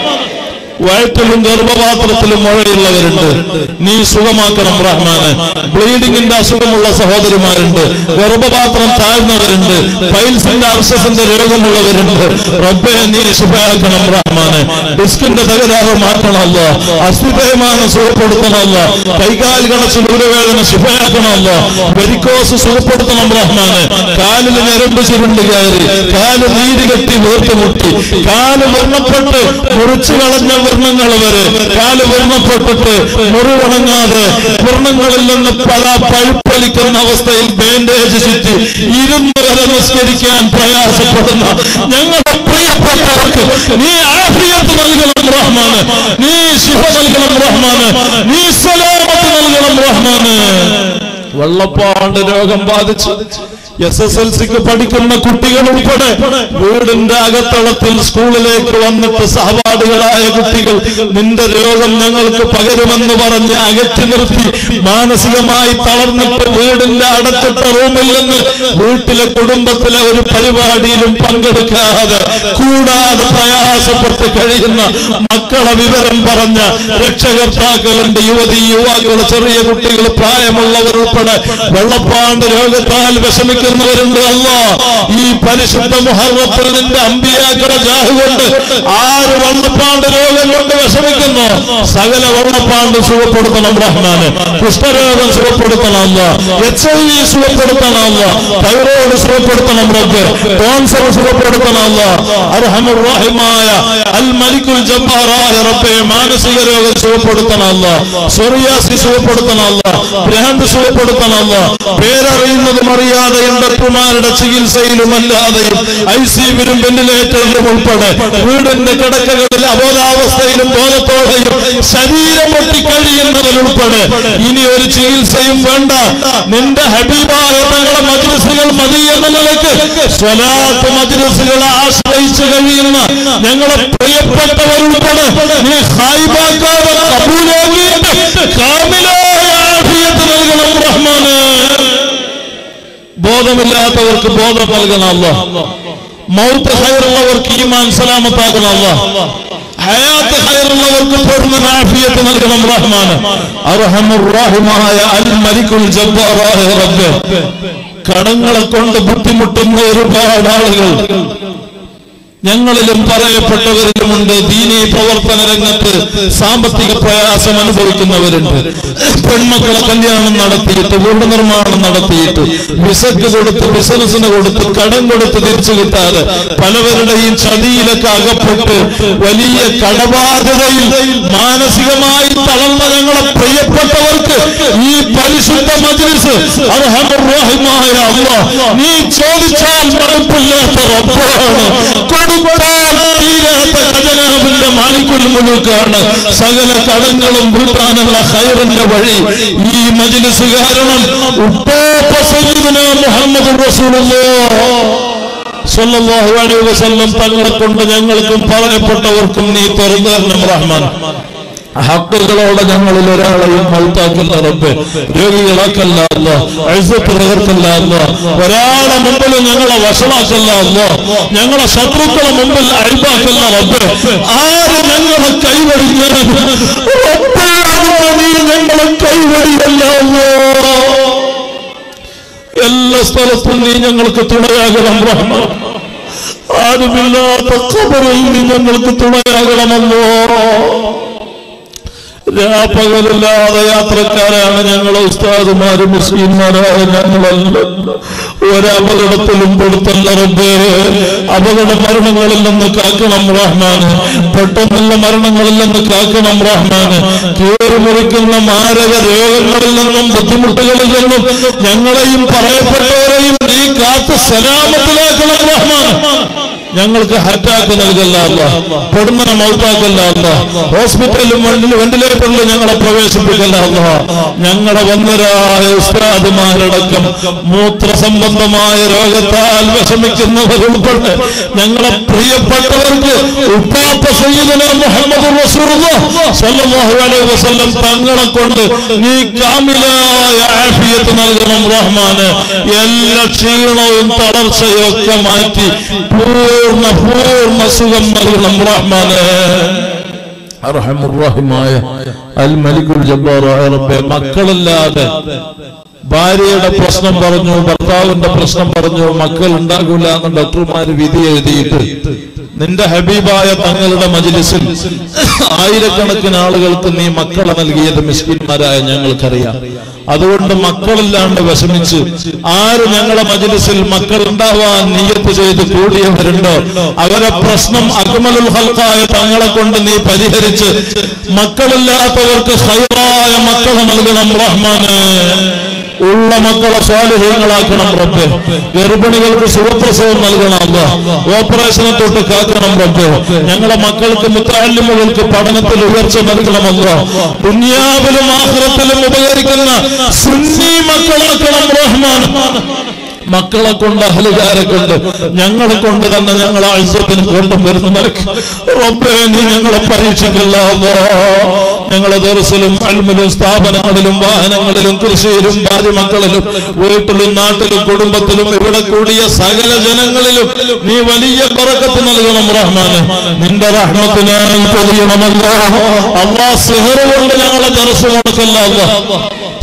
വയറ്റിലും ഗർഭപാത്രത്തിലും മുഴയുള്ളവരുണ്ട് നീ സുഖമാക്കണം റഹ്മാന് ബ്ലീഡിങ്ങിന്റെ അസുഖമുള്ള സഹോദരിമാരുണ്ട് ഗർഭപാത്രം താഴ്ന്നവരുണ്ട് പൈൽസിന്റെ അർശസിന്റെ രോഗമുള്ളവരുണ്ട് റബ്ബെ നീ ശുഭയാക്കണം റഹ്മാന് ഡിസ്കിന്റെ തകരാറ് മാറ്റണമല്ലോ അസ്ഥിതേമാനം സുഖപ്പെടുത്തണമല്ലോ കൈകാലുകളെ ചുരുവേദന ശുഭയാക്കണമല്ലോ വെരിക്കോസ് സുഖപ്പെടുത്തണം റഹ്മാന് കാലിൽ ഞരമ്പ് ചുരുണ്ട് കയറി കാല് നീര് കെട്ടി വീർത്തുമുട്ടി കാല് വർണ്ണപ്പെട്ട് മുറിച്ചു കളഞ്ഞ വർണ്ണങ്ങൾ വരെ കാല് വർണ്ണപ്പെട്ടിട്ട് മുറിവുണങ്ങാതെ വർണ്ണങ്ങളിൽ നിന്ന് പല പഴുപ്പലിക്കുന്ന അവസ്ഥയിൽ ബാൻഡേജ് ചുറ്റി ഇരുന്ന് വരെ നിസ്കരിക്കാൻ പ്രയാസപ്പെടുന്ന ഞങ്ങളുടെ പ്രിയപ്പെട്ടവർക്ക് നീ ആഫിയത്ത് നൽകണം റഹ്മാന് നീ ശിവ നൽകണം റഹ്മാന് നീ സലാമത്ത് നൽകണം റഹ്മാന് വെള്ളപ്പാണ്ട് രോഗം ബാധിച്ചു എസ് എസ് എൽ സിക്ക് പഠിക്കുന്ന കുട്ടികൾ ഉൾപ്പെടെ വീടിന്റെ അകത്തളത്തിൽ സ്കൂളിലേക്ക് വന്നിട്ട് സഹപാഠികളായ കുട്ടികൾ നിന്റെ രോഗം ഞങ്ങൾക്ക് പകരുമെന്ന് പറഞ്ഞ് അകറ്റി നിർത്തി മാനസികമായി തളർന്നിട്ട് വീടിന്റെ അടച്ചിട്ട റൂമിൽ നിന്ന് വീട്ടിലെ കുടുംബത്തിലെ ഒരു പരിപാടിയിലും പങ്കെടുക്കാതെ കൂടാതെ പ്രയാസപ്പെട്ട് കഴിയുന്ന മക്കളെ വിവരം പറഞ്ഞ രക്ഷകർത്താക്കളുണ്ട് യുവതി യുവാക്കൾ ചെറിയ കുട്ടികൾ പ്രായമുള്ളവർ ഉൾപ്പെടെ വെള്ളപ്പാണ്ട് രോഗത്താൽ വിഷമിക്കുന്നവരുണ്ട് അല്ല ഈ പരിശുദ്ധ മുഹറത്തിൽ നിന്റെ അമ്പിയാക്കളുടെ ജാഹ് കൊണ്ട് ആര് വെള്ളപ്പാണ്ട് രോഗം കൊണ്ട് വിഷമിക്കുന്നു സകല വെള്ളപ്പാണ്ട് സുഖപ്പെടുത്തണം റഹ്മാന് കുഷ്ഠരോഗം സുഖപ്പെടുത്തണം അല്ല എച്ച് ഐ വി സുഖപ്പെടുത്തണം അല്ല തൈറോയ്ഡ് സുഖപ്പെടുത്തണം റബ്ബ് ക്യാൻസർ സുഖപ്പെടുത്തണം അല്ല അർഹമുറാഹിമായ അൽ മലിക്കുൽ ജബ്ബാറായ റബ്ബെ മാനസിക രോഗം സുഖപ്പെടുത്തണം അല്ല സൊറിയാസി സുഖപ്പെടുത്തണം അല്ല ഭ്രാന്ത് സുഖപ്പെടുത്തണം അല്ല പേരറിയുന്നതും അറിയാതെയും ഡോക്ടർമാരുടെ ചികിത്സയിലും അല്ലാതെയും ഐ സിയുവിലും വെന്റിലേറ്ററിലും ഉൾപ്പെടെ വീടിന്റെ കിടക്കകളിൽ അബോധാവസ്ഥയിലും ബോധത്തോടെയും ശരീരം പൊട്ടിക്കഴിയുന്നതിലുൾപ്പെടെ ഇനി ഒരു ചികിത്സയും വേണ്ട നിന്റെ ഹബീബായ തങ്ങളെ മജ്ലിസുകൾ മതി എന്ന നിലയ്ക്ക് സ്വലാത്ത് മജ്ലിസുകളെ ആശ്രയിച്ചു കഴിയുന്ന ഞങ്ങളെ പ്രിയപ്പെട്ടവരുൾപ്പെടെ നീ ഹായിബാക്കാതെ കബൂലാക്കിയിട്ട് കാമിലായ ആഫിയത്ത് നൽകണം റഹ്മാന് ബോധമില്ലാത്തവർക്ക് ബോധം നൽകണം അല്ല മൗത്ത് ഹൈറുള്ളവർക്ക് ഈമാൻ സലാമത്താക്കണം അല്ല ഹയാത്ത് ഹൈറുള്ളവർക്ക് പൂർണ്ണ ആഫിയത്ത് നൽകണം റഹ്മാന് അർഹമുറാഹിമായ അൽ മലിക്കുൽ ജബ്ബാറായ റബ്ബ് കടങ്ങളെ കൊണ്ട് ബുദ്ധിമുട്ടുന്ന ഒരുപാട് ആളുകൾ ഞങ്ങളിലും പറയപ്പെട്ടവരിലുമുണ്ട് ദീനീ പ്രവർത്തന രംഗത്ത് സാമ്പത്തിക പ്രയാസം അനുഭവിക്കുന്നവരുണ്ട് പെൺമക്കളെ കല്യാണം നടത്തിയിട്ട് വീട് നിർമ്മാണം നടത്തിയിട്ട് വിസക്ക് കൊടുത്ത് ബിസിനസിന് കൊടുത്ത് കടം കൊടുത്ത് തിരിച്ചു കിട്ടാതെ പലവരുടെയും ചതിയിലൊക്കെ അകപ്പെട്ട് വലിയ കടബാധ്യതയിൽ മാനസികമായി തളർന്ന ഞങ്ങളെ പ്രിയപ്പെട്ടവർക്ക് ഈ പരിശുദ്ധ മജ്ലിസ് അർഹമുറാഹിമായ അല്ലാഹ് നീ ചോദിച്ചാൽ മറപ്പില്ലാത്ത റബ്ബാണ് കൊടുത്താൽ തീരാത്ത ഖജനാവിന്റെ മാലിക്കുൽ മുഴുക്കാണ് സകല കടങ്ങളും വീട്ടാനുള്ള ഹൈറിന്റെ വഴി ഈ മജ്ലിസ് കാരണം ഉപ്പാപ്പ സയ്യിദുന മുഹമ്മദ് റസൂലുള്ളാഹ് സല്ലല്ലാഹു അലൈഹി വസല്ലം തങ്ങളെ കൊണ്ട് ഞങ്ങൾക്കും പറയപ്പെട്ടവർക്കും നീ തുറന്നു തരണം റഹ്മാൻ ഹക്കുകളോടെ ഞങ്ങളിൽ ഒരാളെയും മൗത്താക്കല്ല റബ്ബെ രോഗികളാക്കല്ല അല്ല അഴുസത്ത് തകർക്കല്ല അല്ല ഒരാളെ മുമ്പിൽ ഞങ്ങളെ വഷളാക്കല്ല അല്ല ഞങ്ങളെ ശത്രുക്കളെ മുമ്പിൽ അഴിപ്പാക്കല്ല റബ്ബെ ആര് ഞങ്ങളെ കൈവടിഞ്ഞാൽ റബ്ബേ, നീ ഞങ്ങളെ കൈവടിയല്ല അല്ലോ എല്ലാ സ്ഥലത്തും നീ ഞങ്ങൾക്ക് തുണയാകണം റഹ്മാൻ ആരുമില്ലാത്ത ഖബറിൽ നീ ഞങ്ങൾക്ക് തുണയാകണമല്ലോ രാപ്പകലില്ലാതെ യാത്രക്കാരാണ് ഞങ്ങളെ ഉസ്താദുമാരും മുസ്ലിംമാരായ ഞങ്ങളല്ല ഒരപകടത്തിലും പെടുത്തല്ല റബ്ബേ അപകട മരണങ്ങളിൽ നിന്ന് കാക്കണം റഹ്മാന് പെട്ടെന്നുള്ള മരണങ്ങളിൽ നിന്ന് കാക്കണം റഹ്മാന് കീറി മുറിക്കുന്ന മാരക രോഗങ്ങളിൽ നിന്നും ബുദ്ധിമുട്ടുകളിൽ നിന്നും ഞങ്ങളെയും പറയപ്പെട്ടവരെയും നീ കാത്ത് സലാമത്തിലാക്കണം റഹ്മാൻ ഞങ്ങൾക്ക് ഹറ്റാക്ക് നൽകല്ല അല്ല പെടുന്നനെ മൗത്താക്കല്ല അല്ല ഹോസ്പിറ്റലിലും വണ്ടി- വെന്റിലേറ്ററിലും ഞങ്ങളെ പ്രവേശിപ്പിക്കല്ല അല്ല ഞങ്ങളുടെ വന്നരായ ഉസ്താദുമാരടക്കം മൂത്ര സംബന്ധമായ രോഗത്താൽ വിഷമിക്കുന്നവരുൾപ്പെടെ ഞങ്ങളെ പ്രിയപ്പെട്ടവർക്ക് ഉപ്പാപ്പ സയ്യിദുന മുഹമ്മദ് റസൂലുള്ളാഹ് സ്വല്ലല്ലാഹു അലൈഹി വസല്ലം തങ്ങളെ കൊണ്ട് നീ കാമിലായ ആഫിയത്ത് നൽകണം റഹ്മാന് എല്ലാ ക്ഷീണവും തളർച്ചയും ഒക്കെ മാറ്റി പൂർണ്ണ പൂർണ്ണ സുഖം നൽകണം റഹ്മാന് അർഹമുറഹിമായ അൽ മലിക്കുൽ ജബ്ബാറായ റബ്ബേ മക്കളില്ലാതെ ഭാര്യയുടെ പ്രശ്നം പറഞ്ഞു ഭർത്താവിന്റെ പ്രശ്നം പറഞ്ഞു മക്കൾ ഉണ്ടാകൂല എന്ന് ഡോക്ടർമാര് വിധി എഴുതിയിട്ട് നിന്റെ ഹബീബായ തങ്ങളുടെ മജിലിസിൽ ആയിരക്കണക്കിന് ആളുകൾക്ക് നീ മക്കളെ നൽകിയത് മിസ്കിന്മാരായ ഞങ്ങൾക്കറിയാം അതുകൊണ്ട് മക്കളില്ലാണ്ട് വിഷമിച്ച് ആര് ഞങ്ങളെ മജിലിസിൽ മക്കൾ ഉണ്ടാവാൻ നിയത്ത് ചെയ്ത് കൂടിയവരുണ്ടോ അവരെ പ്രശ്നം അക്മലുൽ ഹൽക്കായ തങ്ങളെ കൊണ്ട് നീ പരിഹരിച്ച് മക്കളില്ലാത്തവർക്ക് ഹൈറായ മക്കളെ നൽകണം റഹ്മാന് ഉള്ള മക്കളെ സ്വാലിഹ്യങ്ങളാക്കണം റബ്ബ് ഗർഭിണികൾക്ക് സുഖപ്രസവം നൽകണം അല്ല ഓപ്പറേഷനെ തൊട്ട് കാക്കണം റബ്ബ് ഞങ്ങളെ മക്കൾക്ക് മുത്താലിമുകൾക്ക് പഠനത്തിൽ ഉയർച്ച നൽകണമല്ല ദുനിയാവിലും ആഹ്റത്തിലും ഉപകരിക്കുന്ന സുന്നി മക്കളാക്കണം റഹ്മാൻ മക്കളെ കൊണ്ട് അഹലുകാരെ കൊണ്ട് ഞങ്ങളെ കൊണ്ട് തന്നെ ഞങ്ങൾ ആഴ്ചത്തിന് കൊണ്ടും വരുന്ന റബ്ബേ നീ ഞങ്ങളെ പരീക്ഷിക്കില്ല അല്ലാ. ഞങ്ങളെ ദർസിലും അൽമിലും സ്ഥാപനങ്ങളിലും വാഹനങ്ങളിലും കൃഷിയിലും ഭാര്യ മക്കളിലും വീട്ടിലും നാട്ടിലും കുടുംബത്തിലും ഇവിടെ കൂടിയ സകല ജനങ്ങളിലും നീ വലിയ പറക്കത്ത് നൽകണം റഹ്മാന് നിന്റെ റഹ്മത്തിനായി പൊതിയണമല്ലോ അള്ളാ സിഹർ കൊണ്ട് ഞങ്ങളെ ദർശനം മുടക്കല്ല അല്ലാ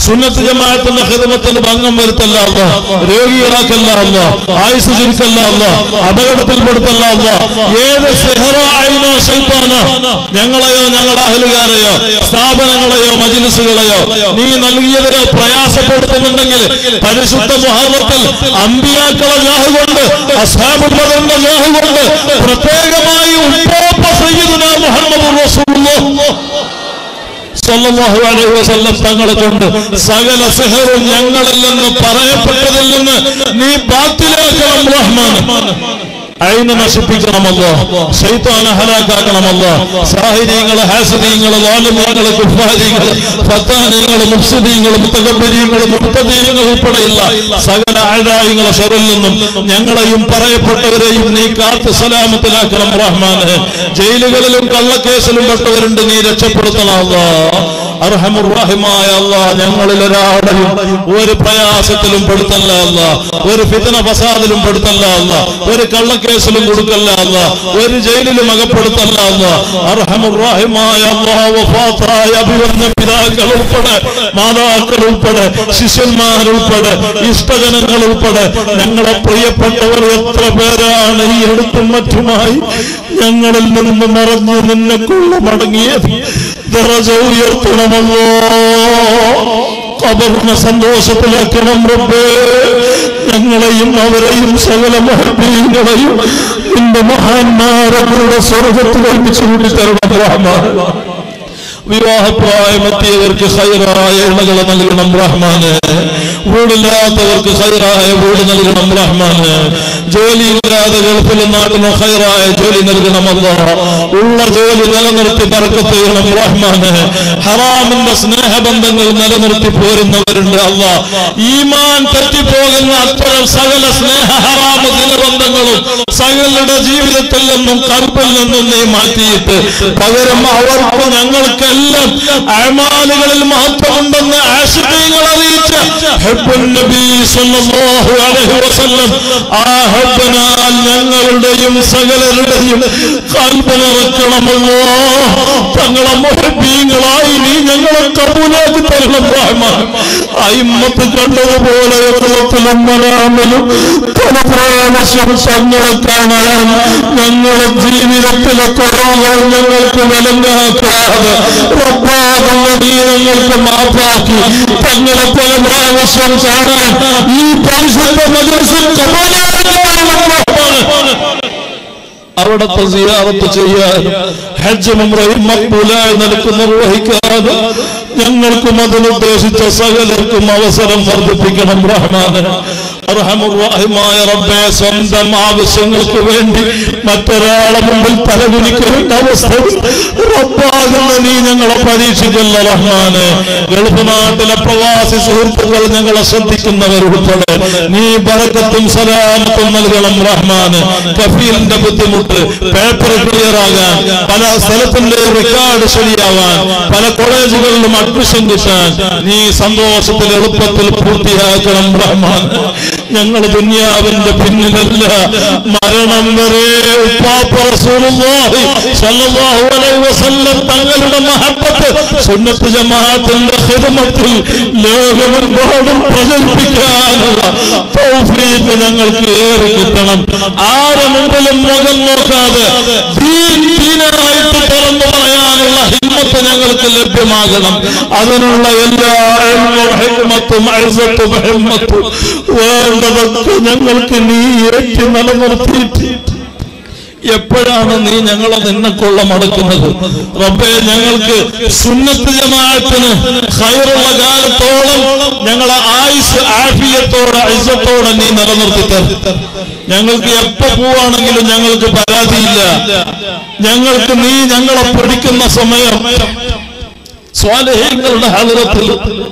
സുന്നത്ത് ജമാഅത്തിന്റെ ഹിദമത്തിന് ഭംഗം വരുത്തല്ല അല്ല രോഗികളാക്കല്ല അല്ല ആയുസ് ചുരുക്കല്ല അല്ല അപകടത്തിൽപ്പെടുത്തല്ല അല്ല ഏത് സെഹറായിനോ ശൈത്താനോ ഞങ്ങളെയോ ഞങ്ങളുടെ അഹലുകാരെയോ സ്ഥാപനങ്ങളെയോ മജിലിസുകളെയോ നീ നൽകിയവരെ പ്രയാസപ്പെടുത്തുന്നുണ്ടെങ്കിൽ പരിശുദ്ധ മുഹമ്മത്തിൽ അമ്പിയാക്കളെ ജാഹ് കൊണ്ട് അസാബുൽ ബദറിന്റെ ജാഹ് കൊണ്ട് പ്രത്യേകമായി ഉപ്പാപ്പ സയ്യിദുന മുഹമ്മദ് റസൂലുള്ളാഹ് സല്ലല്ലാഹു അലൈഹി വസല്ലം തങ്ങളെ കൊണ്ട് സകല സിഹറും ഞങ്ങളിൽ നിന്ന് പറയപ്പെട്ടതിൽ നിന്ന് നീ ബാത്തിലാക്കണം റഹ്മാൻ അയിന് നശിപ്പിക്കണമല്ലോ ശൈത്താനെ ഹലാക്കാക്കണമല്ലോ സാഹിര്യങ്ങള് ഹാസരീങ്ങള് വാലുമീങ്ങള് കുഫാരികള് ഫത്താനികള് മുഫ്സിദീങ്ങള് മുത്തകബരീങ്ങള് മുത്തദീങ്ങൾ ഉൾപ്പെടെയുള്ള സകല ആഴായികളെ ഷറിൽ നിന്നും ഞങ്ങളെയും പറയപ്പെട്ടവരെയും നീ കാത്ത് സലാമത്തിലാക്കണം റഹ്മാന് ജയിലുകളിലും കള്ളക്കേസിലും പെട്ടവരുണ്ട് നീ രക്ഷപ്പെടുത്തണമല്ലോ അർഹമുറാഹിമായ അല്ല ഞങ്ങളിൽ ഒരാളെയും ഒരു പ്രയാസത്തിലും പെടുത്തല്ല അല്ല ഒരു ഫിതന ഫസാദിലും പെടുത്തല്ല അല്ല ഒരു കള്ളക്കേസിലും കൊടുക്കല്ല അല്ല ഒരു ജയിലിലും അകപ്പെടുത്തല്ല അല്ല അർഹമുറാഹിമായ അല്ലാഹ് വഫാത്തായ അഭിവന്യ പിതാക്കൾ ഉൾപ്പെടെ മാതാക്കൾ ഉൾപ്പെടെ ശിഷ്യന്മാരുൾപ്പെടെ ഇഷ്ടജനങ്ങൾ ഉൾപ്പെടെ ഞങ്ങളെ പ്രിയപ്പെട്ടവർ എത്ര പേരാണ് ഈ എടുത്തും മറ്റുമായി ഞങ്ങളിൽ നിന്ന് മറഞ്ഞു നിന്നെ കൊള്ള മടങ്ങിയത് ദറജ ഉയർത്തണമല്ലോ കബറിനെ സന്തോഷത്തിലാക്കണം റബ്ബേ ഞങ്ങളെയും അവരെയും സകല മഹബീങ്ങളെയും നിന്റെ മഹാന്മാരുടെ സ്വർഗത്തിൽ ഒരുമിച്ച് കൂടി തരണം റഹ്മാൻ വിവാഹപ്രായമെത്തിയവർക്ക് ഹൈറായ ഇണകളെ നൽകണം റഹ്മാന് വീടില്ലാത്തവർക്ക് ഹൈറായ വീട് നൽകണം റഹ്മാന് ജോലിയില്ലാതെ ഗൾഫിലും നാട്ടിലും ഹൈറായ ജോലി നൽകണമല്ല ഉള്ള ജോലി നിലനിർത്തി പറക്കത്ത് ചെയ്യണം റഹ്മാന് ഹറാമിന്റെ സ്നേഹബന്ധങ്ങൾ നിലനിർത്തി പോരുന്നവരുണ്ട് അല്ല ഈമാൻ തെറ്റിപ്പോകുന്ന അത്തരം സകല സ്നേഹ ഹറാമ ദിനബന്ധങ്ങളും സകലരുടെ ജീവിതത്തിൽ നിന്നും കറുപ്പിൽ നിന്നും നീ മാറ്റിയിട്ട് പകരം അവർക്ക് ഞങ്ങൾക്കെല്ലാം അമാലുകളിൽ മഹത്വമുണ്ടെന്ന് ആശുപത്രികൾ അറിയിച്ച ഹബ്ബുൻ നബി സല്ലല്ലാഹു അലൈഹി വസല്ലം ആ ഹബ്ബനാൽ ഞങ്ങളുടെയും സകലരുടെയും കൽബ് നിറക്കണമല്ലോ തങ്ങളെ മുഹബീങ്ങളായി നീ ഞങ്ങളെ കബൂലാക്കി തരണം റഹ്മാൻ അയിമ്മത്ത് കണ്ടതുപോലെ യഥാർത്ഥത്തിലും മനാമലും പല പ്രാവശ്യം തങ്ങളെ കാണാൻ ഞങ്ങളുടെ ജീവിതത്തിലെ കുറവുകൾ ഞങ്ങൾക്ക് വിലങ്ങാക്കാതെ റബ്ബാകുന്ന നീ ഞങ്ങൾക്ക് മാപ്പാക്കി തങ്ങളെ പല പ്രാവശ്യം കാണാൻ ഈ പരിശുദ്ധ മദ്രസിൽ അവിടത്തെ സിയാറത്ത് ചെയ്യാനും ഹജ്ജും ഉംറയും മക്ബൂലായി നിലക്ക് നിർവഹിക്കാനും ഞങ്ങൾക്കും അതിനുദ്ദേശിച്ച സകലർക്കും അവസരം വർദ്ധിപ്പിക്കണം റഹ്മാന് അർഹമുറാഹിമായ റബ്ബെ സ്വന്തം ആവശ്യങ്ങൾക്ക് വേണ്ടി മറ്റൊരാളെ മുമ്പിൽ തലകുനിക്കേണ്ട അവസ്ഥ റബ്ബാകുന്ന നീ ഞങ്ങളെ പരീക്ഷിക്കല്ല റഹ്മാന് ഗൾഫ് നാട്ടിലെ പ്രവാസി സുഹൃത്തുക്കൾ ഞങ്ങളെ ശ്രദ്ധിക്കുന്നവരുൾപ്പെടെ നീ ബറക്കത്തും സലാമത്തും നൽകണം റഹ്മാന് കഫീലിന്റെ ബുദ്ധിമുട്ട് പേപ്പർ ക്ലിയർ ആകാൻ പല സ്ഥലത്തിന്റെ റെക്കോർഡ് ശരിയാവാൻ പല കോളേജുകളിലും അഡ്മിഷൻ കിട്ടാൻ നീ സന്തോഷത്തിൽ എളുപ്പത്തിൽ പൂർത്തിയാക്കണം റഹ്മാൻ ഞങ്ങൾ ദുന്യാവിന്റെ പിന്നിലല്ല മരണം വരെ ഉപ്പാപ്പ റസൂലുള്ളാഹി സ്വല്ലല്ലാഹു അലൈഹി വസല്ലം തങ്ങളുടെ മഹബത്ത് സുന്നത്ത് ജമാഅത്തിന്റെ ഖിദ്മത്തിൽ ലോകമെമ്പാടും പ്രചരിപ്പിക്കാനുള്ള തൗഫീഖ് ഞങ്ങൾക്ക് ഏറെ കിട്ടണം ആരെ മുമ്പിലും മുഖം നോക്കാതെ ദീൻ ദീനായിട്ട് തുറന്നു പറയാനുള്ള ഹിമ്മത്ത് ഞങ്ങൾക്ക് ലഭ്യമാകണം അതിനുള്ള എല്ലാ ഇൽമും ഹിക്മത്തും അഴ്സത്തും ഹിമ്മത്തും വേണ്ടതൊക്കെ ഞങ്ങൾക്ക് നീ ഏറ്റി നിലനിർത്തിയിട്ട് എപ്പോഴാണ് നീ ഞങ്ങളെ നിന്നെ കൊള്ള മടക്കുന്നത് റബ്ബെ ഞങ്ങൾക്ക് സുന്നത്ത് ജമാഅത്തിന് ഹൈറുള്ള കാലത്തോളം ഞങ്ങളെ ആയുസ് ആഫിയത്തോടെ ഐസത്തോടെ നീ നിലനിർത്തി തരും ഞങ്ങൾക്ക് എപ്പോ പോവാണെങ്കിലും ഞങ്ങൾക്ക് പരാതിയില്ല ഞങ്ങൾക്ക് നീ ഞങ്ങളെ പഠിക്കുന്ന സമയം സ്വാലഹ്യങ്ങളുടെ ഹലത്തിൽ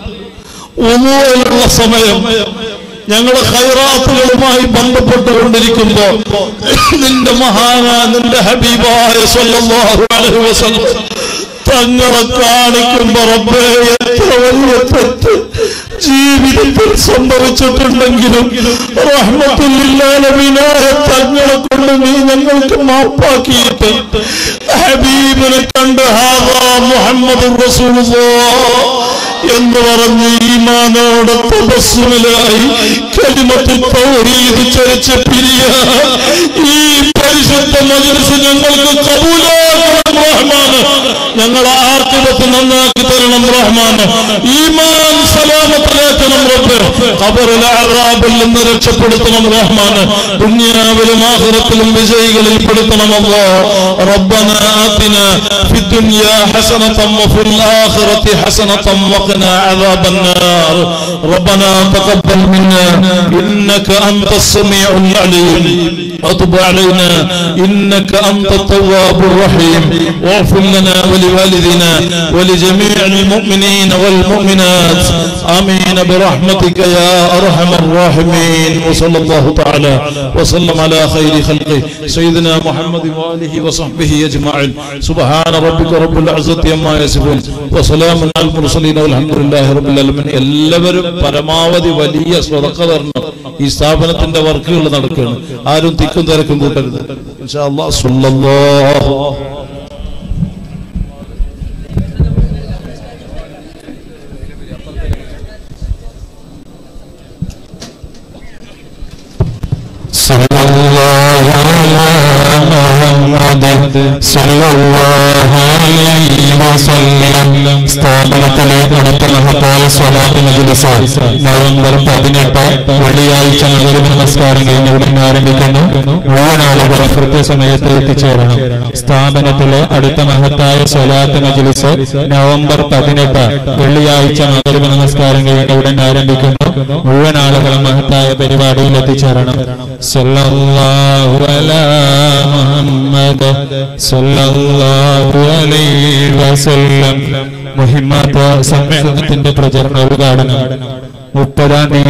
ഉമുവിലുള്ള സമയം ഞങ്ങൾ ഹൈറാത്തുകളുമായി ബന്ധപ്പെട്ടുകൊണ്ടിരിക്കുമ്പോ നിന്റെ മഹാന നിന്റെ ഹബീബായ സ്വല്ലല്ലാഹു അലൈഹി വസല്ലം തങ്ങളെ കാണിക്കുമ്പോ റബ്ബേ എത്ര വലിയ തെറ്റ് ജീവിതത്തിൽ സംഭവിച്ചിട്ടുണ്ടെങ്കിലും റഹ്മത്തുല്ലാലമീനായ തങ്ങളെ കൊണ്ട് നീ ഞങ്ങൾക്ക് മാപ്പാക്കിയിട്ട് ഹബീബിനെ കണ്ട് ഹാദാ മുഹമ്മദ് റസൂലുള്ളാഹ് എന്ന് പറഞ്ഞ് ഈമാനോടെ തപസ്സുമിലായി കരിമത്തിൽ തൗഹീദ് ചരിച്ച് പിരിയ ഈ പരിശുദ്ധ മജ്ലിസ് ഞങ്ങൾക്ക് കബൂലാക്കണം റഹ്മാൻ ഞങ്ങളെ ആർത്തിവത്ത് നന്നാക്കി തരണം റഹ്മാൻ ഈമാൻ സലാമത്തിലാക്കണം റബ്ബ് ഖബറിലെ അറാബിൽ നിന്ന് രക്ഷപ്പെടുത്തണം റഹ്മാൻ ദുനിയാവിലും ആഖിറത്തിലും വിജയികളിൽ പെടുത്തണം അല്ലാഹ് ربنا آتنا في الدنيا حسنة وفي الآخرة حسنة وقنا عذاب النار ربنا تقبل منا إنك أنت السميع العليم وتب علينا إنك أنت التواب الرحيم واغفر لنا ولوالدنا ولجميع المؤمنين والمؤمنات آمين برحمتك يا أرحم الراحمين وصلى الله تعالى وسلم على خير خلقه سيدنا محمد وآله وصحبه أجمعين سبحان ربك رب العزة عما يصفون وسلام على المرسلين والحمد لله رب العالمين എല്ലാവരും പരമാവധി വലിയ സ്വതക്ക തരണം ഈ സ്ഥാപനത്തിന്റെ വർക്കുകൾ നടക്കുകയാണ് ആരും തിക്കും തിരക്കും കൂട്ടരുത് ഇൻഷാ അല്ലാഹ് സ്വല്ലല്ലാഹു صلى الله على محمد صلى الله عليه وسلم സ്ഥാപനത്തിലെ അടുത്ത മഹത്തായ സ്വലാത്ത് മജ്ലിസ് നവംബർ പതിനെട്ട് വെള്ളിയാഴ്ച നഗര നമസ്കാരം കഴിഞ്ഞ് ഉടൻ ആരംഭിക്കുന്നു മുഴുവൻ ആളുകൾ കൃത്യസമയത്ത് എത്തിച്ചേരണം സ്ഥാപനത്തിലെ അടുത്ത മഹത്തായ സ്വലാത്ത് മജ്ലിസ് നവംബർ പതിനെട്ട് വെള്ളിയാഴ്ച നഗര നമസ്കാരം കഴിഞ്ഞ് ഉടൻ ആരംഭിക്കുന്നു മുഴുവൻ ആളുകളും മഹത്തായ പരിപാടിയിൽ എത്തിച്ചേരണം സല്ലല്ലാഹു അലാ മുഹമ്മദ് സല്ലല്ലാഹു അലൈഹി വസല്ലം മുഹിമ്മത്ത് സമ്മേളനത്തിന്റെ പ്രചരണ ഉദ്ഘാടനം മുപ്പതാം തീയതി